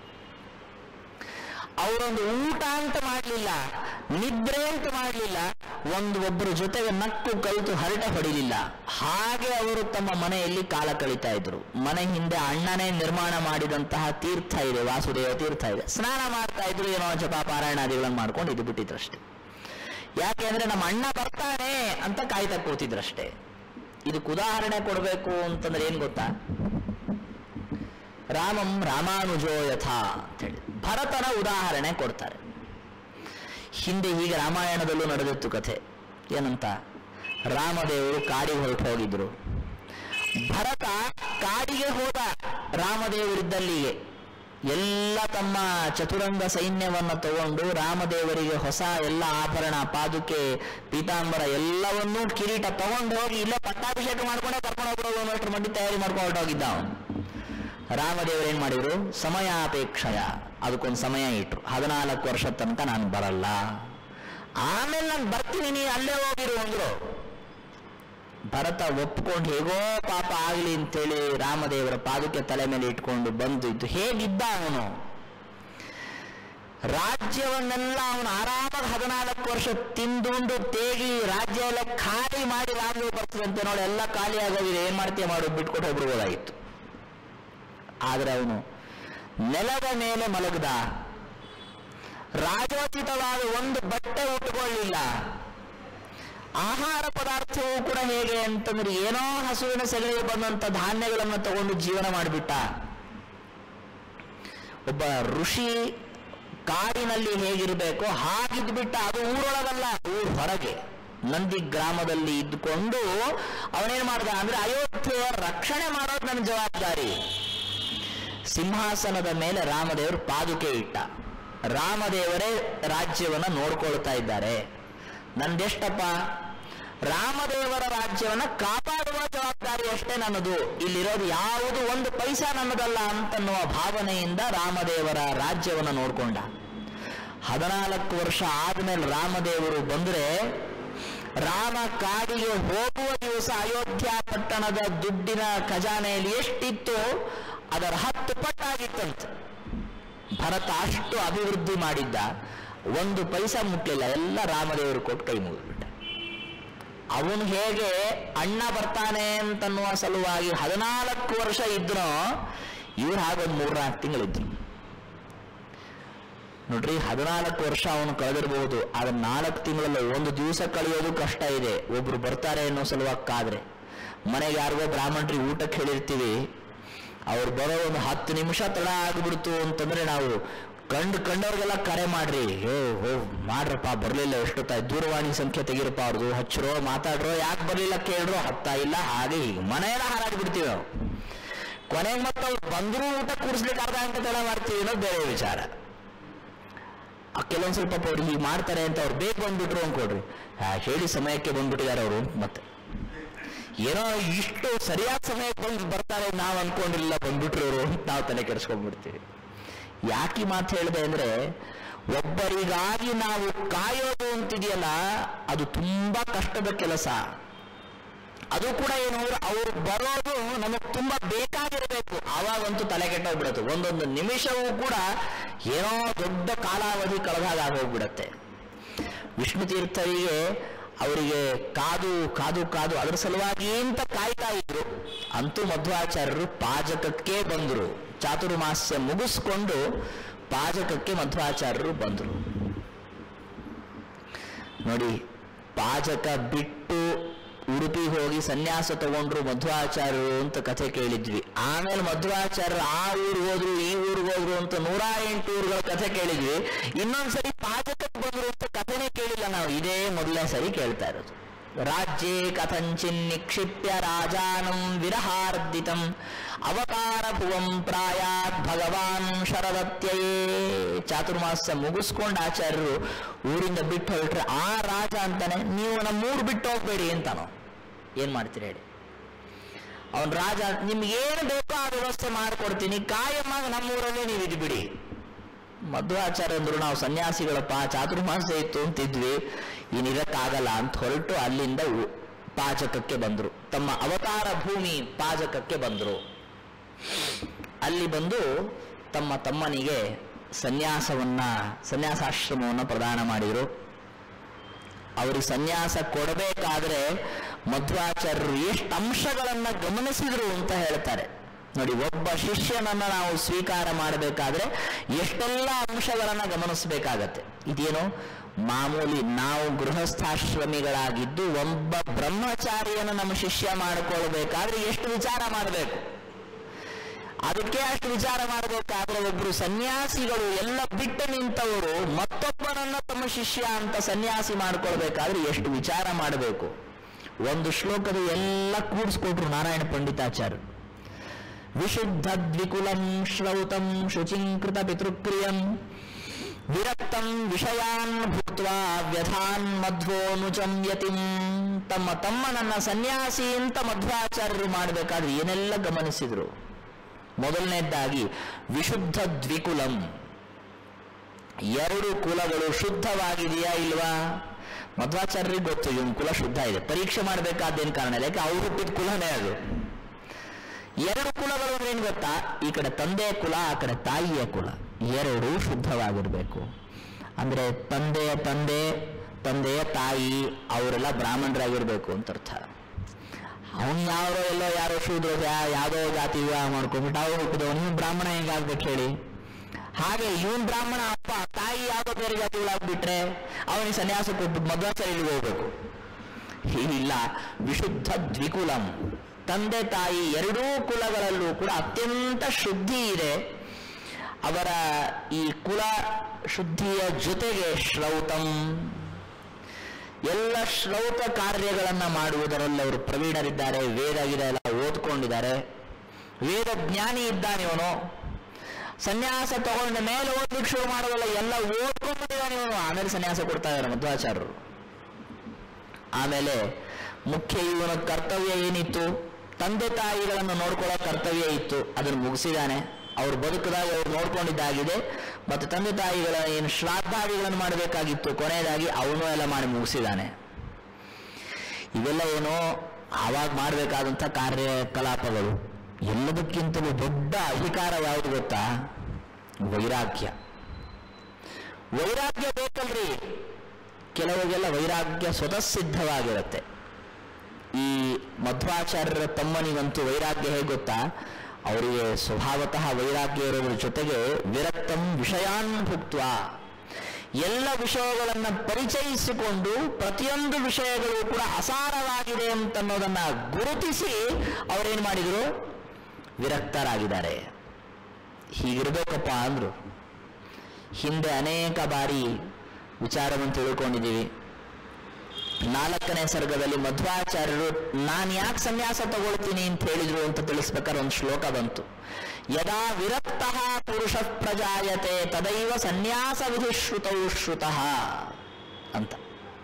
ಅವರೊಂದು ಊಟ ಅಂತ ಮಾಡಲಿಲ್ಲ ನಿದ್ರೆ ಅಂತ ಮಾಡಲಿಲ್ಲ ಒಂದು ಒಬ್ಬರ ಜೊತೆಗೆ ನಕ್ಕು ಕಲಿತು ಹರಟೆ ಹೊಡಿಲಿಲ್ಲ ಹಾಗೆ ಅವರು ತಮ್ಮ ಮನೆಯಲ್ಲಿ ಕಾಲ ಕಳೀತಾ ಇದ್ರು ಮನೆ ಹಿಂದೆ ಅಣ್ಣನೇ ನಿರ್ಮಾಣ ಮಾಡಿದಂತಹ ತೀರ್ಥ ಇದೆ ವಾಸುದೇವ ತೀರ್ಥ ಇದೆ ಸ್ನಾನ ಮಾಡ್ತಾ ಇದ್ರು ಏನೋ ಜಪ ಪಾರಾಯಣಾದಿಗಳನ್ನು ಮಾಡ್ಕೊಂಡು ಇದು ಬಿಟ್ಟಿದ್ರಷ್ಟೇ ಯಾಕೆ ಅಂದ್ರೆ ನಮ್ಮ ಅಣ್ಣ ಬರ್ತಾನೆ ಅಂತ ಕಾಯ್ತಾ ಕೂತಿದ್ರಷ್ಟೇ ಇದಕ್ಕೆ ಉದಾಹರಣೆ ಕೊಡಬೇಕು ಅಂತಂದ್ರೆ ಏನ್ ಗೊತ್ತಾ ರಾಮಂ ರಾಮಾನುಜೋ ಯಥಾ ಅಂತೇಳಿ ಭರತನ ಉದಾಹರಣೆ ಕೊಡ್ತಾರೆ ಹಿಂದೆ ಹೀಗೆ ರಾಮಾಯಣದಲ್ಲೂ ನಡೆದಿತ್ತು ಕಥೆ ಏನಂತ ರಾಮದೇವರು ಕಾಡಿಗೆ ಹೊರಟು ಹೋಗಿದ್ರು ಭರತ ಕಾಡಿಗೆ ಹೋದ ರಾಮದೇವರಿದ್ದಲ್ಲಿಗೆ ಎಲ್ಲ ತಮ್ಮ ಚತುರಂಗ ಸೈನ್ಯವನ್ನ ತಗೊಂಡು ರಾಮದೇವರಿಗೆ ಹೊಸ ಎಲ್ಲ ಆಭರಣ ಪಾದುಕೆ ಪೀತಾಂಬರ ಎಲ್ಲವನ್ನೂ ಕಿರೀಟ ತಗೊಂಡು ಹೋಗಿ ಇಲ್ಲೇ ಪಟ್ಟಾಭಿಷೇಕ ಮಾಡ್ಕೊಂಡೇ ಕರ್ಕೊಂಡು ಹೋಗ್ಬೋದು ಅನ್ನೋಷ್ಟ್ರ ಮಟ್ಟಿ ತಯಾರಿ ಮಾಡ್ಕೊಂಡು ಹೊರಟೋಗಿದ್ದ ಅವನು ರಾಮದೇವರು ಏನ್ ಮಾಡಿದ್ರು ಸಮಯಾಪೇಕ್ಷಯ ಅದಕ್ಕೊಂದು ಸಮಯ ಇಟ್ರು ಹದಿನಾಲ್ಕು ವರ್ಷ ತನಕ ನಾನು ಬರಲ್ಲ ಆಮೇಲೆ ನಾನು ಬರ್ತೀನಿ ನೀನು ಅಲ್ಲೇ ಹೋಗಿರು ಅಂದ್ರು ಭರತ ಒಪ್ಕೊಂಡು ಹೇಗೋ ಪಾಪ ಆಗ್ಲಿ ಅಂತೇಳಿ ರಾಮದೇವರ ಪಾದಕ್ಕೆ ತಲೆ ಮೇಲೆ ಇಟ್ಕೊಂಡು ಬಂದು ಇದ್ದು ಹೇಗಿದ್ದ ಅವನು ರಾಜ್ಯವನ್ನೆಲ್ಲ ಅವನು ಆರಾಮಾಗಿ ಹದಿನಾಲ್ಕು ವರ್ಷ ತಿಂದುಂಡು ತೇಗಿ ರಾಜ್ಯ ಎಲ್ಲ ಖಾಲಿ ಮಾಡಿ ರಾಮದೇವ್ ಬರ್ತದಂತೆ ನೋಡಿ ಎಲ್ಲ ಖಾಲಿ ಆಗೋಗಿದೆ ಏನ್ ಮಾಡ್ತೀಯ ಮಾಡು ಬಿಟ್ಕೊಟ್ಟು ಹೋಗ್ಬಿಡ್ಬೋದಾಗಿತ್ತು ಆದ್ರೆ ಅವನು ನೆಲದ ಮೇಲೆ ಮಲಗದ ರಾಜೋಚಿತವಾದ ಒಂದು ಬಟ್ಟೆ ಉಟ್ಕೊಳ್ಳಿಲ್ಲ ಆಹಾರ ಪದಾರ್ಥವೂ ಕೂಡ ಹೇಗೆ ಅಂತಂದ್ರೆ ಏನೋ ಹಸುವಿನ ಸೆಗಲಿಗೆ ಬಂದಂತ ಧಾನ್ಯಗಳನ್ನು ತಗೊಂಡು ಜೀವನ ಮಾಡಿಬಿಟ್ಟ ಒಬ್ಬ ಋಷಿ ಕಾಡಿನಲ್ಲಿ ಹೇಗಿರಬೇಕೋ ಹಾಗಿದ್ದು ಬಿಟ್ಟ ಅದು ಊರೊಳಗಲ್ಲ ಊರ್ ಹೊರಗೆ ನಂದಿ ಗ್ರಾಮದಲ್ಲಿ ಇದ್ದುಕೊಂಡು ಅವನೇನ್ ಮಾಡ್ದ ಅಂದ್ರೆ ಅಯೋಧ್ಯೆಯ ರಕ್ಷಣೆ ಮಾಡೋದು ನನ್ನ ಜವಾಬ್ದಾರಿ ಸಿಂಹಾಸನದ ಮೇಲೆ ರಾಮದೇವರು ಪಾದುಕೆ ಇಟ್ಟ ರಾಮದೇವರೇ ರಾಜ್ಯವನ್ನ ನೋಡ್ಕೊಳ್ತಾ ಇದ್ದಾರೆ ನಂದೆಷ್ಟಪ್ಪ ರಾಮದೇವರ ರಾಜ್ಯವನ್ನ ಕಾಪಾಡುವ ಜವಾಬ್ದಾರಿ ಅಷ್ಟೇ ನನ್ನದು ಇಲ್ಲಿರೋದು ಯಾವುದು ಒಂದು ಪೈಸಾ ನನ್ನದಲ್ಲ ಅಂತನ್ನುವ ಭಾವನೆಯಿಂದ ರಾಮದೇವರ ರಾಜ್ಯವನ್ನ ನೋಡ್ಕೊಂಡ ಹದಿನಾಲ್ಕು ವರ್ಷ ಆದ್ಮೇಲೆ ರಾಮದೇವರು ಬಂದ್ರೆ ರಾಮ ಕಾಡಿಗೆ ಹೋಗುವ ದಿವಸ ಅಯೋಧ್ಯ ಪಟ್ಟಣದ ದುಡ್ಡಿನ ಖಜಾನೆಯಲ್ಲಿ ಎಷ್ಟಿತ್ತು ಅದರ ಹತ್ತು ಪಟ್ಟಾಗಿತ್ತಂತೆ ಭರತ ಅಷ್ಟು ಅಭಿವೃದ್ಧಿ ಮಾಡಿದ್ದ ಒಂದು ಪೈಸಾ ಮುಟ್ಲಿಲ್ಲ ಎಲ್ಲ ರಾಮದೇವರು ಕೊಟ್ಟು ಕೈ ಮುಗಿದ್ಬಿಟ್ಟ ಅವನು ಹೇಗೆ ಅಣ್ಣ ಬರ್ತಾನೆ ಅಂತನ್ನುವ ಸಲುವಾಗಿ ಹದಿನಾಲ್ಕು ವರ್ಷ ಇದ್ನೋ ಇವ್ರು ಹಾಗೊಂದು ಮೂರ್ನಾಲ್ಕು ತಿಂಗಳಿದ್ರು ನೋಡ್ರಿ ಹದಿನಾಲ್ಕು ವರ್ಷ ಅವನು ಕಳೆದಿರಬಹುದು ಆದ್ರೆ ನಾಲ್ಕು ತಿಂಗಳಲ್ಲಿ ಒಂದು ದಿವಸ ಕಳೆಯೋದು ಕಷ್ಟ ಇದೆ ಒಬ್ರು ಬರ್ತಾರೆ ಅನ್ನೋ ಸಲುವಾಗಿ ಕಾದ್ರೆ ಮನೆಗೆ ಯಾರಿಗೋ ಬ್ರಾಹ್ಮಣರಿಗೆ ಊಟಕ್ಕೆ ಹೇಳಿರ್ತೀವಿ ಅವ್ರು ಬರೋ ಒಂದು ಹತ್ತು ನಿಮಿಷ ತಡ ಆಗ್ಬಿಡ್ತು ಅಂತಂದ್ರೆ ನಾವು ಕಂಡು ಕಂಡವ್ರಿಗೆಲ್ಲ ಕರೆ ಮಾಡ್ರಿ ಹೋ ಹೋ ಮಾಡ್ರಪ್ಪ ಬರ್ಲಿಲ್ಲ ಎಷ್ಟೊತ್ತಾಯ್ತು ದೂರವಾಣಿ ಸಂಖ್ಯೆ ತೆಗಿರಪ್ಪ ಅವ್ರದ್ದು ಹಚ್ಚಿರೋ ಮಾತಾಡ್ರೋ ಯಾಕೆ ಬರ್ಲಿಲ್ಲ ಕೇಳ್ರೋ ಹತ್ತಾ ಇಲ್ಲ ಹಾಗೆ ಹೀಗೆ ಮನೆಯೆಲ್ಲ ಹಾರಾಡ್ಬಿಡ್ತೀವಿ ನಾವು ಕೊನೆಗೆ ಮತ್ತೆ ಅವ್ರು ಬಂದರೂ ಊಟ ಕೂಡಿಸ್ಲಿಕ್ಕೆ ಅರ್ಧ ಗಂಟೆ ತಡ ಮಾಡ್ತೀವಿ ಅನ್ನೋದು ಬೇರೆ ವಿಚಾರ ಆ ಕೆಲವೊಂದ್ ಸ್ವಲ್ಪ ಪಾಪ ಅವ್ರು ಹೀಗೆ ಮಾಡ್ತಾರೆ ಅಂತ ಅವ್ರು ಬೇಗ ಬಂದ್ಬಿಟ್ರು ಅನ್ಕೊಡ್ರಿ ಆ, ಹೇಳಿ ಸಮಯಕ್ಕೆ ಬಂದ್ಬಿಟ್ಟಿದ್ದಾರೆ ಅವರು ಮತ್ತೆ ಏನೋ ಇಷ್ಟು ಸರಿಯಾದ ಸಮಯಕ್ಕೆ ಬಂದು ಬರ್ತಾರೆ ನಾವು ಅನ್ಕೊಂಡಿಲ್ಲ ಬಂದ್ಬಿಟ್ರು ಅವರು ಅಂತ ನಾವು ತಲೆ ಕೆಡಿಸ್ಕೊಂಡ್ಬಿಡ್ತೀವಿ ಯಾಕೆ ಈ ಮಾತು ಹೇಳಿದೆ ಅಂದ್ರೆ ಒಬ್ಬರಿಗಾಗಿ ನಾವು ಕಾಯೋದು ಅಂತಿದೆಯಲ್ಲ ಅದು ತುಂಬಾ ಕಷ್ಟದ ಕೆಲಸ ಅದು ಕೂಡ ಏನು ಅಂದ್ರೆ ಅವ್ರು ಬರೋದು ನಮಗೆ ತುಂಬಾ ಬೇಕಾಗಿರಬೇಕು ಆವಾಗಂತೂ ತಲೆ ಕೆಟ್ಟೋಗ್ಬಿಡುತ್ತೆ ಒಂದೊಂದು ನಿಮಿಷವೂ ಕೂಡ ಏನೋ ದೊಡ್ಡ ಕಾಲಾವಧಿ ಕಳೆದಾಗ ಆಗೋಗ್ಬಿಡತ್ತೆ ವಿಷ್ಣು ತೀರ್ಥರಿಗೆ ಅವರಿಗೆ ಕಾದು ಕಾದು ಕಾದು ಅದರ ಸಲುವಾಗಿ ಅಂತ ಕಾಯ್ತಾ ಇದ್ರು ಅಂತೂ ಮಧ್ವಾಚಾರ್ಯರು ಪಾಜಕಕ್ಕೆ ಬಂದರು ಚಾತುರ್ಮಾಸ್ಯ ಮುಗಿಸ್ಕೊಂಡು ಪಾಜಕಕ್ಕೆ ಮಧ್ವಾಚಾರ್ಯರು ಬಂದರು ನೋಡಿ ಪಾಜಕ ಬಿಟ್ಟು ಉಡುಪಿ ಹೋಗಿ ಸನ್ಯಾಸ ತಗೊಂಡ್ರು ಮಧ್ವಾಚಾರ್ಯರು ಅಂತ ಕಥೆ ಕೇಳಿದ್ವಿ ಆಮೇಲೆ ಮಧ್ವಾಚಾರ್ಯರು ಆ ಊರಿಗೆ ಹೋದ್ರು ಈ ಊರಿಗೆ ಹೋದ್ರು ಅಂತ ನೂರ ಎಂಟು ಊರುಗಳ ಕಥೆ ಕೇಳಿದ್ವಿ ಇನ್ನೊಂದ್ಸರಿ ಪಾಜಕಕ್ಕೆ ಬಂದ್ರು ಅಂತ ಕಥೆನೇ ಕೇಳಿಲ್ಲ ನಾವು ಇದೇ ಮೊದಲನೇ ಸರಿ ಕೇಳ್ತಾ ಇರೋದು ರಾಜ್ಯೇ ಕಥಂಚಿನ್ ನಿಕ್ಷಿಪ್ಯ ರಾಜಾನಂ ವಿರಹಾರ್ದಿತಂ ಅವಕಾರ ಭುವಂ ಪ್ರಾಯಾತ್ ಭಗವಾನ್ ಶರದತ್ಯಯೇ ಚಾತುರ್ಮಾಸ ಮುಗಿಸ್ಕೊಂಡು ಆಚಾರ್ಯರು ಊರಿಂದ ಬಿಟ್ಟು ಹೊರಟ್ರೆ ಆ ರಾಜ ಅಂತಾನೆ ನೀವು ನಮ್ಮೂರು ಬಿಟ್ಟು ಹೋಗ್ಬೇಡಿ ಅಂತಾನೋ ಏನ್ ಮಾಡ್ತೀರಿ ಹೇಳಿ ಅವನ್ ರಾಜ ನಿಮ್ಗೆ ಏನು ಬೇಕೋ ಆ ವ್ಯವಸ್ಥೆ ಮಾಡ್ಕೊಡ್ತೀನಿ ಕಾಯಮ್ಮಾಗ ನಮ್ಮೂರಲ್ಲೇ ನೀವು ಇದ್ಬಿಡಿ ಮಧ್ವಾಚಾರ್ಯ ಅಂದ್ರು ನಾವು ಸನ್ಯಾಸಿಗಳಪ್ಪ ಚಾತುರ್ಮಾಸ ಇತ್ತು ಅಂತಿದ್ವಿ ಇನ್ನಿರಕ್ಕಾಗಲ್ಲ ಅಂತ ಹೊರಟು ಅಲ್ಲಿಂದ ಉ- ಪಾಜಕಕ್ಕೆ ಬಂದ್ರು ತಮ್ಮ ಅವತಾರ ಭೂಮಿ ಪಾಜಕಕ್ಕೆ ಬಂದ್ರು ಅಲ್ಲಿ ಬಂದು ತಮ್ಮ ತಮ್ಮನಿಗೆ ಸನ್ಯಾಸವನ್ನ ಸನ್ಯಾಸಾಶ್ರಮವನ್ನು ಪ್ರದಾನ ಮಾಡಿದರು ಅವರಿಗೆ ಸನ್ಯಾಸ ಕೊಡಬೇಕಾದ್ರೆ ಮಧ್ವಾಚಾರ್ಯರು ಎಷ್ಟು ಅಂಶಗಳನ್ನ ಗಮನಿಸಿದ್ರು ಅಂತ ಹೇಳ್ತಾರೆ ನೋಡಿ ಒಬ್ಬ ಶಿಷ್ಯನನ್ನ ನಾವು ಸ್ವೀಕಾರ ಮಾಡಬೇಕಾದ್ರೆ ಎಷ್ಟೆಲ್ಲ ಅಂಶಗಳನ್ನ ಗಮನಿಸಬೇಕಾಗತ್ತೆ ಇದೇನು ಮಾಮೂಲಿ ನಾವು ಗೃಹಸ್ಥಾಶ್ರಮಿಗಳಾಗಿದ್ದು ಒಬ್ಬ ಬ್ರಹ್ಮಚಾರಿಯನ್ನು ನಮ್ಮ ಶಿಷ್ಯ ಮಾಡಿಕೊಳ್ಬೇಕಾದ್ರೆ ಎಷ್ಟು ವಿಚಾರ ಮಾಡಬೇಕು ಅದಕ್ಕೆ ಅಷ್ಟು ವಿಚಾರ ಮಾಡಬೇಕಾದ್ರೆ ಒಬ್ರು ಸನ್ಯಾಸಿಗಳು ಎಲ್ಲ ಬಿಟ್ಟು ನಿಂತವರು ಮತ್ತೊಬ್ಬನನ್ನ ತಮ್ಮ ಶಿಷ್ಯ ಅಂತ ಸನ್ಯಾಸಿ ಮಾಡ್ಕೊಳ್ಬೇಕಾದ್ರೆ ಎಷ್ಟು ವಿಚಾರ ಮಾಡಬೇಕು ಒಂದು ಶ್ಲೋಕದ ಎಲ್ಲ ಕೂಡಿಸ್ಕೊಟ್ರು ನಾರಾಯಣ ಪಂಡಿತಾಚಾರ್ಯರು ವಿಶುದ್ಧ ದ್ವಿಕುಲಂ ಶ್ರೌತಂ ಶುಚಿಂಕೃತ ಪಿತೃಕ್ರಿಯಂ ವಿರಕ್ತಂ ವಿಷಯಾನ್ ಭುಕ್ತ್ವಾ ವ್ಯಥಾನ್ ಮಧ್ವೋನುಜಂ ಯತಿಂ ತಮ್ಮ ತಮ್ಮನನ್ನ ಸನ್ಯಾಸಿ ಅಂತ ಮಧ್ವಾಚಾರ್ಯರು ಮಾಡಬೇಕಾದ್ರೆ ಏನೆಲ್ಲ ಗಮನಿಸಿದ್ರು ಮೊದಲನೇದ್ದಾಗಿ ವಿಶುದ್ಧ ದ್ವಿಕುಲಂ ಎರಡು ಕುಲಗಳು ಶುದ್ಧವಾಗಿದೆಯಾ ಇಲ್ವಾ ಮಧ್ವಾಚಾರ್ಯರಿಗೆ ಗೊತ್ತು ಇವನ್ ಕುಲ ಶುದ್ಧ ಇದೆ ಪರೀಕ್ಷೆ ಮಾಡಬೇಕಾದ್ದೇನು ಕಾರಣ ಇಲ್ಲ ಯಾಕೆ ಅವ್ರು ಹುಟ್ಟಿದ ಕುಲನೇ ಅದು ಎರಡು ಕುಲಗಳು ಅಂದ್ರೆ ಏನ್ ಗೊತ್ತಾ ಈ ಕಡೆ ತಂದೆಯ ಕುಲ ಆ ಕಡೆ ತಾಯಿಯ ಕುಲ ಎರಡೂ ಶುದ್ಧವಾಗಿರ್ಬೇಕು ಅಂದ್ರೆ ತಂದೆಯ ತಂದೆ ತಂದೆಯ ತಾಯಿ ಅವರೆಲ್ಲ ಬ್ರಾಹ್ಮಣರಾಗಿರ್ಬೇಕು ಅಂತ ಅರ್ಥ ಅವನ್ ಯಾರೋ ಎಲ್ಲೋ ಯಾರೋ ಶೂದ್ರ ಯಾವ್ದೋ ಜಾತಿ ವಿವಾಹ ಮಾಡ್ಕೊಂಡ್ಬಿಟ್ಟು ಅವ್ರು ಹುಟ್ಟಿದವ ನೀವು ಬ್ರಾಹ್ಮಣ ಹೆಂಗಾಗ್ಬೇಕು ಹೇಳಿ ಹಾಗೆ ಇವನ್ ಬ್ರಾಹ್ಮಣ ಅಪ್ಪ ತಾಯಿ ಯಾವ್ದೋ ಬೇರೆ ಜಾತಿಗಳಾಗ್ಬಿಟ್ರೆ ಅವನಿಗೆ ಸನ್ಯಾಸ ಕೊಟ್ಬಿಟ್ಟು ಮಧ್ವಾಚಾರ್ಯರಿಗೆ ಹೋಗ್ಬೇಕು ಇಲ್ಲ ವಿಶುದ್ಧ ದ್ವಿಕುಲಂ ತಂದೆ ತಾಯಿ ಎರಡೂ ಕುಲಗಳಲ್ಲೂ ಕೂಡ ಅತ್ಯಂತ ಶುದ್ಧಿ ಇದೆ ಅವರ ಈ ಕುಲ ಶುದ್ಧಿಯ ಜೊತೆಗೆ ಶ್ರೌತಂ ಎಲ್ಲ ಶ್ರೌತ ಕಾರ್ಯಗಳನ್ನ ಮಾಡುವುದರಲ್ಲಿ ಅವರು ಪ್ರವೀಣರಿದ್ದಾರೆ ವೇದ ಗಿದ ಎಲ್ಲ ಓದ್ಕೊಂಡಿದ್ದಾರೆ ವೇದ ಜ್ಞಾನಿ ಇದ್ದಾನೆ ಇವನು ಸನ್ಯಾಸ ತಗೊಂಡ ಮೇಲೆ ಓದ್ಲಿಕ್ಕೆ ಶುರು ಮಾಡೋದಲ್ಲ ಎಲ್ಲ ಓದ್ಕೊಂಡ್ಬಿಟ್ಟಿದ್ದಾನೆ ಇವನು ಆಮೇಲೆ ಸನ್ಯಾಸ ಕೊಡ್ತಾ ಇದ್ದಾರೆ ಮಧ್ವಾಚಾರ್ಯರು ಆಮೇಲೆ ಮುಖ್ಯ ಇವನ ಕರ್ತವ್ಯ ಏನಿತ್ತು ತಂದೆ ತಾಯಿಗಳನ್ನು ನೋಡ್ಕೊಳ್ಳೋ ಕರ್ತವ್ಯ ಇತ್ತು ಅದನ್ನು ಮುಗಿಸಿದಾನೆ ಅವ್ರು ಬದುಕದಾಗ ಅವ್ರು ನೋಡ್ಕೊಂಡಿದ್ದಾಗಿದೆ ಮತ್ತು ತಂದೆ ತಾಯಿಗಳ ಏನು ಶ್ರಾದ್ದಾದಿಗಳನ್ನು ಮಾಡಬೇಕಾಗಿತ್ತು ಕೊನೆಯದಾಗಿ ಅವನು ಎಲ್ಲ ಮಾಡಿ ಮುಗಿಸಿದಾನೆ ಇವೆಲ್ಲ ಏನೋ ಆವಾಗ ಮಾಡಬೇಕಾದಂಥ ಕಾರ್ಯಕಲಾಪಗಳು ಎಲ್ಲದಕ್ಕಿಂತಲೂ ದೊಡ್ಡ ಅಧಿಕಾರ ಯಾವುದು ಗೊತ್ತಾ ವೈರಾಗ್ಯ ವೈರಾಗ್ಯ ಬೇಕಲ್ರಿ ಕೆಲವರಿಗೆಲ್ಲ ವೈರಾಗ್ಯ ಸ್ವತಃ ಸಿದ್ಧವಾಗಿರುತ್ತೆ ಈ ಮಧ್ವಾಚಾರ್ಯರ ತಮ್ಮನಿಗಂತೂ ವೈರಾಗ್ಯ ಹೇಗೆ ಗೊತ್ತಾ ಅವರಿಗೆ ಸ್ವಭಾವತಃ ವೈರಾಗ್ಯ ಇರೋದ್ರ ಜೊತೆಗೆ ವಿರಕ್ತಂ ವಿಷಯಾನ್ ಭುಕ್ತ್ವ ಎಲ್ಲ ವಿಷಯಗಳನ್ನು ಪರಿಚಯಿಸಿಕೊಂಡು ಪ್ರತಿಯೊಂದು ವಿಷಯಗಳು ಕೂಡ ಅಸಾರವಾಗಿದೆ ಅಂತನ್ನೋದನ್ನ ಗುರುತಿಸಿ ಅವರೇನು ಮಾಡಿದರು ವಿರಕ್ತರಾಗಿದ್ದಾರೆ ಹೀಗಿರ್ಬೇಕಪ್ಪ ಅಂದ್ರು ಹಿಂದೆ ಅನೇಕ ಬಾರಿ ವಿಚಾರವನ್ನು ತಿಳ್ಕೊಂಡಿದ್ದೀವಿ ನಾಲ್ಕನೇ ಸರ್ಗದಲ್ಲಿ ಮಧ್ವಾಚಾರ್ಯರು ನಾನು ಯಾಕೆ ಸನ್ಯಾಸ ತಗೊಳ್ತೀನಿ ಅಂತ ಹೇಳಿದ್ರು ಅಂತ ತಿಳಿಸ್ಬೇಕಾದ್ರೆ ಒಂದು ಶ್ಲೋಕ ಬಂತು ಯದಾ ವಿರಕ್ತ ಪುರುಷ ಪ್ರಜಾಯತೆ ತದೈವ ಸನ್ಯಾಸ ವಿಧಿ ಶ್ರುತೌ ಶ್ರುತಃ ಅಂತ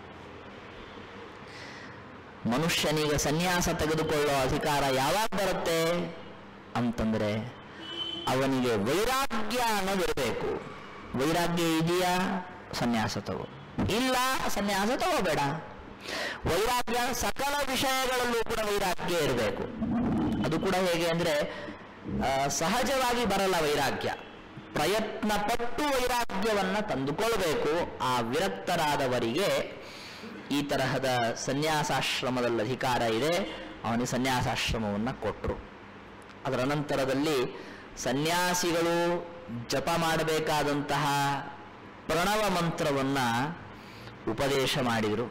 ಮನುಷ್ಯನಿಗೆ ಸನ್ಯಾಸ ತೆಗೆದುಕೊಳ್ಳೋ ಅಧಿಕಾರ ಯಾವಾಗ ಬರುತ್ತೆ ಅಂತಂದ್ರೆ ಅವನಿಗೆ ವೈರಾಗ್ಯ ಅನ್ನೋದಿರಬೇಕು ವೈರಾಗ್ಯ ಇದೆಯಾ ಸನ್ಯಾಸ ತಗೋ ಇಲ್ಲ ಸನ್ಯಾಸ ತಗೋಬೇಡ ವೈರಾಗ್ಯ ಸಕಲ ವಿಷಯಗಳಲ್ಲೂ ಕೂಡ ವೈರಾಗ್ಯ ಇರಬೇಕು ಅದು ಕೂಡ ಹೇಗೆ ಅಂದ್ರೆ ಆ, ಸಹಜವಾಗಿ ಬರಲ್ಲ ವೈರಾಗ್ಯ ಪ್ರಯತ್ನ ಪಟ್ಟು ವೈರಾಗ್ಯವನ್ನ ತಂದುಕೊಳ್ಬೇಕು ಆ ವಿರಕ್ತರಾದವರಿಗೆ ಈ ತರಹದ ಸನ್ಯಾಸಾಶ್ರಮದಲ್ಲಿ ಅಧಿಕಾರ ಇದೆ ಅವನಿಗೆ ಸನ್ಯಾಸಾಶ್ರಮವನ್ನು ಕೊಟ್ಟರು ಅದರ ನಂತರದಲ್ಲಿ ಸನ್ಯಾಸಿಗಳು ಜಪ ಮಾಡಬೇಕಾದಂತಹ ಪ್ರಣವ ಮಂತ್ರವನ್ನ ಉಪದೇಶ ಮಾಡಿದರು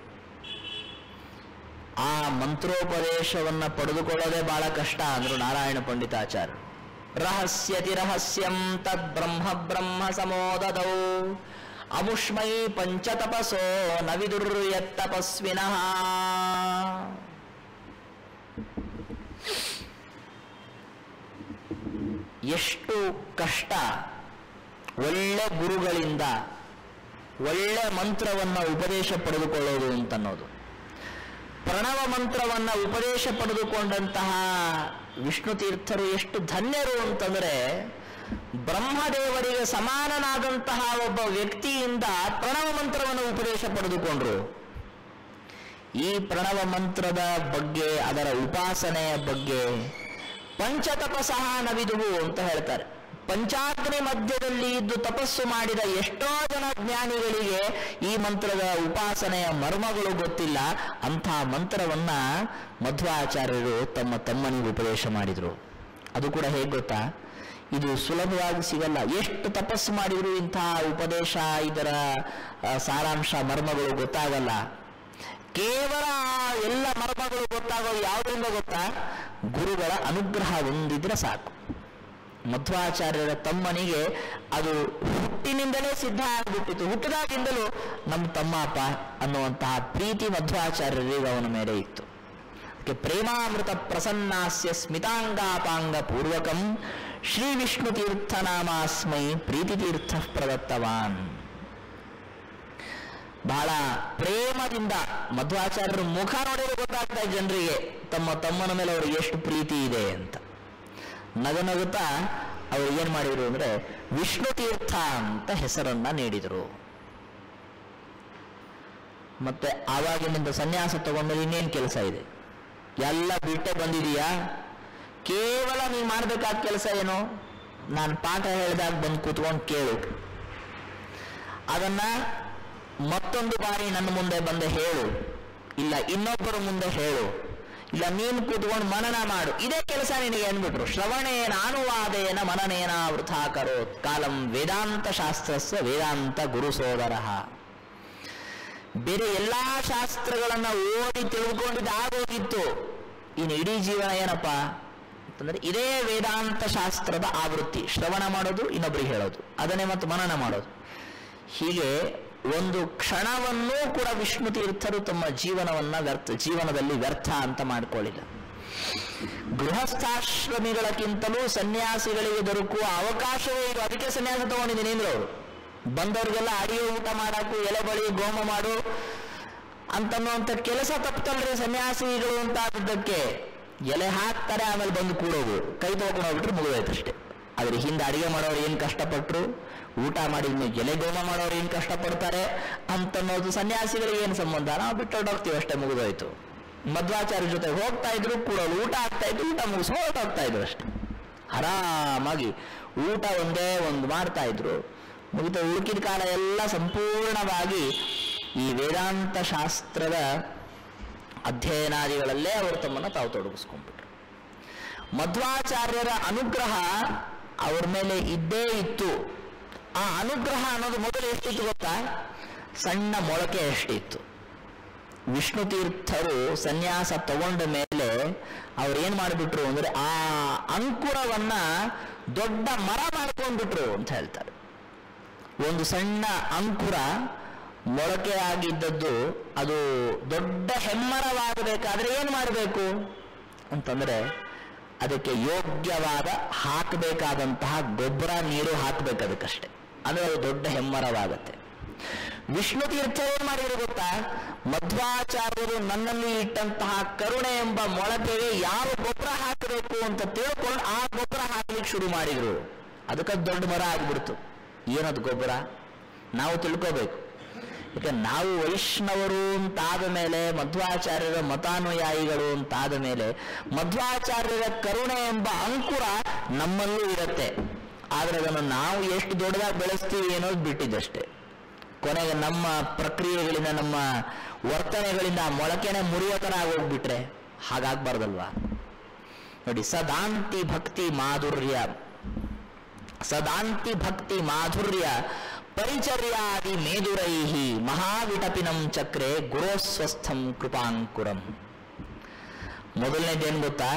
ಆ ಮಂತ್ರೋಪದೇಶವನ್ನ ಪಡೆದುಕೊಳ್ಳೋದೇ ಬಹಳ ಕಷ್ಟ ಅಂದ್ರು ನಾರಾಯಣ ಪಂಡಿತಾಚಾರ್ಯ ರಹಸ್ಯತಿ ರಹಸ್ಯಂ ತದ್ ಬ್ರಹ್ಮ ಬ್ರಹ್ಮ ಸಮೋದದೌ ಅಮುಷ್ಮೈ ಪಂಚತಪಸೋ ನ ವಿದುರ್ಯತ್ತಪಸ್ವಿನಃ ಎಷ್ಟು ಕಷ್ಟ ಒಳ್ಳೆ ಗುರುಗಳಿಂದ ಒಳ್ಳೆ ಮಂತ್ರವನ್ನ ಉಪದೇಶ ಪಡೆದುಕೊಳ್ಳೋದು ಅಂತನ್ನೋದು ಪ್ರಣವ ಮಂತ್ರವನ್ನ ಉಪದೇಶ ಪಡೆದುಕೊಂಡಂತಹ ವಿಷ್ಣು ತೀರ್ಥರು ಎಷ್ಟು ಧನ್ಯರು ಅಂತಂದ್ರೆ ಬ್ರಹ್ಮದೇವರಿಗೆ ಸಮಾನನಾದಂತಹ ಒಬ್ಬ ವ್ಯಕ್ತಿಯಿಂದ ಪ್ರಣವ ಮಂತ್ರವನ್ನು ಉಪದೇಶ ಪಡೆದುಕೊಂಡ್ರು ಈ ಪ್ರಣವ ಮಂತ್ರದ ಬಗ್ಗೆ ಅದರ ಉಪಾಸನೆಯ ಬಗ್ಗೆ ಪಂಚತಪಸಃ ನವಿದುವು ಅಂತ ಹೇಳ್ತಾರೆ ಪಂಚಾಗ್ನಿ ಮಧ್ಯದಲ್ಲಿ ಇದ್ದು ತಪಸ್ಸು ಮಾಡಿದ ಎಷ್ಟೋ ಜನ ಜ್ಞಾನಿಗಳಿಗೆ ಈ ಮಂತ್ರದ ಉಪಾಸನೆಯ ಮರ್ಮಗಳು ಗೊತ್ತಿಲ್ಲ ಅಂಥ ಮಂತ್ರವನ್ನ ಮಧ್ವಾಚಾರ್ಯರು ತಮ್ಮ ತಮ್ಮನಿಗೆ ಉಪದೇಶ ಮಾಡಿದರು ಅದು ಕೂಡ ಹೇಗೆ ಗೊತ್ತಾ ಇದು ಸುಲಭವಾಗಿ ಸಿಗಲ್ಲ ಎಷ್ಟು ತಪಸ್ಸು ಮಾಡಿದ್ರು ಇಂತಹ ಉಪದೇಶ ಇದರ ಆ, ಸಾರಾಂಶ ಮರ್ಮಗಳು ಗೊತ್ತಾಗಲ್ಲ ಕೇವಲ ಆ ಎಲ್ಲ ಮರ್ಮಗಳು ಗೊತ್ತಾಗೋದು ಯಾವುದರಿಂದ ಗೊತ್ತಾ ಗುರುಗಳ ಅನುಗ್ರಹ ಹೊಂದಿದ್ರೆ ಸಾಕು ಮಧ್ವಾಚಾರ್ಯರ ತಮ್ಮನಿಗೆ ಅದು ಹುಟ್ಟಿನಿಂದಲೇ ಸಿದ್ಧ ಆಗ್ಬಿಟ್ಟಿತ್ತು ಹುಟ್ಟಿದಾಗಿಂದಲೂ ನಮ್ಮ ತಮ್ಮಪ್ಪ ಅನ್ನುವಂತಹ ಪ್ರೀತಿ ಮಧ್ವಾಚಾರ್ಯರಿಗೆ ಅವನ ಮೇಲೆ ಇತ್ತು ಅದಕ್ಕೆ ಪ್ರೇಮಾಮೃತ ಪ್ರಸನ್ನಾಸ್ಯ ಸ್ಮಿತಾಂಗಾಪಾಂಗ ಪೂರ್ವಕಂ ಶ್ರೀ ವಿಷ್ಣು ತೀರ್ಥ ನಾಮಾಸ್ಮೈ ಪ್ರೀತಿ ತೀರ್ಥ ಪ್ರದತ್ತವಾನ್ ಬಹಳ ಪ್ರೇಮದಿಂದ ಮಧ್ವಾಚಾರ್ಯರ ಮುಖ ನೋಡಿದ್ರೆ ಗೊತ್ತಾಗ್ತಾ ಇದೆ ಜನರಿಗೆ ತಮ್ಮ ತಮ್ಮನ ಮೇಲೆ ಅವರಿಗೆ ಎಷ್ಟು ಪ್ರೀತಿ ಇದೆ ಅಂತ ನಗನಗುತ್ತಾ ಅವರು ಏನ್ ಮಾಡಿದ್ರು ಅಂದ್ರೆ ವಿಷ್ಣು ತೀರ್ಥ ಅಂತ ಹೆಸರನ್ನ ನೀಡಿದರು ಮತ್ತೆ ಆವಾಗಿನಿಂದ ಸನ್ಯಾಸ ತಗೊಂಡ್ಮೇಲೆ ಇನ್ನೇನು ಕೆಲಸ ಇದೆ ಎಲ್ಲ ಬಿಟ್ಟೆ ಬಂದಿದೀಯಾ ಕೇವಲ ನೀನು ಮಾಡಬೇಕಾದ ಕೆಲಸ ಏನು ನಾನು ಪಾಠ ಹೇಳಿದಾಗ ಬಂದು ಕೂತ್ಕೊಂಡು ಕೇಳು ಅದನ್ನ ಮತ್ತೊಂದು ಬಾರಿ ನನ್ನ ಮುಂದೆ ಬಂದು ಹೇಳು ಇಲ್ಲ ಇನ್ನೊಬ್ಬರ ಮುಂದೆ ಹೇಳು ಇಲ್ಲ ನೀನು ಕೂತ್ಕೊಂಡು ಮನನ ಮಾಡು ಇದೇ ಕೆಲಸ ನಿನಗೆ ಅಂದ್ಬಿಟ್ರು ಶ್ರವಣೇನ ಅನುವಾದೇನ ಮನನೇನ ವೃಥಾ ಕರೋತ್ ಕಾಲಂ ವೇದಾಂತ ಶಾಸ್ತ್ರಸ್ಯ ವೇದಾಂತ ಗುರು ಸೋದರಃ ಬೇರೆ ಎಲ್ಲಾ ಶಾಸ್ತ್ರಗಳನ್ನ ಓದಿ ತಿಳ್ಕೊಂಡಿದ್ದು ಆಗೋಗಿತ್ತು ಇನ್ನು ಇಡೀ ಜೀವನ ಏನಪ್ಪ ಅಂತಂದ್ರೆ ಇದೇ ವೇದಾಂತ ಶಾಸ್ತ್ರದ ಆವೃತ್ತಿ ಶ್ರವಣ ಮಾಡೋದು ಇನ್ನೊಬ್ಬರಿಗೆ ಹೇಳೋದು ಅದನ್ನೇ ಮತ್ತು ಮನನ ಮಾಡೋದು ಹೀಗೆ ಒಂದು ಕ್ಷಣವನ್ನೂ ಕೂಡ ವಿಷ್ಣು ತೀರ್ಥರು ತಮ್ಮ ಜೀವನವನ್ನ ವ್ಯರ್ಥ ಜೀವನದಲ್ಲಿ ವ್ಯರ್ಥ ಅಂತ ಮಾಡ್ಕೊಳ್ಳಿಲ್ಲ ಗೃಹಸ್ಥಾಶ್ರಮಿಗಳಕ್ಕಿಂತಲೂ ಸನ್ಯಾಸಿಗಳಿಗೆ ದೊರಕುವ ಅವಕಾಶವೇ ಇದು ಅದಕ್ಕೆ ಸನ್ಯಾಸ ತಗೊಂಡಿದ್ದೀನಿ ಅಂದ್ರೆ ಅವರು ಬಂದವ್ರಿಗೆಲ್ಲ ಅಡಿಯೋ ಊಟ ಮಾಡಾಕು ಎಲೆ ಬಳಿ ಗೋಮ ಮಾಡು ಅಂತನ್ನುವಂಥ ಕೆಲಸ ತಪ್ಪುತ್ತಲ್ರಿ ಸನ್ಯಾಸಿಗಳು ಅಂತಾದದ್ದಕ್ಕೆ ಎಲೆ ಹಾಕ್ತಾರೆ ಆಮೇಲೆ ಬಂದು ಕೂಡೋದು ಕೈ ತೊಗೊಂಡು ಹೋಗ್ಬಿಟ್ರೆ ಮುಗಿದೋಯ್ತು ಅಷ್ಟೇ ಆದ್ರೆ ಹಿಂದೆ ಅಡಿಗೆ ಮಾಡೋರು ಏನು ಕಷ್ಟಪಟ್ಟರು ಊಟ ಮಾಡಿ ಇನ್ನು ಎಲೆ ಗೋಮ ಮಾಡೋರು ಏನು ಕಷ್ಟಪಡ್ತಾರೆ ಅಂತನ್ನೋದು ಸನ್ಯಾಸಿಗಳಿಗೆ ಏನು ಸಂಬಂಧ ನಾವು ಬಿಟ್ಟು ಹೋಗ್ತೀವಿ ಅಷ್ಟೇ ಮುಗಿದೋಯ್ತು ಮಧ್ವಾಚಾರ್ಯ ಜೊತೆ ಹೋಗ್ತಾ ಇದ್ರು ಕೂಡೋದು ಊಟ ಆಗ್ತಾ ಇದ್ರು ಊಟ ಮುಗಿಸ್ ಹೊರಟೋಗ್ತಾ ಇದ್ರು ಅಷ್ಟೇ ಆರಾಮಾಗಿ ಊಟ ಒಂದೇ ಒಂದು ಮಾಡ್ತಾ ಇದ್ರು ಮುಗಿದ ಉಳುಕಿದ ಕಾಲ ಎಲ್ಲ ಸಂಪೂರ್ಣವಾಗಿ ಈ ವೇದಾಂತ ಶಾಸ್ತ್ರದ ಅಧ್ಯಯನಾದಿಗಳಲ್ಲೇ ಅವರು ತಮ್ಮನ್ನು ತಾವು ತೊಡಗಿಸ್ಕೊಂಡ್ಬಿಟ್ರು ಮಧ್ವಾಚಾರ್ಯರ ಅನುಗ್ರಹ ಅವ್ರ ಮೇಲೆ ಇದ್ದೇ ಇತ್ತು ಆ ಅನುಗ್ರಹ ಅನ್ನೋದು ಮೊದಲು ಎಷ್ಟಿತ್ತು ಗೊತ್ತಾ ಸಣ್ಣ ಮೊಳಕೆ ಎಷ್ಟಿತ್ತು ವಿಷ್ಣು ತೀರ್ಥರು ಸನ್ಯಾಸ ತಗೊಂಡ ಮೇಲೆ ಅವ್ರು ಏನ್ ಮಾಡಿಬಿಟ್ರು ಅಂದ್ರೆ ಆ ಅಂಕುರವನ್ನ ದೊಡ್ಡ ಮರ ಮಾಡ್ಕೊಂಡ್ಬಿಟ್ರು ಅಂತ ಹೇಳ್ತಾರೆ ಒಂದು ಸಣ್ಣ ಅಂಕುರ ಮೊಳಕೆ ಆಗಿದ್ದದ್ದು ಅದು ದೊಡ್ಡ ಹೆಮ್ಮರವಾಗಬೇಕಾದ್ರೆ ಏನು ಮಾಡಬೇಕು ಅಂತಂದ್ರೆ ಅದಕ್ಕೆ ಯೋಗ್ಯವಾದ ಹಾಕಬೇಕಾದಂತಹ ಗೊಬ್ಬರ ನೀರು ಹಾಕಬೇಕು ಅದಕ್ಕಷ್ಟೇ ಅಂದ್ರೆ ಅದು ದೊಡ್ಡ ಹೆಮ್ಮರವಾಗತ್ತೆ ವಿಷ್ಣು ತೀರ್ಥ ಏನ್ ಮಾಡಿದ್ರು ಗೊತ್ತಾ ಮಧ್ವಾಚಾರ್ಯರು ನನ್ನಲ್ಲಿ ಇಟ್ಟಂತಹ ಕರುಣೆ ಎಂಬ ಮೊಳಕೆಗೆ ಯಾವ ಗೊಬ್ಬರ ಹಾಕಬೇಕು ಅಂತ ತಿಳ್ಕೊಂಡು ಆ ಗೊಬ್ಬರ ಹಾಕ್ಲಿಕ್ಕೆ ಶುರು ಮಾಡಿದ್ರು ಅದಕ್ಕೆ ದೊಡ್ಡ ಮರ ಆಗ್ಬಿಡ್ತು ಏನದು ಗೊಬ್ಬರ ನಾವು ತಿಳ್ಕೋಬೇಕು ಈಗ ನಾವು ವೈಷ್ಣವರು ಅಂತಾದ ಮೇಲೆ ಮಧ್ವಾಚಾರ್ಯರ ಮತಾನುಯಾಯಿಗಳು ಅಂತಾದ ಮೇಲೆ ಮಧ್ವಾಚಾರ್ಯರ ಕರುಣೆ ಎಂಬ ಅಂಕುರ ನಮ್ಮಲ್ಲೂ ಇರುತ್ತೆ ಆದ್ರೆ ಅದನ್ನು ನಾವು ಎಷ್ಟು ದೊಡ್ಡದಾಗಿ ಬೆಳೆಸ್ತೀವಿ ಅನ್ನೋದು ಬಿಟ್ಟಿದ್ದಷ್ಟೇ ಕೊನೆಗೆ ನಮ್ಮ ಪ್ರಕ್ರಿಯೆಗಳಿಂದ ನಮ್ಮ ವರ್ತನೆಗಳಿಂದ ಆ ಮೊಳಕೆನೆ ಮುರಿಯೋ ಥರ ಆಗೋಗ್ಬಿಟ್ರೆ ಹಾಗಾಗ್ಬಾರ್ದಲ್ವಾ ನೋಡಿ ಸದಾಂತಿ ಭಕ್ತಿ ಮಾಧುರ್ಯ ಸದಾಂತಿ ಭಕ್ತಿ ಮಾಧುರ್ಯ ಪರಿಚರ್ಯಾದಿ ಮೇದುರೈಹಿ ಮಹಾವಿಟಪಿನಂ ಚಕ್ರೆ ಗುರೋಸ್ವಸ್ಥಂ ಕೃಪಾಂಕುರಂ ಮೊದಲನೇದೇನು ಗೊತ್ತಾ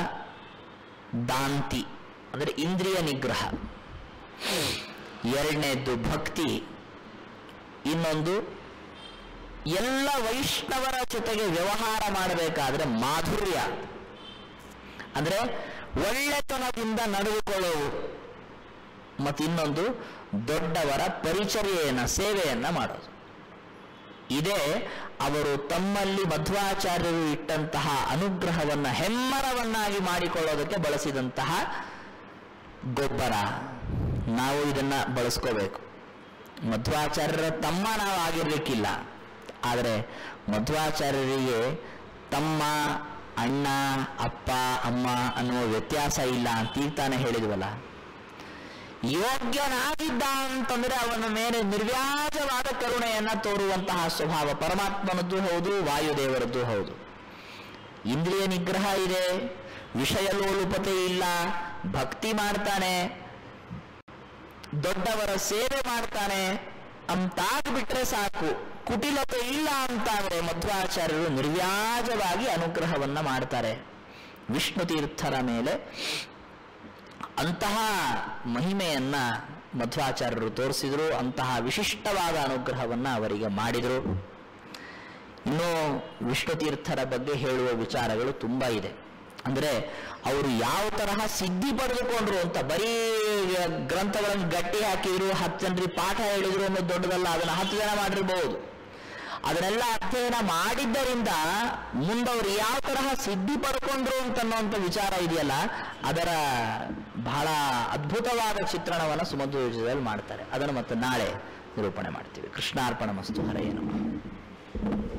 ದಾಂತಿ ಅಂದ್ರೆ ಇಂದ್ರಿಯ ನಿಗ್ರಹ ಎರಡನೇದ್ದು ಭಕ್ತಿ ಇನ್ನೊಂದು ಎಲ್ಲ ವೈಷ್ಣವರ ಜೊತೆಗೆ ವ್ಯವಹಾರ ಮಾಡಬೇಕಾದ್ರೆ ಮಾಧುರ್ಯ ಅಂದ್ರೆ ಒಳ್ಳೆತನದಿಂದ ನಡೆದುಕೊಳ್ಳುವುದು ಮತ್ತು ಇನ್ನೊಂದು ದೊಡ್ಡವರ ಪರಿಚರ್ಯೆಯನ್ನ ಸೇವೆಯನ್ನ ಮಾಡೋದು ಇದೇ ಅವರು ತಮ್ಮಲ್ಲಿ ಮಧ್ವಾಚಾರ್ಯರು ಇಟ್ಟಂತಹ ಅನುಗ್ರಹವನ್ನ ಹೆಮ್ಮರವನ್ನಾಗಿ ಮಾಡಿಕೊಳ್ಳೋದಕ್ಕೆ ಬಳಸಿದಂತಹ ಗೊಬ್ಬರ ನಾವು ಇದನ್ನ ಬಳಸ್ಕೋಬೇಕು ಮಧ್ವಾಚಾರ್ಯರ ತಮ್ಮ ನಾವು ಆಗಿರ್ಲಿಕ್ಕಿಲ್ಲ ಆದರೆ ಮಧ್ವಾಚಾರ್ಯರಿಗೆ ತಮ್ಮ ಅಣ್ಣ ಅಪ್ಪ ಅಮ್ಮ ಅನ್ನುವ ವ್ಯತ್ಯಾಸ ಇಲ್ಲ ಅಂತ ಈಗ ತಾನೇ ಹೇಳಿದ್ವಲ್ಲ ಯೋಗ್ಯನಾಗಿದ್ದ ಅಂತಂದ್ರೆ ಅವನ ಮೇಲೆ ನಿರ್ವ್ಯಾಜವಾದ ಕರುಣೆಯನ್ನ ತೋರುವಂತಹ ಸ್ವಭಾವ ಪರಮಾತ್ಮನದ್ದು ಹೌದು ವಾಯುದೇವರದ್ದು ಹೌದು ಇಂದ್ರಿಯ ನಿಗ್ರಹ ಇದೆ ವಿಷಯ ಲೋಲುಪತೆ ಇಲ್ಲ ಭಕ್ತಿ ಮಾಡ್ತಾನೆ ದೊಡ್ಡವರ ಸೇವೆ ಮಾಡ್ತಾನೆ ಅಂತಾಗ್ಬಿಟ್ರೆ ಸಾಕು ಕುಟಿಲತೆ ಇಲ್ಲ ಅಂತಾದ್ರೆ ಮಧ್ವಾಚಾರ್ಯರು ನಿರ್ವ್ಯಾಜವಾಗಿ ಅನುಗ್ರಹವನ್ನ ಮಾಡ್ತಾರೆ ವಿಷ್ಣು ತೀರ್ಥರ ಮೇಲೆ ಅಂತಹ ಮಹಿಮೆಯನ್ನ ಮಧ್ವಾಚಾರ್ಯರು ತೋರಿಸಿದ್ರು ಅಂತಹ ವಿಶಿಷ್ಟವಾದ ಅನುಗ್ರಹವನ್ನ ಅವರಿಗೆ ಮಾಡಿದರು ಇನ್ನು ವಿಷ್ಣು ತೀರ್ಥರ ಬಗ್ಗೆ ಹೇಳುವ ವಿಚಾರಗಳು ತುಂಬಾ ಇದೆ ಅಂದ್ರೆ ಅವರು ಯಾವ ತರಹ ಸಿದ್ಧಿ ಪಡೆದುಕೊಂಡ್ರು ಅಂತ ಬರೀ ಗ್ರಂಥಗಳನ್ನು ಗಟ್ಟಿ ಹಾಕಿದ್ರು ಹತ್ತು ಜನರಿಗೆ ಪಾಠ ಹೇಳಿದ್ರು ಅನ್ನೋದು ದೊಡ್ಡದಲ್ಲ ಅದನ್ನ ಹತ್ತು ಜನ ಮಾಡಿರ್ಬಹುದು ಅದನ್ನೆಲ್ಲ ಅಧ್ಯಯನ ಮಾಡಿದ್ದರಿಂದ ಮುಂದವರು ಯಾವ ತರಹ ಸಿದ್ಧಿ ಪಡ್ಕೊಂಡ್ರು ಅಂತನ್ನುವಂಥ ವಿಚಾರ ಇದೆಯಲ್ಲ ಅದರ ಬಹಳ ಅದ್ಭುತವಾದ ಚಿತ್ರಣವನ್ನು ಸುಮಧು ಯೋಜದಲ್ಲಿ ಮಾಡ್ತಾರೆ ಅದನ್ನು ಮತ್ತೆ ನಾಳೆ ನಿರೂಪಣೆ ಮಾಡ್ತೀವಿ ಕೃಷ್ಣಾರ್ಪಣ ಮಸ್ತು ಹರೆಯೇನು